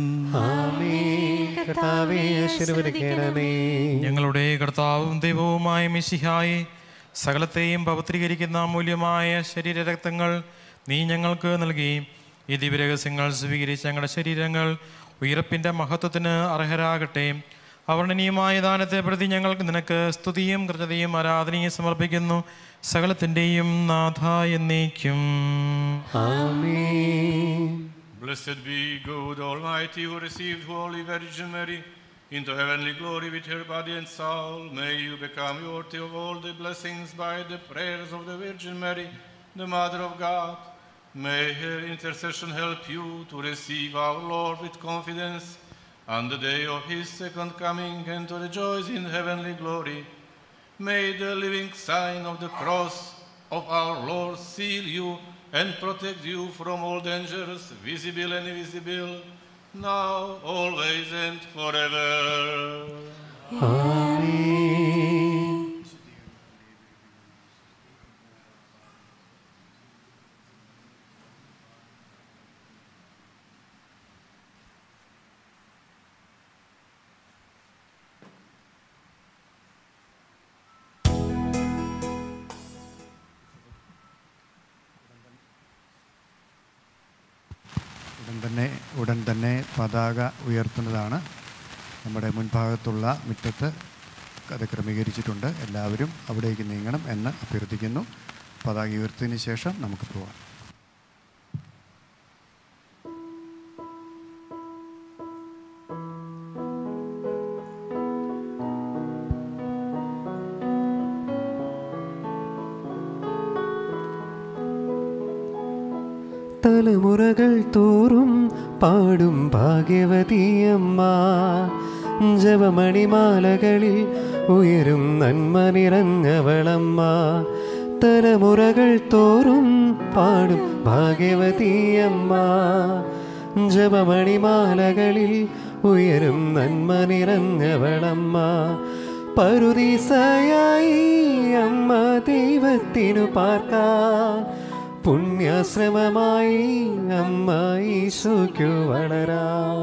കർത്താവെ ആശീർവദിക്കണമേ ഞങ്ങളുടെ കർത്താവും ദൈവവുമായ മിശിഹായി സകലത്തെയും പവിത്രീകരിക്കുന്ന അമൂല്യമായ ശരീരരക്തങ്ങൾ നീ ഞങ്ങൾക്ക് നൽകി ഈ ദിവ്യരഹസ്യങ്ങൾ സ്വീകരിച്ച ഞങ്ങളുടെ ശരീരങ്ങൾ ഉയർപ്പിൻ്റെ മഹത്വത്തിന് അർഹരാകട്ടെ അവർണനീയമായ ദാനത്തെ പ്രതി ഞങ്ങൾക്ക് നിനക്ക് സ്തുതിയും കൃതയും ആരാധനയും സമർപ്പിക്കുന്നു സകലത്തിൻ്റെയും നാഥ എന്നേക്കും Blessed be God Almighty, who received Holy Virgin Mary into heavenly glory with her body and soul. May you become worthy of all the blessings by the prayers of the Virgin Mary, the Mother of God. May her intercession help you to receive our Lord with confidence on the day of his second coming and to rejoice in heavenly glory. May the living sign of the cross of our Lord seal you and protect you from all dangers, visible and invisible, now, always, and forever. ഉടൻ തന്നെ ഉടൻ തന്നെ പതാക ഉയർത്തുന്നതാണ് നമ്മുടെ മുൻഭാഗത്തുള്ള മുറ്റത്ത് അത് ക്രമീകരിച്ചിട്ടുണ്ട് എല്ലാവരും അവിടേക്ക് നീങ്ങണം എന്ന് അഭ്യർത്ഥിക്കുന്നു പതാക ഉയർത്തിയതിന് ശേഷം നമുക്ക് പോവാം തലമുറകൾ തോറും പാടും ഭാഗ്യവതിയമ്മ ജപമണിമാലകളിൽ ഉയരും നന്മ നിറഞ്ഞവളമ്മ തലമുറകൾ തോറും പാടും ഭാഗ്യവതിയമ്മ ജപമണിമാലകളിൽ ഉയരും നന്മ നിറഞ്ഞവളമ്മ പരുദീസയായി അമ്മ ദൈവത്തിനു പാർക്കാൻ പുണ്യാശ്രമമായി അമ്മ ഈശോയ്ക്കു വളരാ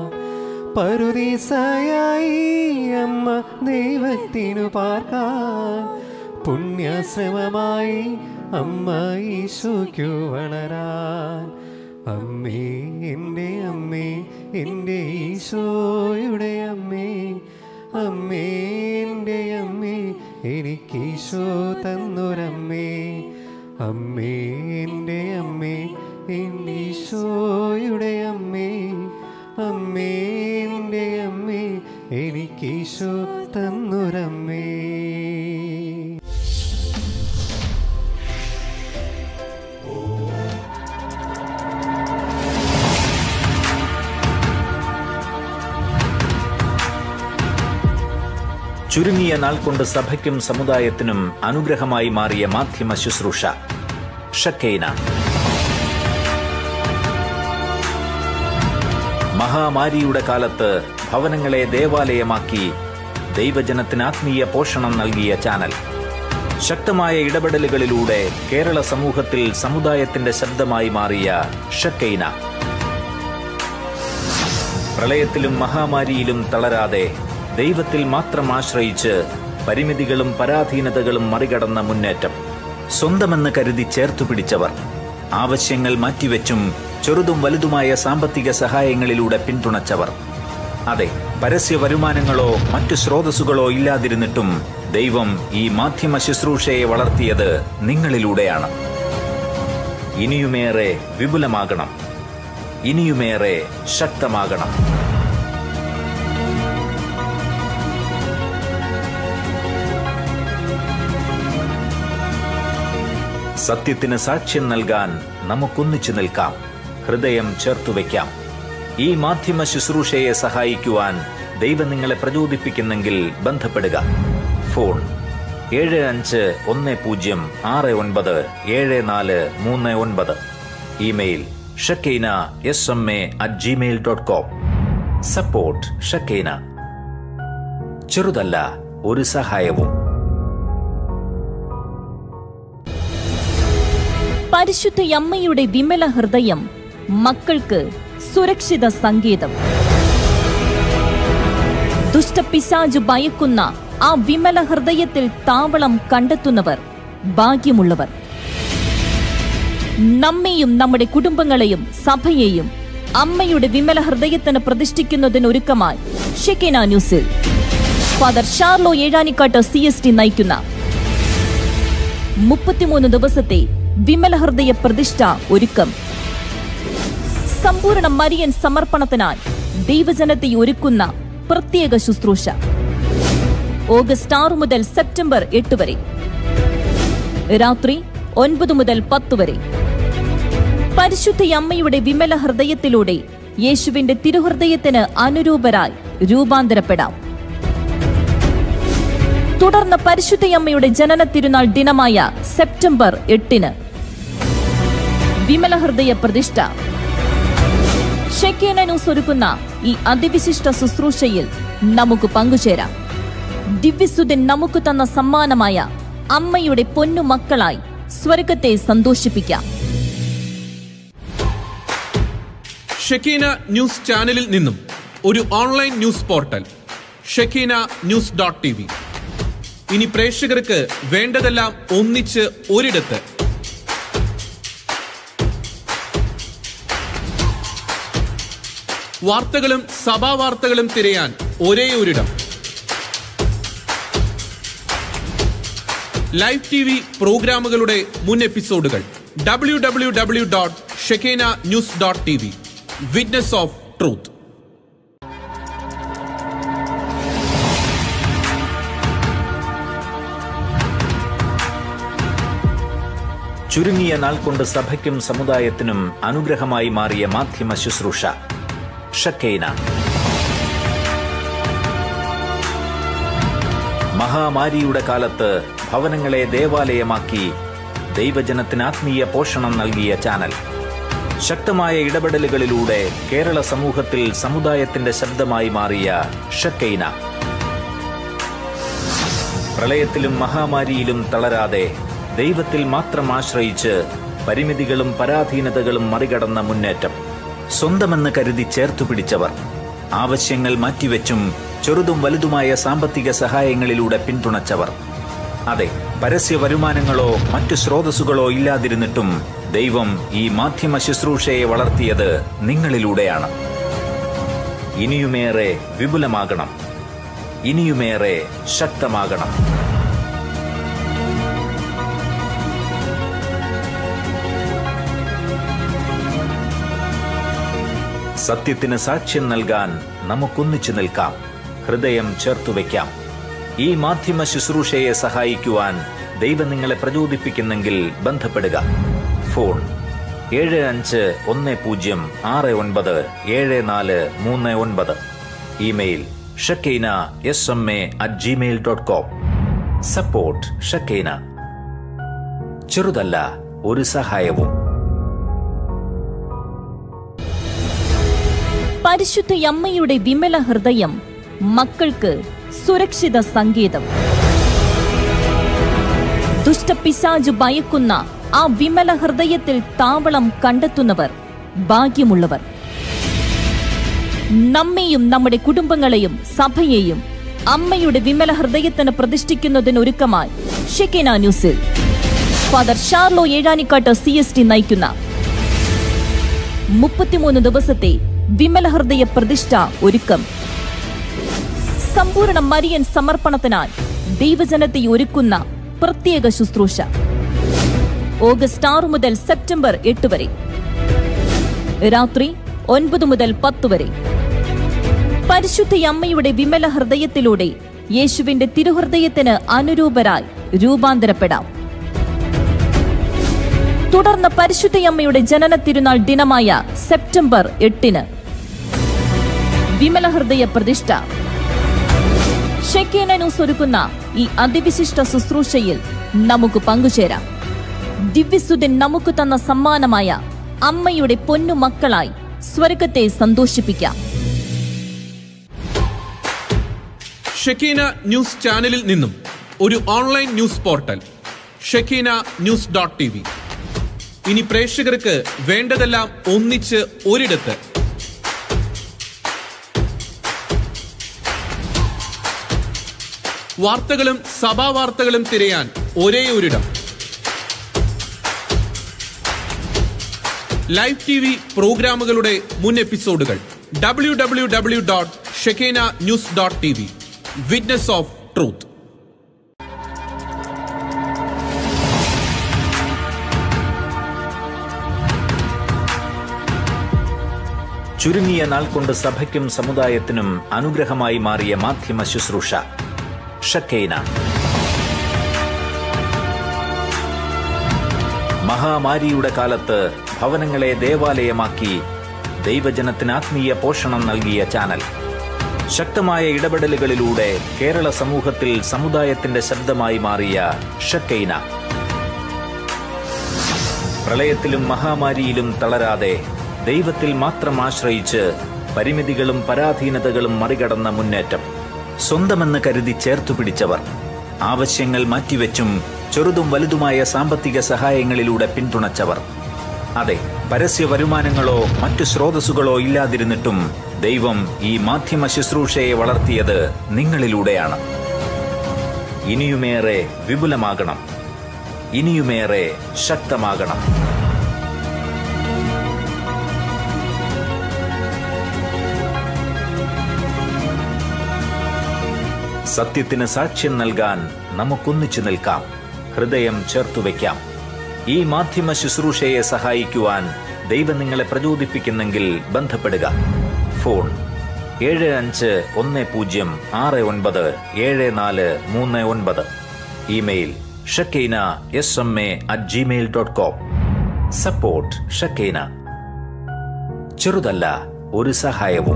പരുദീസയായി അമ്മ ദൈവത്തിനു പാർക്കാൻ പുണ്യാശ്രമമായി അമ്മ ഈശോയ്ക്കു വളരാൻ അമ്മേ എൻ്റെ അമ്മേ എൻ്റെ ഈശോയുടെ അമ്മേ അമ്മേ എൻ്റെ അമ്മേ എനിക്ക് ഈശോ തന്നൊരമ്മേ അമ്മേ എൻ്റെ അമ്മേ എൻ്റെ ഈശോയുടെ അമ്മേ അമ്മേ എൻ്റെ അമ്മേ എനിക്ക് ഈശോ തന്നൊരമ്മേ ചുരുങ്ങിയ നാൾ കൊണ്ട് സഭയ്ക്കും സമുദായത്തിനും അനുഗ്രഹമായി മാറിയ മാധ്യമ ശുശ്രൂഷ ഷക്കൈന മഹാമാരിയുടെ കാലത്ത് ഭവനങ്ങളെ ദേവാലയമാക്കി ദൈവജനത്തിന് ആത്മീയ പോഷണം നൽകിയ ചാനൽ ശക്തമായ ഇടപെടലുകളിലൂടെ കേരള സമൂഹത്തിൽ സമുദായത്തിന്റെ ശബ്ദമായി മാറിയ ഷക്കൈന പ്രളയത്തിലും മഹാമാരിയിലും തളരാതെ ദൈവത്തിൽ മാത്രം ആശ്രയിച്ച് പരിമിതികളും പരാധീനതകളും മറികടന്ന മുന്നേറ്റം സ്വന്തമെന്ന് കരുതി ചേർത്തു പിടിച്ചവർ ആവശ്യങ്ങൾ മാറ്റിവെച്ചും ചെറുതും വലുതുമായ സാമ്പത്തിക സഹായങ്ങളിലൂടെ പിന്തുണച്ചവർ അതെ പരസ്യ വരുമാനങ്ങളോ മറ്റു സ്രോതസ്സുകളോ ഇല്ലാതിരുന്നിട്ടും ദൈവം ഈ മാധ്യമ ശുശ്രൂഷയെ വളർത്തിയത് നിങ്ങളിലൂടെയാണ് ഇനിയുമേറെ വിപുലമാകണം ഇനിയുമേറെ ശക്തമാകണം സത്യത്തിന് സാക്ഷ്യം നൽകാൻ നമുക്കൊന്നിച്ചു നിൽക്കാം ഹൃദയം ചേർത്തുവെക്കാം ഈ മാധ്യമ ശുശ്രൂഷയെ സഹായിക്കുവാൻ ദൈവം നിങ്ങളെ പ്രചോദിപ്പിക്കുന്നെങ്കിൽ ബന്ധപ്പെടുക ഫോൺ ഏഴ് അഞ്ച് ഒന്ന് പൂജ്യം ആറ് ഒൻപത് ഏഴ് നാല് മൂന്ന് ഒൻപത് email Shekinah S M A at Gmail dot com support Shekinah ചെറുതല്ല ഒരു സഹായവും പരിശുദ്ധയമ്മയുടെ വിമല ഹൃദയം മക്കൾക്ക് സുരക്ഷിത സങ്കേതം ദുഷ്ടപിശാജു ഭയക്കുന്ന ആ വിമല ഹൃദയത്തിൽ താവളം കണ്ടെത്തുന്നവർ ഭാഗ്യമുള്ളവർ നമ്മെയും നമ്മുടെ കുടുംബങ്ങളെയും സഭയെയും അമ്മയുടെ വിമല ഹൃദയത്തിന് പ്രതിഷ്ഠിക്കുന്നതിനൊരുക്കമായി ഷെക്കേന ന്യൂസിൽ father Charlo Ezhanikkatt C S T നയിക്കുന്ന മുപ്പത്തിമൂന്ന് ദിവസത്തെ വിമല ഹൃദയ പ്രതിഷ്ഠ ഒരുക്കം സമ്പൂർണ്ണ മരിയൻ സമർപ്പണത്തിനാൽ ദൈവജനത്തെ ഒരുക്കുന്ന പ്രത്യേക ശുശ്രൂഷ ഓഗസ്റ്റ് ആറ് മുതൽ സെപ്റ്റംബർ എട്ട് വരെ രാത്രി ഒൻപത് മുതൽ പത്ത് വരെ പരിശുദ്ധയമ്മയുടെ വിമല ഹൃദയത്തിലൂടെ യേശുവിന്റെ തിരുഹൃദയത്തിന് അനുരൂപരായി രൂപാന്തരപ്പെടാം തുടർന്ന് പരിശുദ്ധയമ്മയുടെ ജനന തിരുനാൾ ദിനമായ സെപ്റ്റംബർ എട്ടിന് വിമല ഹൃദയ പ്രതിഷ്ഠ ഷെക്കേന ന്യൂസ് ഒരുക്കുന്ന ഈ അതിവിശിഷ്ട ശുശ്രൂഷയിൽ നമുക്ക് പങ്കുചേരാം ദിവ്യസുതൻ നമുക്ക് തന്ന സമ്മാനമായ അമ്മയുടെ പൊന്നു മക്കളായി സ്വർഗത്തെ സന്തോഷിപ്പിക്കാം ഷെക്കീന ന്യൂസ് ചാനലിൽ നിന്നും ഒരു online news portal Shekinah news dot T V ഇനി പ്രേക്ഷകർക്ക് വേണ്ടതെല്ലാം ഒന്നിച്ച് ഒരിടത്ത് വാർത്തകളും സഭാ വാർത്തകളും തിരയാൻ ഒരേ ഒരിടം ലൈവ് ടി വി പ്രോഗ്രാമുകളുടെ മുൻ എപ്പിസോഡുകൾ W W W dot Shekinah news dot T V witness of truth ചുരുങ്ങിയ നാൾ കൊണ്ട് സഭയ്ക്കും സമുദായത്തിനും അനുഗ്രഹമായി മാറിയ മാധ്യമ ശുശ്രൂഷ ഷക്കൈന മഹാമാരിയുടെ കാലത്ത് ഭവനങ്ങളെ ദേവാലയമാക്കി ദൈവജനത്തിന് ആത്മീയ പോഷണം നൽകിയ ചാനൽ ശക്തമായ ഇടപെടലുകളിലൂടെ കേരള സമൂഹത്തിൽ സമുദായത്തിന്റെ ശബ്ദമായി മാറിയ ഷക്കൈന പ്രളയത്തിലും മഹാമാരിയിലും തളരാതെ ദൈവത്തിൽ മാത്രം ആശ്രയിച്ച് പരിമിതികളും പരാധീനതകളും മറികടന്ന മുന്നേറ്റം സ്വന്തമെന്ന് കരുതി ചേർത്തു പിടിച്ചവർ ആവശ്യങ്ങൾ മാറ്റിവെച്ചും ചെറുതും വലുതുമായ സാമ്പത്തിക സഹായങ്ങളിലൂടെ പിന്തുണച്ചവർ അതെ പരസ്യ വരുമാനങ്ങളോ മറ്റു സ്രോതസ്സുകളോ ഇല്ലാതിരുന്നിട്ടും ദൈവം ഈ മാധ്യമ ശുശ്രൂഷയെ വളർത്തിയത് നിങ്ങളിലൂടെയാണ് ഇനിയുമേറെ വിപുലമാകണം ഇനിയുമേറെ ശക്തമാകണം സത്യത്തിന് സാക്ഷ്യം നൽകാൻ നമുക്കൊന്നിച്ചു നിൽക്കാം ഹൃദയം ചേർത്തുവെക്കാം ഈ മാധ്യമ ശുശ്രൂഷയെ സഹായിക്കുവാൻ ദൈവം നിങ്ങളെ പ്രചോദിപ്പിക്കുന്നെങ്കിൽ ബന്ധപ്പെടുക ഫോൺ ഏഴ് അഞ്ച് ഒന്ന് പൂജ്യം ആറ് ഒൻപത് ഏഴ് നാല് മൂന്ന് ഒൻപത് email Shekinah S M A at Gmail dot com support Shekinah ചെറുതല്ല ഒരു സഹായവും പരിശുദ്ധയമ്മയുടെ വിമല ഹൃദയം മക്കൾക്ക് സുരക്ഷിത സങ്കേതം ദുഷ്ടപിശാജു ഭയക്കുന്ന ആ വിമല ഹൃദയത്തിൽ താവളം കണ്ടെത്തുന്നവർ ഭാഗ്യമുള്ളവർ നമ്മെയും നമ്മുടെ കുടുംബങ്ങളെയും സഭയെയും അമ്മയുടെ വിമല ഹൃദയത്തിന് പ്രതിഷ്ഠിക്കുന്നതിനൊരുക്കമായി ഷെക്കേന ന്യൂസിൽ father Charlo Ezhanikkatt C S T നയിക്കുന്ന മുപ്പത്തിമൂന്ന് ദിവസത്തെ വിമല ഹൃദയ പ്രതിഷ്ഠ ഒരുക്കം സമ്പൂർണ്ണ മരിയൻ സമർപ്പണത്തിനാൽ ദൈവജനത്തെ ഒരുക്കുന്ന പ്രത്യേക ശുശ്രൂഷ ഓഗസ്റ്റ് ആറ് മുതൽ സെപ്റ്റംബർ എട്ട് വരെ രാത്രി ഒൻപത് മുതൽ പത്ത് വരെ പരിശുദ്ധയമ്മയുടെ വിമല ഹൃദയത്തിലൂടെ യേശുവിന്റെ തിരുഹൃദയത്തിന് അനുരൂപരായി രൂപാന്തരപ്പെടാം തുടർന്ന് പരിശുദ്ധയമ്മയുടെ ജനന തിരുനാൾ ദിനമായ സെപ്റ്റംബർ എട്ടിന് വിമലഹൃദയ പ്രതിഷ്ഠ ഷെക്കേന ന്യൂസ് ഒരുക്കുന്ന ഈ അതിവിശിഷ്ട ശുശ്രൂഷയിൽ നമുക്ക് പങ്കുചേരാം ദിവ്യസുതൻ നമുക്ക് തന്ന സമ്മാനമായ അമ്മയുടെ പൊന്നു മക്കളായി സ്വർഗത്തെ സന്തോഷിപ്പിക്കാം ഷെക്കീന ന്യൂസ് ചാനലിൽ നിന്നും ഒരു online news portal Shekinah news dot T V ഇനി പ്രേക്ഷകർക്ക് വേണ്ടതെല്ലാം ഒന്നിച്ച് ഒരിടത്ത് വാർത്തകളും സഭാ വാർത്തകളും തിരയാൻ ഒരേ ഒരിടം ലൈവ് ടി വി പ്രോഗ്രാമുകളുടെ മുൻ എപ്പിസോഡുകൾ W W W dot Shekinah news dot T V witness of truth ചുരുങ്ങിയ നാൾ കൊണ്ട് സഭയ്ക്കും സമുദായത്തിനും അനുഗ്രഹമായി മാറിയ മാധ്യമ ശുശ്രൂഷ ഷക്കൈന മഹാമാരിയുടെ കാലത്ത് ഭവനങ്ങളെ ദേവാലയമാക്കി ദൈവജനത്തിന് ആത്മീയ പോഷണം നൽകിയ ചാനൽ ശക്തമായ ഇടപെടലുകളിലൂടെ കേരള സമൂഹത്തിൽ സമുദായത്തിന്റെ ശബ്ദമായി മാറിയ ഷക്കൈന പ്രളയത്തിലും മഹാമാരിയിലും തളരാതെ ദൈവത്തിൽ മാത്രം ആശ്രയിച്ച് പരിമിതികളും പരാധീനതകളും മറികടന്ന മുന്നേറ്റം സ്വന്തമെന്ന് കരുതി ചേർത്തു പിടിച്ചവർ ആവശ്യങ്ങൾ മാറ്റിവെച്ചും ചെറുതും വലുതുമായ സാമ്പത്തിക സഹായങ്ങളിലൂടെ പിന്തുണച്ചവർ അതെ പരസ്യ വരുമാനങ്ങളോ മറ്റു സ്രോതസ്സുകളോ ഇല്ലാതിരുന്നിട്ടും ദൈവം ഈ മാധ്യമ ശുശ്രൂഷയെ വളർത്തിയത് നിങ്ങളിലൂടെയാണ് ഇനിയുമേറെ വിപുലമാകണം ഇനിയുമേറെ ശക്തമാകണം സത്യത്തിന് സാക്ഷ്യം നൽകാൻ നമുക്കൊന്നിച്ചു നിൽക്കാം ഹൃദയം ചേർത്തുവെക്കാം ഈ മാധ്യമ ശുശ്രൂഷയെ സഹായിക്കുവാൻ ദൈവം നിങ്ങളെ പ്രചോദിപ്പിക്കുന്നെങ്കിൽ ബന്ധപ്പെടുക ഫോൺ ഏഴ് അഞ്ച് ഒന്ന് പൂജ്യം ആറ് ഒൻപത് ഏഴ് നാല് മൂന്ന് ഒൻപത് email Shekinah S M A at Gmail dot com support Shekinah ചെറുതല്ല ഒരു സഹായവും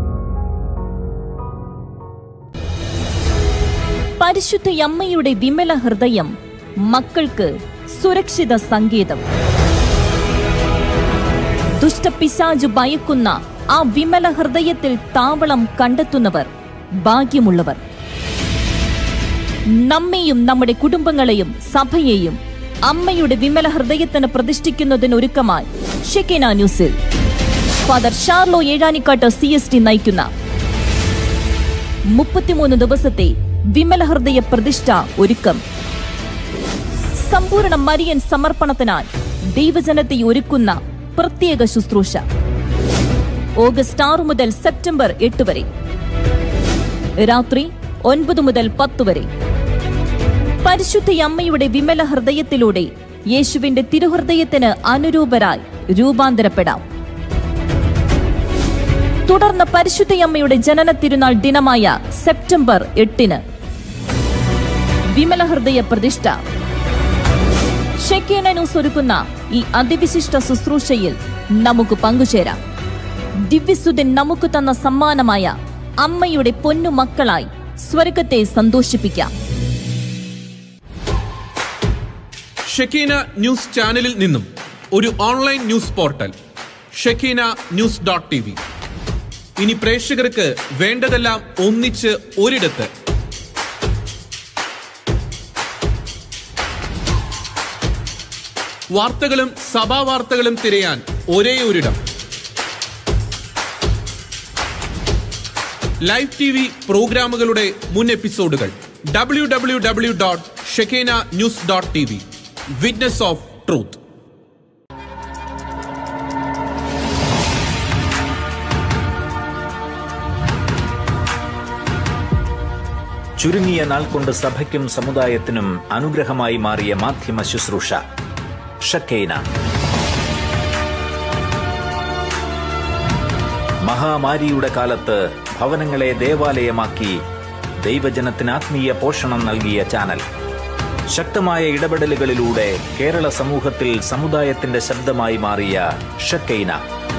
പരിശുദ്ധയമ്മയുടെ വിമല ഹൃദയം മക്കൾക്ക് സുരക്ഷിത സങ്കേതം ദുഷ്ടപിശാജു ഭയക്കുന്ന ആ വിമല ഹൃദയത്തിൽ താവളം കണ്ടെത്തുന്നവർ ഭാഗ്യമുള്ളവർ നമ്മെയും നമ്മുടെ കുടുംബങ്ങളെയും സഭയെയും അമ്മയുടെ വിമല ഹൃദയത്തിന് പ്രതിഷ്ഠിക്കുന്നതിനൊരുക്കമായി ഷെക്കിന ന്യൂസിൽ father Charlo Ezhanikkatt C S T നയിക്കുന്ന മുപ്പത്തിമൂന്ന് ദിവസത്തെ വിമല ഹൃദയ പ്രതിഷ്ഠ ഒരുക്കം സമ്പൂർണ്ണ മരിയൻ സമർപ്പണത്തിനായി ദൈവജനത്തെ ഒരുക്കുന്ന പ്രത്യേക ശുശ്രൂഷ ഓഗസ്റ്റ് ആറ് മുതൽ സെപ്റ്റംബർ എട്ട് വരെ രാത്രി ഒൻപത് മുതൽ പത്ത് വരെ പരിശുദ്ധയമ്മയുടെ വിമല ഹൃദയത്തിലൂടെ യേശുവിന്റെ തിരുഹൃദയത്തിന് അനുരൂപരായി രൂപാന്തരപ്പെടാം തുടർന്ന് പരിശുദ്ധയമ്മയുടെ ജനന തിരുനാൾ ദിനമായ സെപ്റ്റംബർ എട്ടിന് വിമല ഹൃദയ പ്രതിഷ്ഠ ഷെക്കേന ന്യൂസ് ഒരുക്കുന്ന ഈ അതിവിശിഷ്ട ശുശ്രൂഷയിൽ നമുക്ക് പങ്കുചേരാം ദിവ്യസുതൻ നമുക്ക് തന്ന സമ്മാനമായ അമ്മയുടെ പൊന്നു മക്കളായി സ്വർഗത്തെ സന്തോഷിപ്പിക്കാം ഷെക്കീന ന്യൂസ് ചാനലിൽ നിന്നും ഒരു online news portal Shekinah news dot T V ഇനി പ്രേക്ഷകർക്ക് വേണ്ടതെല്ലാം ഒന്നിച്ച് ഒരിടത്ത് വാർത്തകളും സഭാ വാർത്തകളും തിരയാൻ ഒരേ ഒരിടം ലൈവ് ടി വി പ്രോഗ്രാമുകളുടെ മുൻ എപ്പിസോഡുകൾ W W W dot Shekinah news dot T V witness of truth ചുരുങ്ങിയ നാൾ കൊണ്ട് സഭയ്ക്കും സമുദായത്തിനും അനുഗ്രഹമായി മാറിയ മാധ്യമ ശുശ്രൂഷ ഷക്കൈന മഹാമാരിയുടെ കാലത്ത് ഭവനങ്ങളെ ദേവാലയമാക്കി ദൈവജനത്തിന് ആത്മീയ പോഷണം നൽകിയ ചാനൽ ശക്തമായ ഇടപെടലുകളിലൂടെ കേരള സമൂഹത്തിൽ സമുദായത്തിന്റെ ശബ്ദമായി മാറിയ ഷക്കൈന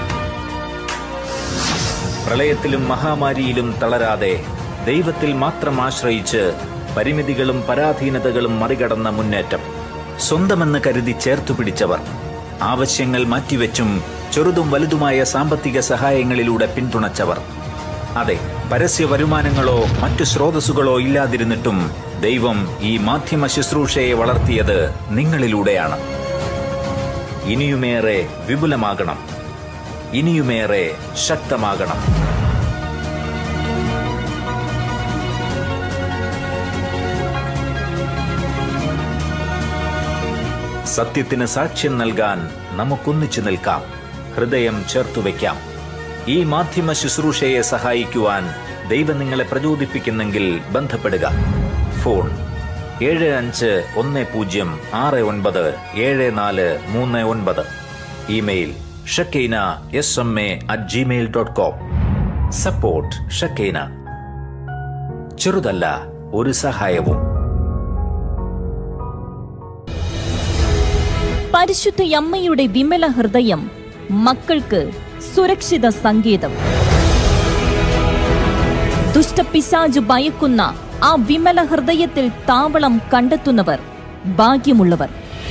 പ്രളയത്തിലും മഹാമാരിയിലും തളരാതെ ദൈവത്തിൽ മാത്രം ആശ്രയിച്ച് പരിമിതികളും പരാധീനതകളും മറികടന്ന മുന്നേറ്റം സ്വന്തമെന്ന് കരുതി ചേർത്തു പിടിച്ചവർ ആവശ്യങ്ങൾ മാറ്റിവെച്ചും ചെറുതും വലുതുമായ സാമ്പത്തിക സഹായങ്ങളിലൂടെ പിന്തുണച്ചവർ അതെ പരസ്യ വരുമാനങ്ങളോ മറ്റു സ്രോതസ്സുകളോ ഇല്ലാതിരുന്നിട്ടും ദൈവം ഈ മാധ്യമ ശുശ്രൂഷയെ വളർത്തിയത് നിങ്ങളിലൂടെയാണ് ഇനിയുമേറെ വിപുലമാകണം ഇനിയുമേറെ ശക്തമാകണം സത്യത്തിന് സാക്ഷ്യം നൽകാൻ നമുക്കൊന്നിച്ചു നിൽക്കാം ഹൃദയം ചേർത്തുവെക്കാം ഈ മാധ്യമ ശുശ്രൂഷയെ സഹായിക്കുവാൻ ദൈവം നിങ്ങളെ പ്രചോദിപ്പിക്കുന്നെങ്കിൽ ബന്ധപ്പെടുക ഫോൺ ഏഴ് അഞ്ച് ഒന്ന് പൂജ്യം ആറ് ഒൻപത് ഏഴ് നാല് മൂന്ന് ഒൻപത് email Shekinah S M A at Gmail dot com support Shekinah ചെറുതല്ല ഒരു സഹായവും പരിശുദ്ധയമ്മയുടെ വിമല ഹൃദയം മക്കൾക്ക് സുരക്ഷിത സങ്കേതം ദുഷ്ടപിശാജു ഭയക്കുന്ന ആ വിമല ഹൃദയത്തിൽ താവളം കണ്ടെത്തുന്നവർ ഭാഗ്യമുള്ളവർ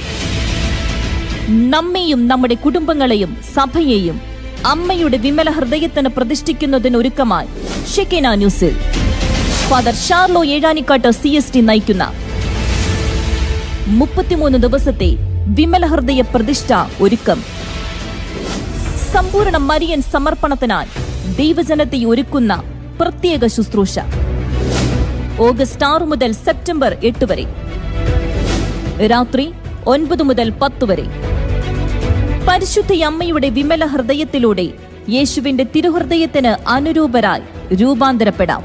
നമ്മെയും നമ്മുടെ കുടുംബങ്ങളെയും സഭയെയും അമ്മയുടെ വിമല ഹൃദയത്തിന് പ്രതിഷ്ഠിക്കുന്നതിനൊരുക്കമായി ഷെക്കേന ന്യൂസിൽ father Charlo Ezhanikkatt C S T നയിക്കുന്ന മുപ്പത്തിമൂന്ന് ദിവസത്തെ വിമല ഹൃദയ പ്രതിഷ്ഠ ഒരുക്കം സമ്പൂർണ്ണ മരിയൻ സമർപ്പണത്തിനാൽ ദൈവജനത്തെ ഒരുക്കുന്ന പ്രത്യേക ശുശ്രൂഷ ഓഗസ്റ്റ് ആറ് മുതൽ സെപ്റ്റംബർ എട്ട് വരെ രാത്രി ഒൻപത് മുതൽ പത്ത് വരെ പരിശുദ്ധയമ്മയുടെ വിമല ഹൃദയത്തിലൂടെ യേശുവിന്റെ തിരുഹൃദയത്തിന് അനുരൂപരായി രൂപാന്തരപ്പെടാം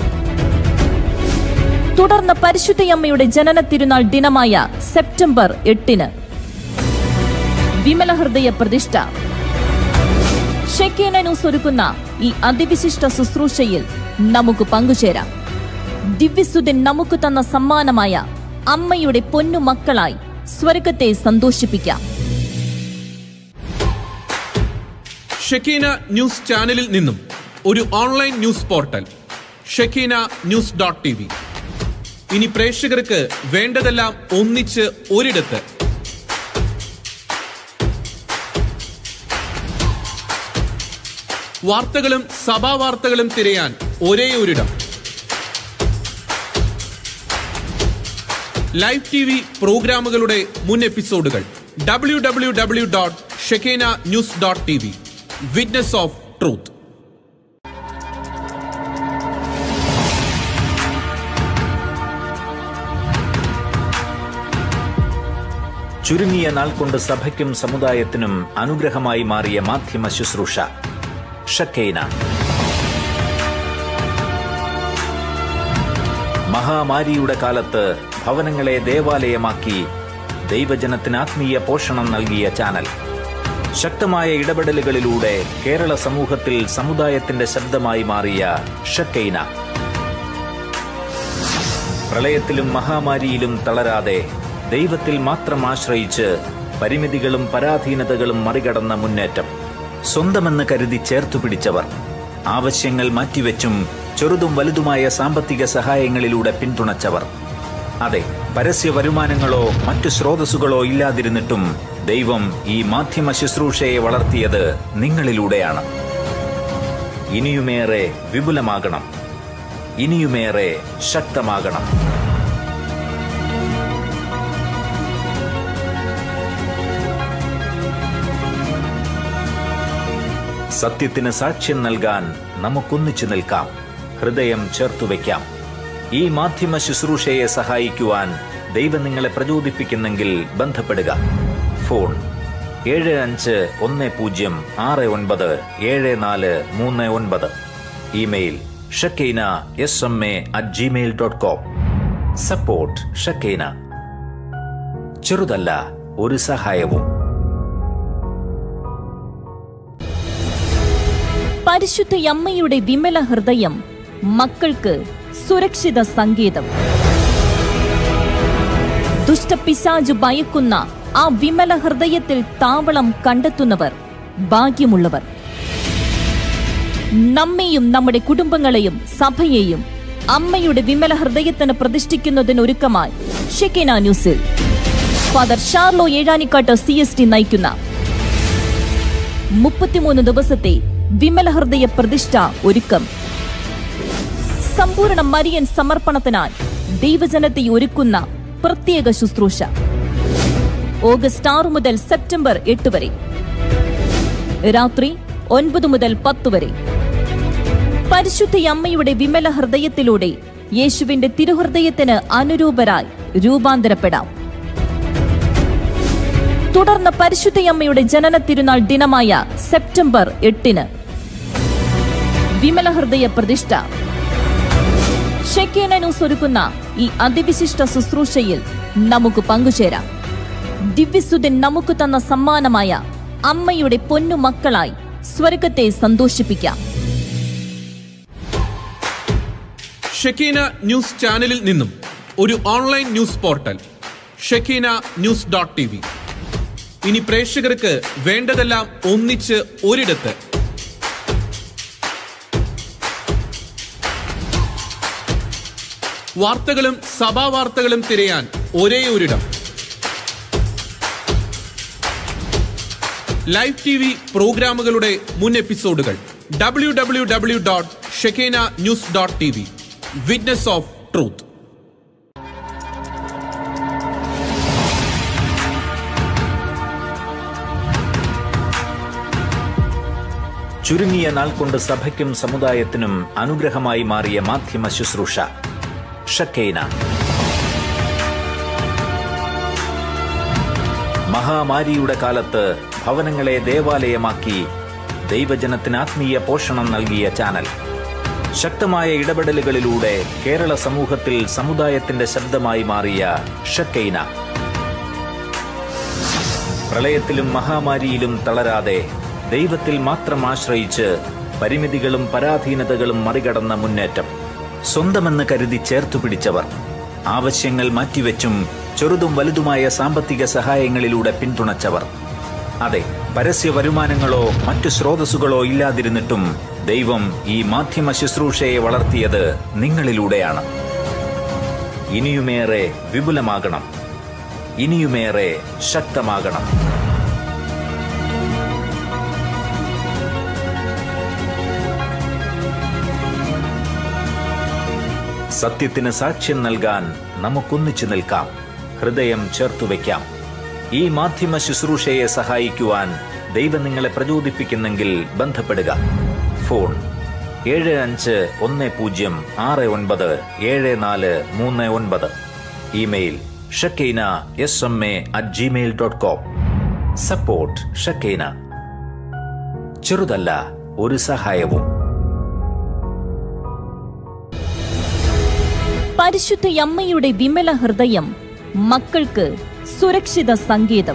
തുടർന്ന് പരിശുദ്ധയമ്മയുടെ ജനന തിരുനാൾ ദിനമായ സെപ്റ്റംബർ എട്ടിന് വിമല ഹൃദയ പ്രതിഷ്ഠ ഷെക്കേന ന്യൂസ് ഒരുക്കുന്ന ഈ അതിവിശിഷ്ട ശുശ്രൂഷയിൽ നമുക്ക് പങ്കുചേരാം ദിവ്യസുതൻ നമുക്ക് തന്ന സമ്മാനമായ അമ്മയുടെ പൊന്നു മക്കളായി സ്വർഗത്തെ സന്തോഷിപ്പിക്കാം ഷെക്കീന ന്യൂസ് ചാനലിൽ നിന്നും ഒരു online news portal Shekinah news dot T V ഇനി പ്രേക്ഷകർക്ക് വേണ്ടതെല്ലാം ഒന്നിച്ച് ഒരിടത്ത് വാർത്തകളും സഭാ വാർത്തകളും തിരയാൻ ഒരേ ഒരിടം ലൈവ് ടി വി പ്രോഗ്രാമുകളുടെ മുൻ എപ്പിസോഡുകൾ W W W dot Shekinah news dot T V witness of truth ചുരുങ്ങിയ നാൾ കൊണ്ട് സഭയ്ക്കും സമുദായത്തിനും അനുഗ്രഹമായി മാറിയ മാധ്യമ ശുശ്രൂഷ ഷക്കൈന മഹാമാരിയുടെ കാലത്ത് ഭവനങ്ങളെ ദേവാലയമാക്കി ദൈവജനത്തിന് ആത്മീയ പോഷണം നൽകിയ ചാനൽ ശക്തമായ ഇടപെടലുകളിലൂടെ കേരള സമൂഹത്തിൽ സമുദായത്തിന്റെ ശബ്ദമായി മാറിയ ഷക്കൈന പ്രളയത്തിലും മഹാമാരിയിലും തളരാതെ ദൈവത്തിൽ മാത്രം ആശ്രയിച്ച് പരിമിതികളും പരാധീനതകളും മറികടന്ന മുന്നേറ്റം സ്വന്തമെന്ന് കരുതി ചേർത്തു പിടിച്ചവർ ആവശ്യങ്ങൾ മാറ്റിവെച്ചും ചെറുതും വലുതുമായ സാമ്പത്തിക സഹായങ്ങളിലൂടെ പിന്തുണച്ചവർ അതെ പരസ്യ വരുമാനങ്ങളോ മറ്റു സ്രോതസ്സുകളോ ഇല്ലാതിരുന്നിട്ടും ദൈവം ഈ മാധ്യമ ശുശ്രൂഷയെ വളർത്തിയത് നിങ്ങളിലൂടെയാണ് ഇനിയുമേറെ വിപുലമാകണം ഇനിയുമേറെ ശക്തമാകണം സത്യത്തിന് സാക്ഷ്യം നൽകാൻ നമുക്കൊന്നിച്ചു നിൽക്കാം ഹൃദയം ചേർത്തുവെക്കാം ഈ മാധ്യമ ശുശ്രൂഷയെ സഹായിക്കുവാൻ ദൈവം നിങ്ങളെ പ്രചോദിപ്പിക്കുന്നെങ്കിൽ ബന്ധപ്പെടുക ഫോൺ ഏഴ് അഞ്ച് ഒന്ന് പൂജ്യം ആറ് ഒൻപത് ഏഴ് നാല് മൂന്ന് ഒൻപത് email Shekinah S M A at Gmail dot com support Shekinah ചെറുതല്ല ഒരു സഹായവും പരിശുദ്ധയമ്മയുടെ വിമല ഹൃദയം മക്കൾക്ക് സുരക്ഷിത സങ്കേതം ദുഷ്ടപിശാജു ഭയക്കുന്ന ആ വിമല ഹൃദയത്തിൽ താവളം കണ്ടെത്തുന്നവർ ഭാഗ്യമുള്ളവർ നമ്മെയും നമ്മുടെ കുടുംബങ്ങളെയും സഭയെയും അമ്മയുടെ വിമല ഹൃദയത്തിന് പ്രതിഷ്ഠിക്കുന്നതിനൊരുക്കമായി ഷെക്കേന ന്യൂസിൽ father Charlo Ezhanikkatt C S T നയിക്കുന്ന മുപ്പത്തിമൂന്ന് ദിവസത്തെ വിമല ഹൃദയ പ്രതിഷ്ഠ ഒരുക്കം സമ്പൂർണ്ണ മരിയൻ സമർപ്പണത്തിനായി ദൈവജനത്തെ ഒരുക്കുന്ന പ്രത്യേക ശുശ്രൂഷ ഓഗസ്റ്റ് ആറ് മുതൽ സെപ്റ്റംബർ എട്ട് വരെ രാത്രി ഒൻപത് മുതൽ പത്ത് വരെ പരിശുദ്ധ അമ്മയുടെ വിമല ഹൃദയത്തിലൂടെ യേശുവിന്റെ തിരുഹൃദയത്തിന് അനുരൂപരായി രൂപാന്തരപ്പെടാം തുടർന്ന് പരിശുദ്ധയമ്മയുടെ ജനന തിരുനാൾ ദിനമായ സെപ്റ്റംബർ എട്ടിന് വിമല ഹൃദയ പ്രതിഷ്ഠ ഷെക്കേന ന്യൂസ് ഒരുക്കുന്ന ഈ അതിവിശിഷ്ട ശുശ്രൂഷയിൽ നമുക്ക് പങ്കുചേരാം ദിവ്യസുതൻ നമുക്ക് തന്ന സമ്മാനമായ അമ്മയുടെ പൊന്നു മക്കളായി സ്വർഗത്തെ സന്തോഷിപ്പിക്കാം ഷെക്കീന ന്യൂസ് ചാനലിൽ നിന്നും ഒരു online news portal Shekinah news dot T V ഇനി പ്രേക്ഷകർക്ക് വേണ്ടതെല്ലാം ഒന്നിച്ച് ഒരിടത്ത് വാർത്തകളും സഭാ വാർത്തകളും തിരയാൻ ഒരേ ഒരിടം ലൈവ് ടി വി പ്രോഗ്രാമുകളുടെ മുൻ എപ്പിസോഡുകൾ W W W dot Shekinah news dot T V witness of truth ചുരുങ്ങിയ നാൾ കൊണ്ട് സഭയ്ക്കും സമുദായത്തിനും അനുഗ്രഹമായി മാറിയ മാധ്യമ ശുശ്രൂഷ ഷക്കൈന മഹാമാരിയുടെ കാലത്ത് ഭവനങ്ങളെ ദേവാലയമാക്കി ദൈവജനത്തിന് ആത്മീയ പോഷണം നൽകിയ ചാനൽ ശക്തമായ ഇടപെടലുകളിലൂടെ കേരള സമൂഹത്തിൽ സമുദായത്തിന്റെ ശബ്ദമായി മാറിയ ഷക്കൈന പ്രളയത്തിലും മഹാമാരിയിലും തളരാതെ ദൈവത്തിൽ മാത്രം ആശ്രയിച്ച് പരിമിതികളും പരാധീനതകളും മറികടന്ന മുന്നേറ്റം സ്വന്തമെന്ന് കരുതി ചേർത്തു പിടിച്ചവർ ആവശ്യങ്ങൾ മാറ്റിവെച്ചും ചെറുതും വലുതുമായ സാമ്പത്തിക സഹായങ്ങളിലൂടെ പിന്തുണച്ചവർ അതെ പരസ്യ വരുമാനങ്ങളോ മറ്റു സ്രോതസ്സുകളോ ഇല്ലാതിരുന്നിട്ടും ദൈവം ഈ മാധ്യമ ശുശ്രൂഷയെ വളർത്തിയത് നിങ്ങളിലൂടെയാണ് ഇനിയുമേറെ വിപുലമാകണം ഇനിയുമേറെ ശക്തമാകണം സത്യത്തിന് സാക്ഷ്യം നൽകാൻ നമുക്കൊന്നിച്ചു നിൽക്കാം ഹൃദയം ചേർത്തുവെക്കാം ഈ മാധ്യമ ശുശ്രൂഷയെ സഹായിക്കുവാൻ ദൈവം നിങ്ങളെ പ്രചോദിപ്പിക്കുന്നെങ്കിൽ ബന്ധപ്പെടുക ഫോൺ ഏഴ് അഞ്ച് ഒന്ന് പൂജ്യം ആറ് ഒൻപത് ഏഴ് നാല് മൂന്ന് ഒൻപത് email Shekinah S M A at Gmail dot com support Shekinah ചെറുതല്ല ഒരു സഹായവും പരിശുദ്ധ അമ്മയുടെ വിമല ഹൃദയം മക്കൾക്ക് സുരക്ഷിത സങ്കേതം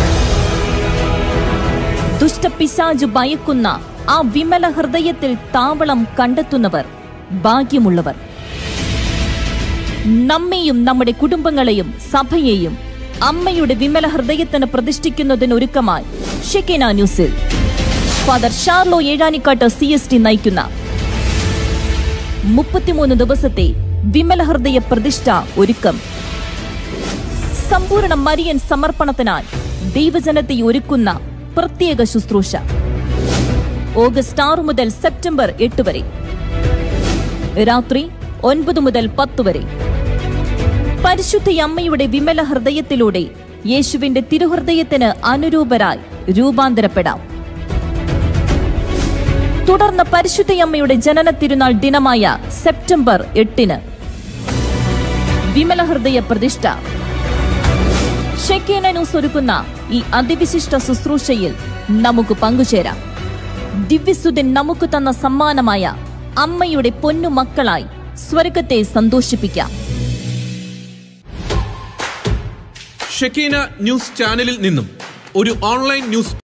ദുഷ്ടപിശാജു ഭയക്കുന്ന ആ വിമല ഹൃദയത്തിൽ താവളം കണ്ടെത്തുന്നവർ ഭാഗ്യമുള്ളവർ നമ്മെയും നമ്മുടെ കുടുംബങ്ങളെയും സഭയെയും അമ്മയുടെ വിമല ഹൃദയത്തിന് പ്രതിഷ്ഠിക്കുന്നതിനൊരുക്കമായി ഷെക്കേന ന്യൂസിൽ father Charlo Ezhanikkatt C S T നയിക്കുന്ന മുപ്പത്തിമൂന്ന് ദിവസത്തെ വിമല ഹൃദയ പ്രതിഷ്ഠ ഒരുക്കം സമ്പൂർണ്ണ മരിയൻ സമർപ്പണത്തിനായി ദൈവജനത്തെ ഒരുക്കുന്ന പ്രത്യേക ശുശ്രൂഷ ഓഗസ്റ്റ് ആറ് മുതൽ സെപ്റ്റംബർ എട്ട് വരെ രാത്രി ഒൻപത് മുതൽ പത്ത് വരെ പരിശുദ്ധ അമ്മയുടെ വിമല ഹൃദയത്തിലൂടെ യേശുവിന്റെ തിരുഹൃദയത്തിന് അനുരൂപരായി രൂപാന്തരപ്പെടാം തുടർന്ന് പരിശുദ്ധയമ്മയുടെ ജനന തിരുനാൾ ദിനമായ സെപ്റ്റംബർ എട്ടിന് വിമല ഹൃദയ പ്രതിഷ്ഠ ഷെക്കേന ന്യൂസ് ഒരുക്കുന്ന ഈ അതിവിശിഷ്ട ശുശ്രൂഷയിൽ നമുക്ക് പങ്കുചേരാം ദിവ്യസുതൻ നമുക്ക് തന്ന സമ്മാനമായ അമ്മയുടെ പൊന്നു മക്കളായി സ്വർഗത്തെ സന്തോഷിപ്പിക്കാം ഷെക്കീന ന്യൂസ് ചാനലിൽ നിന്നും ഒരു ഓൺലൈൻ ന്യൂസ്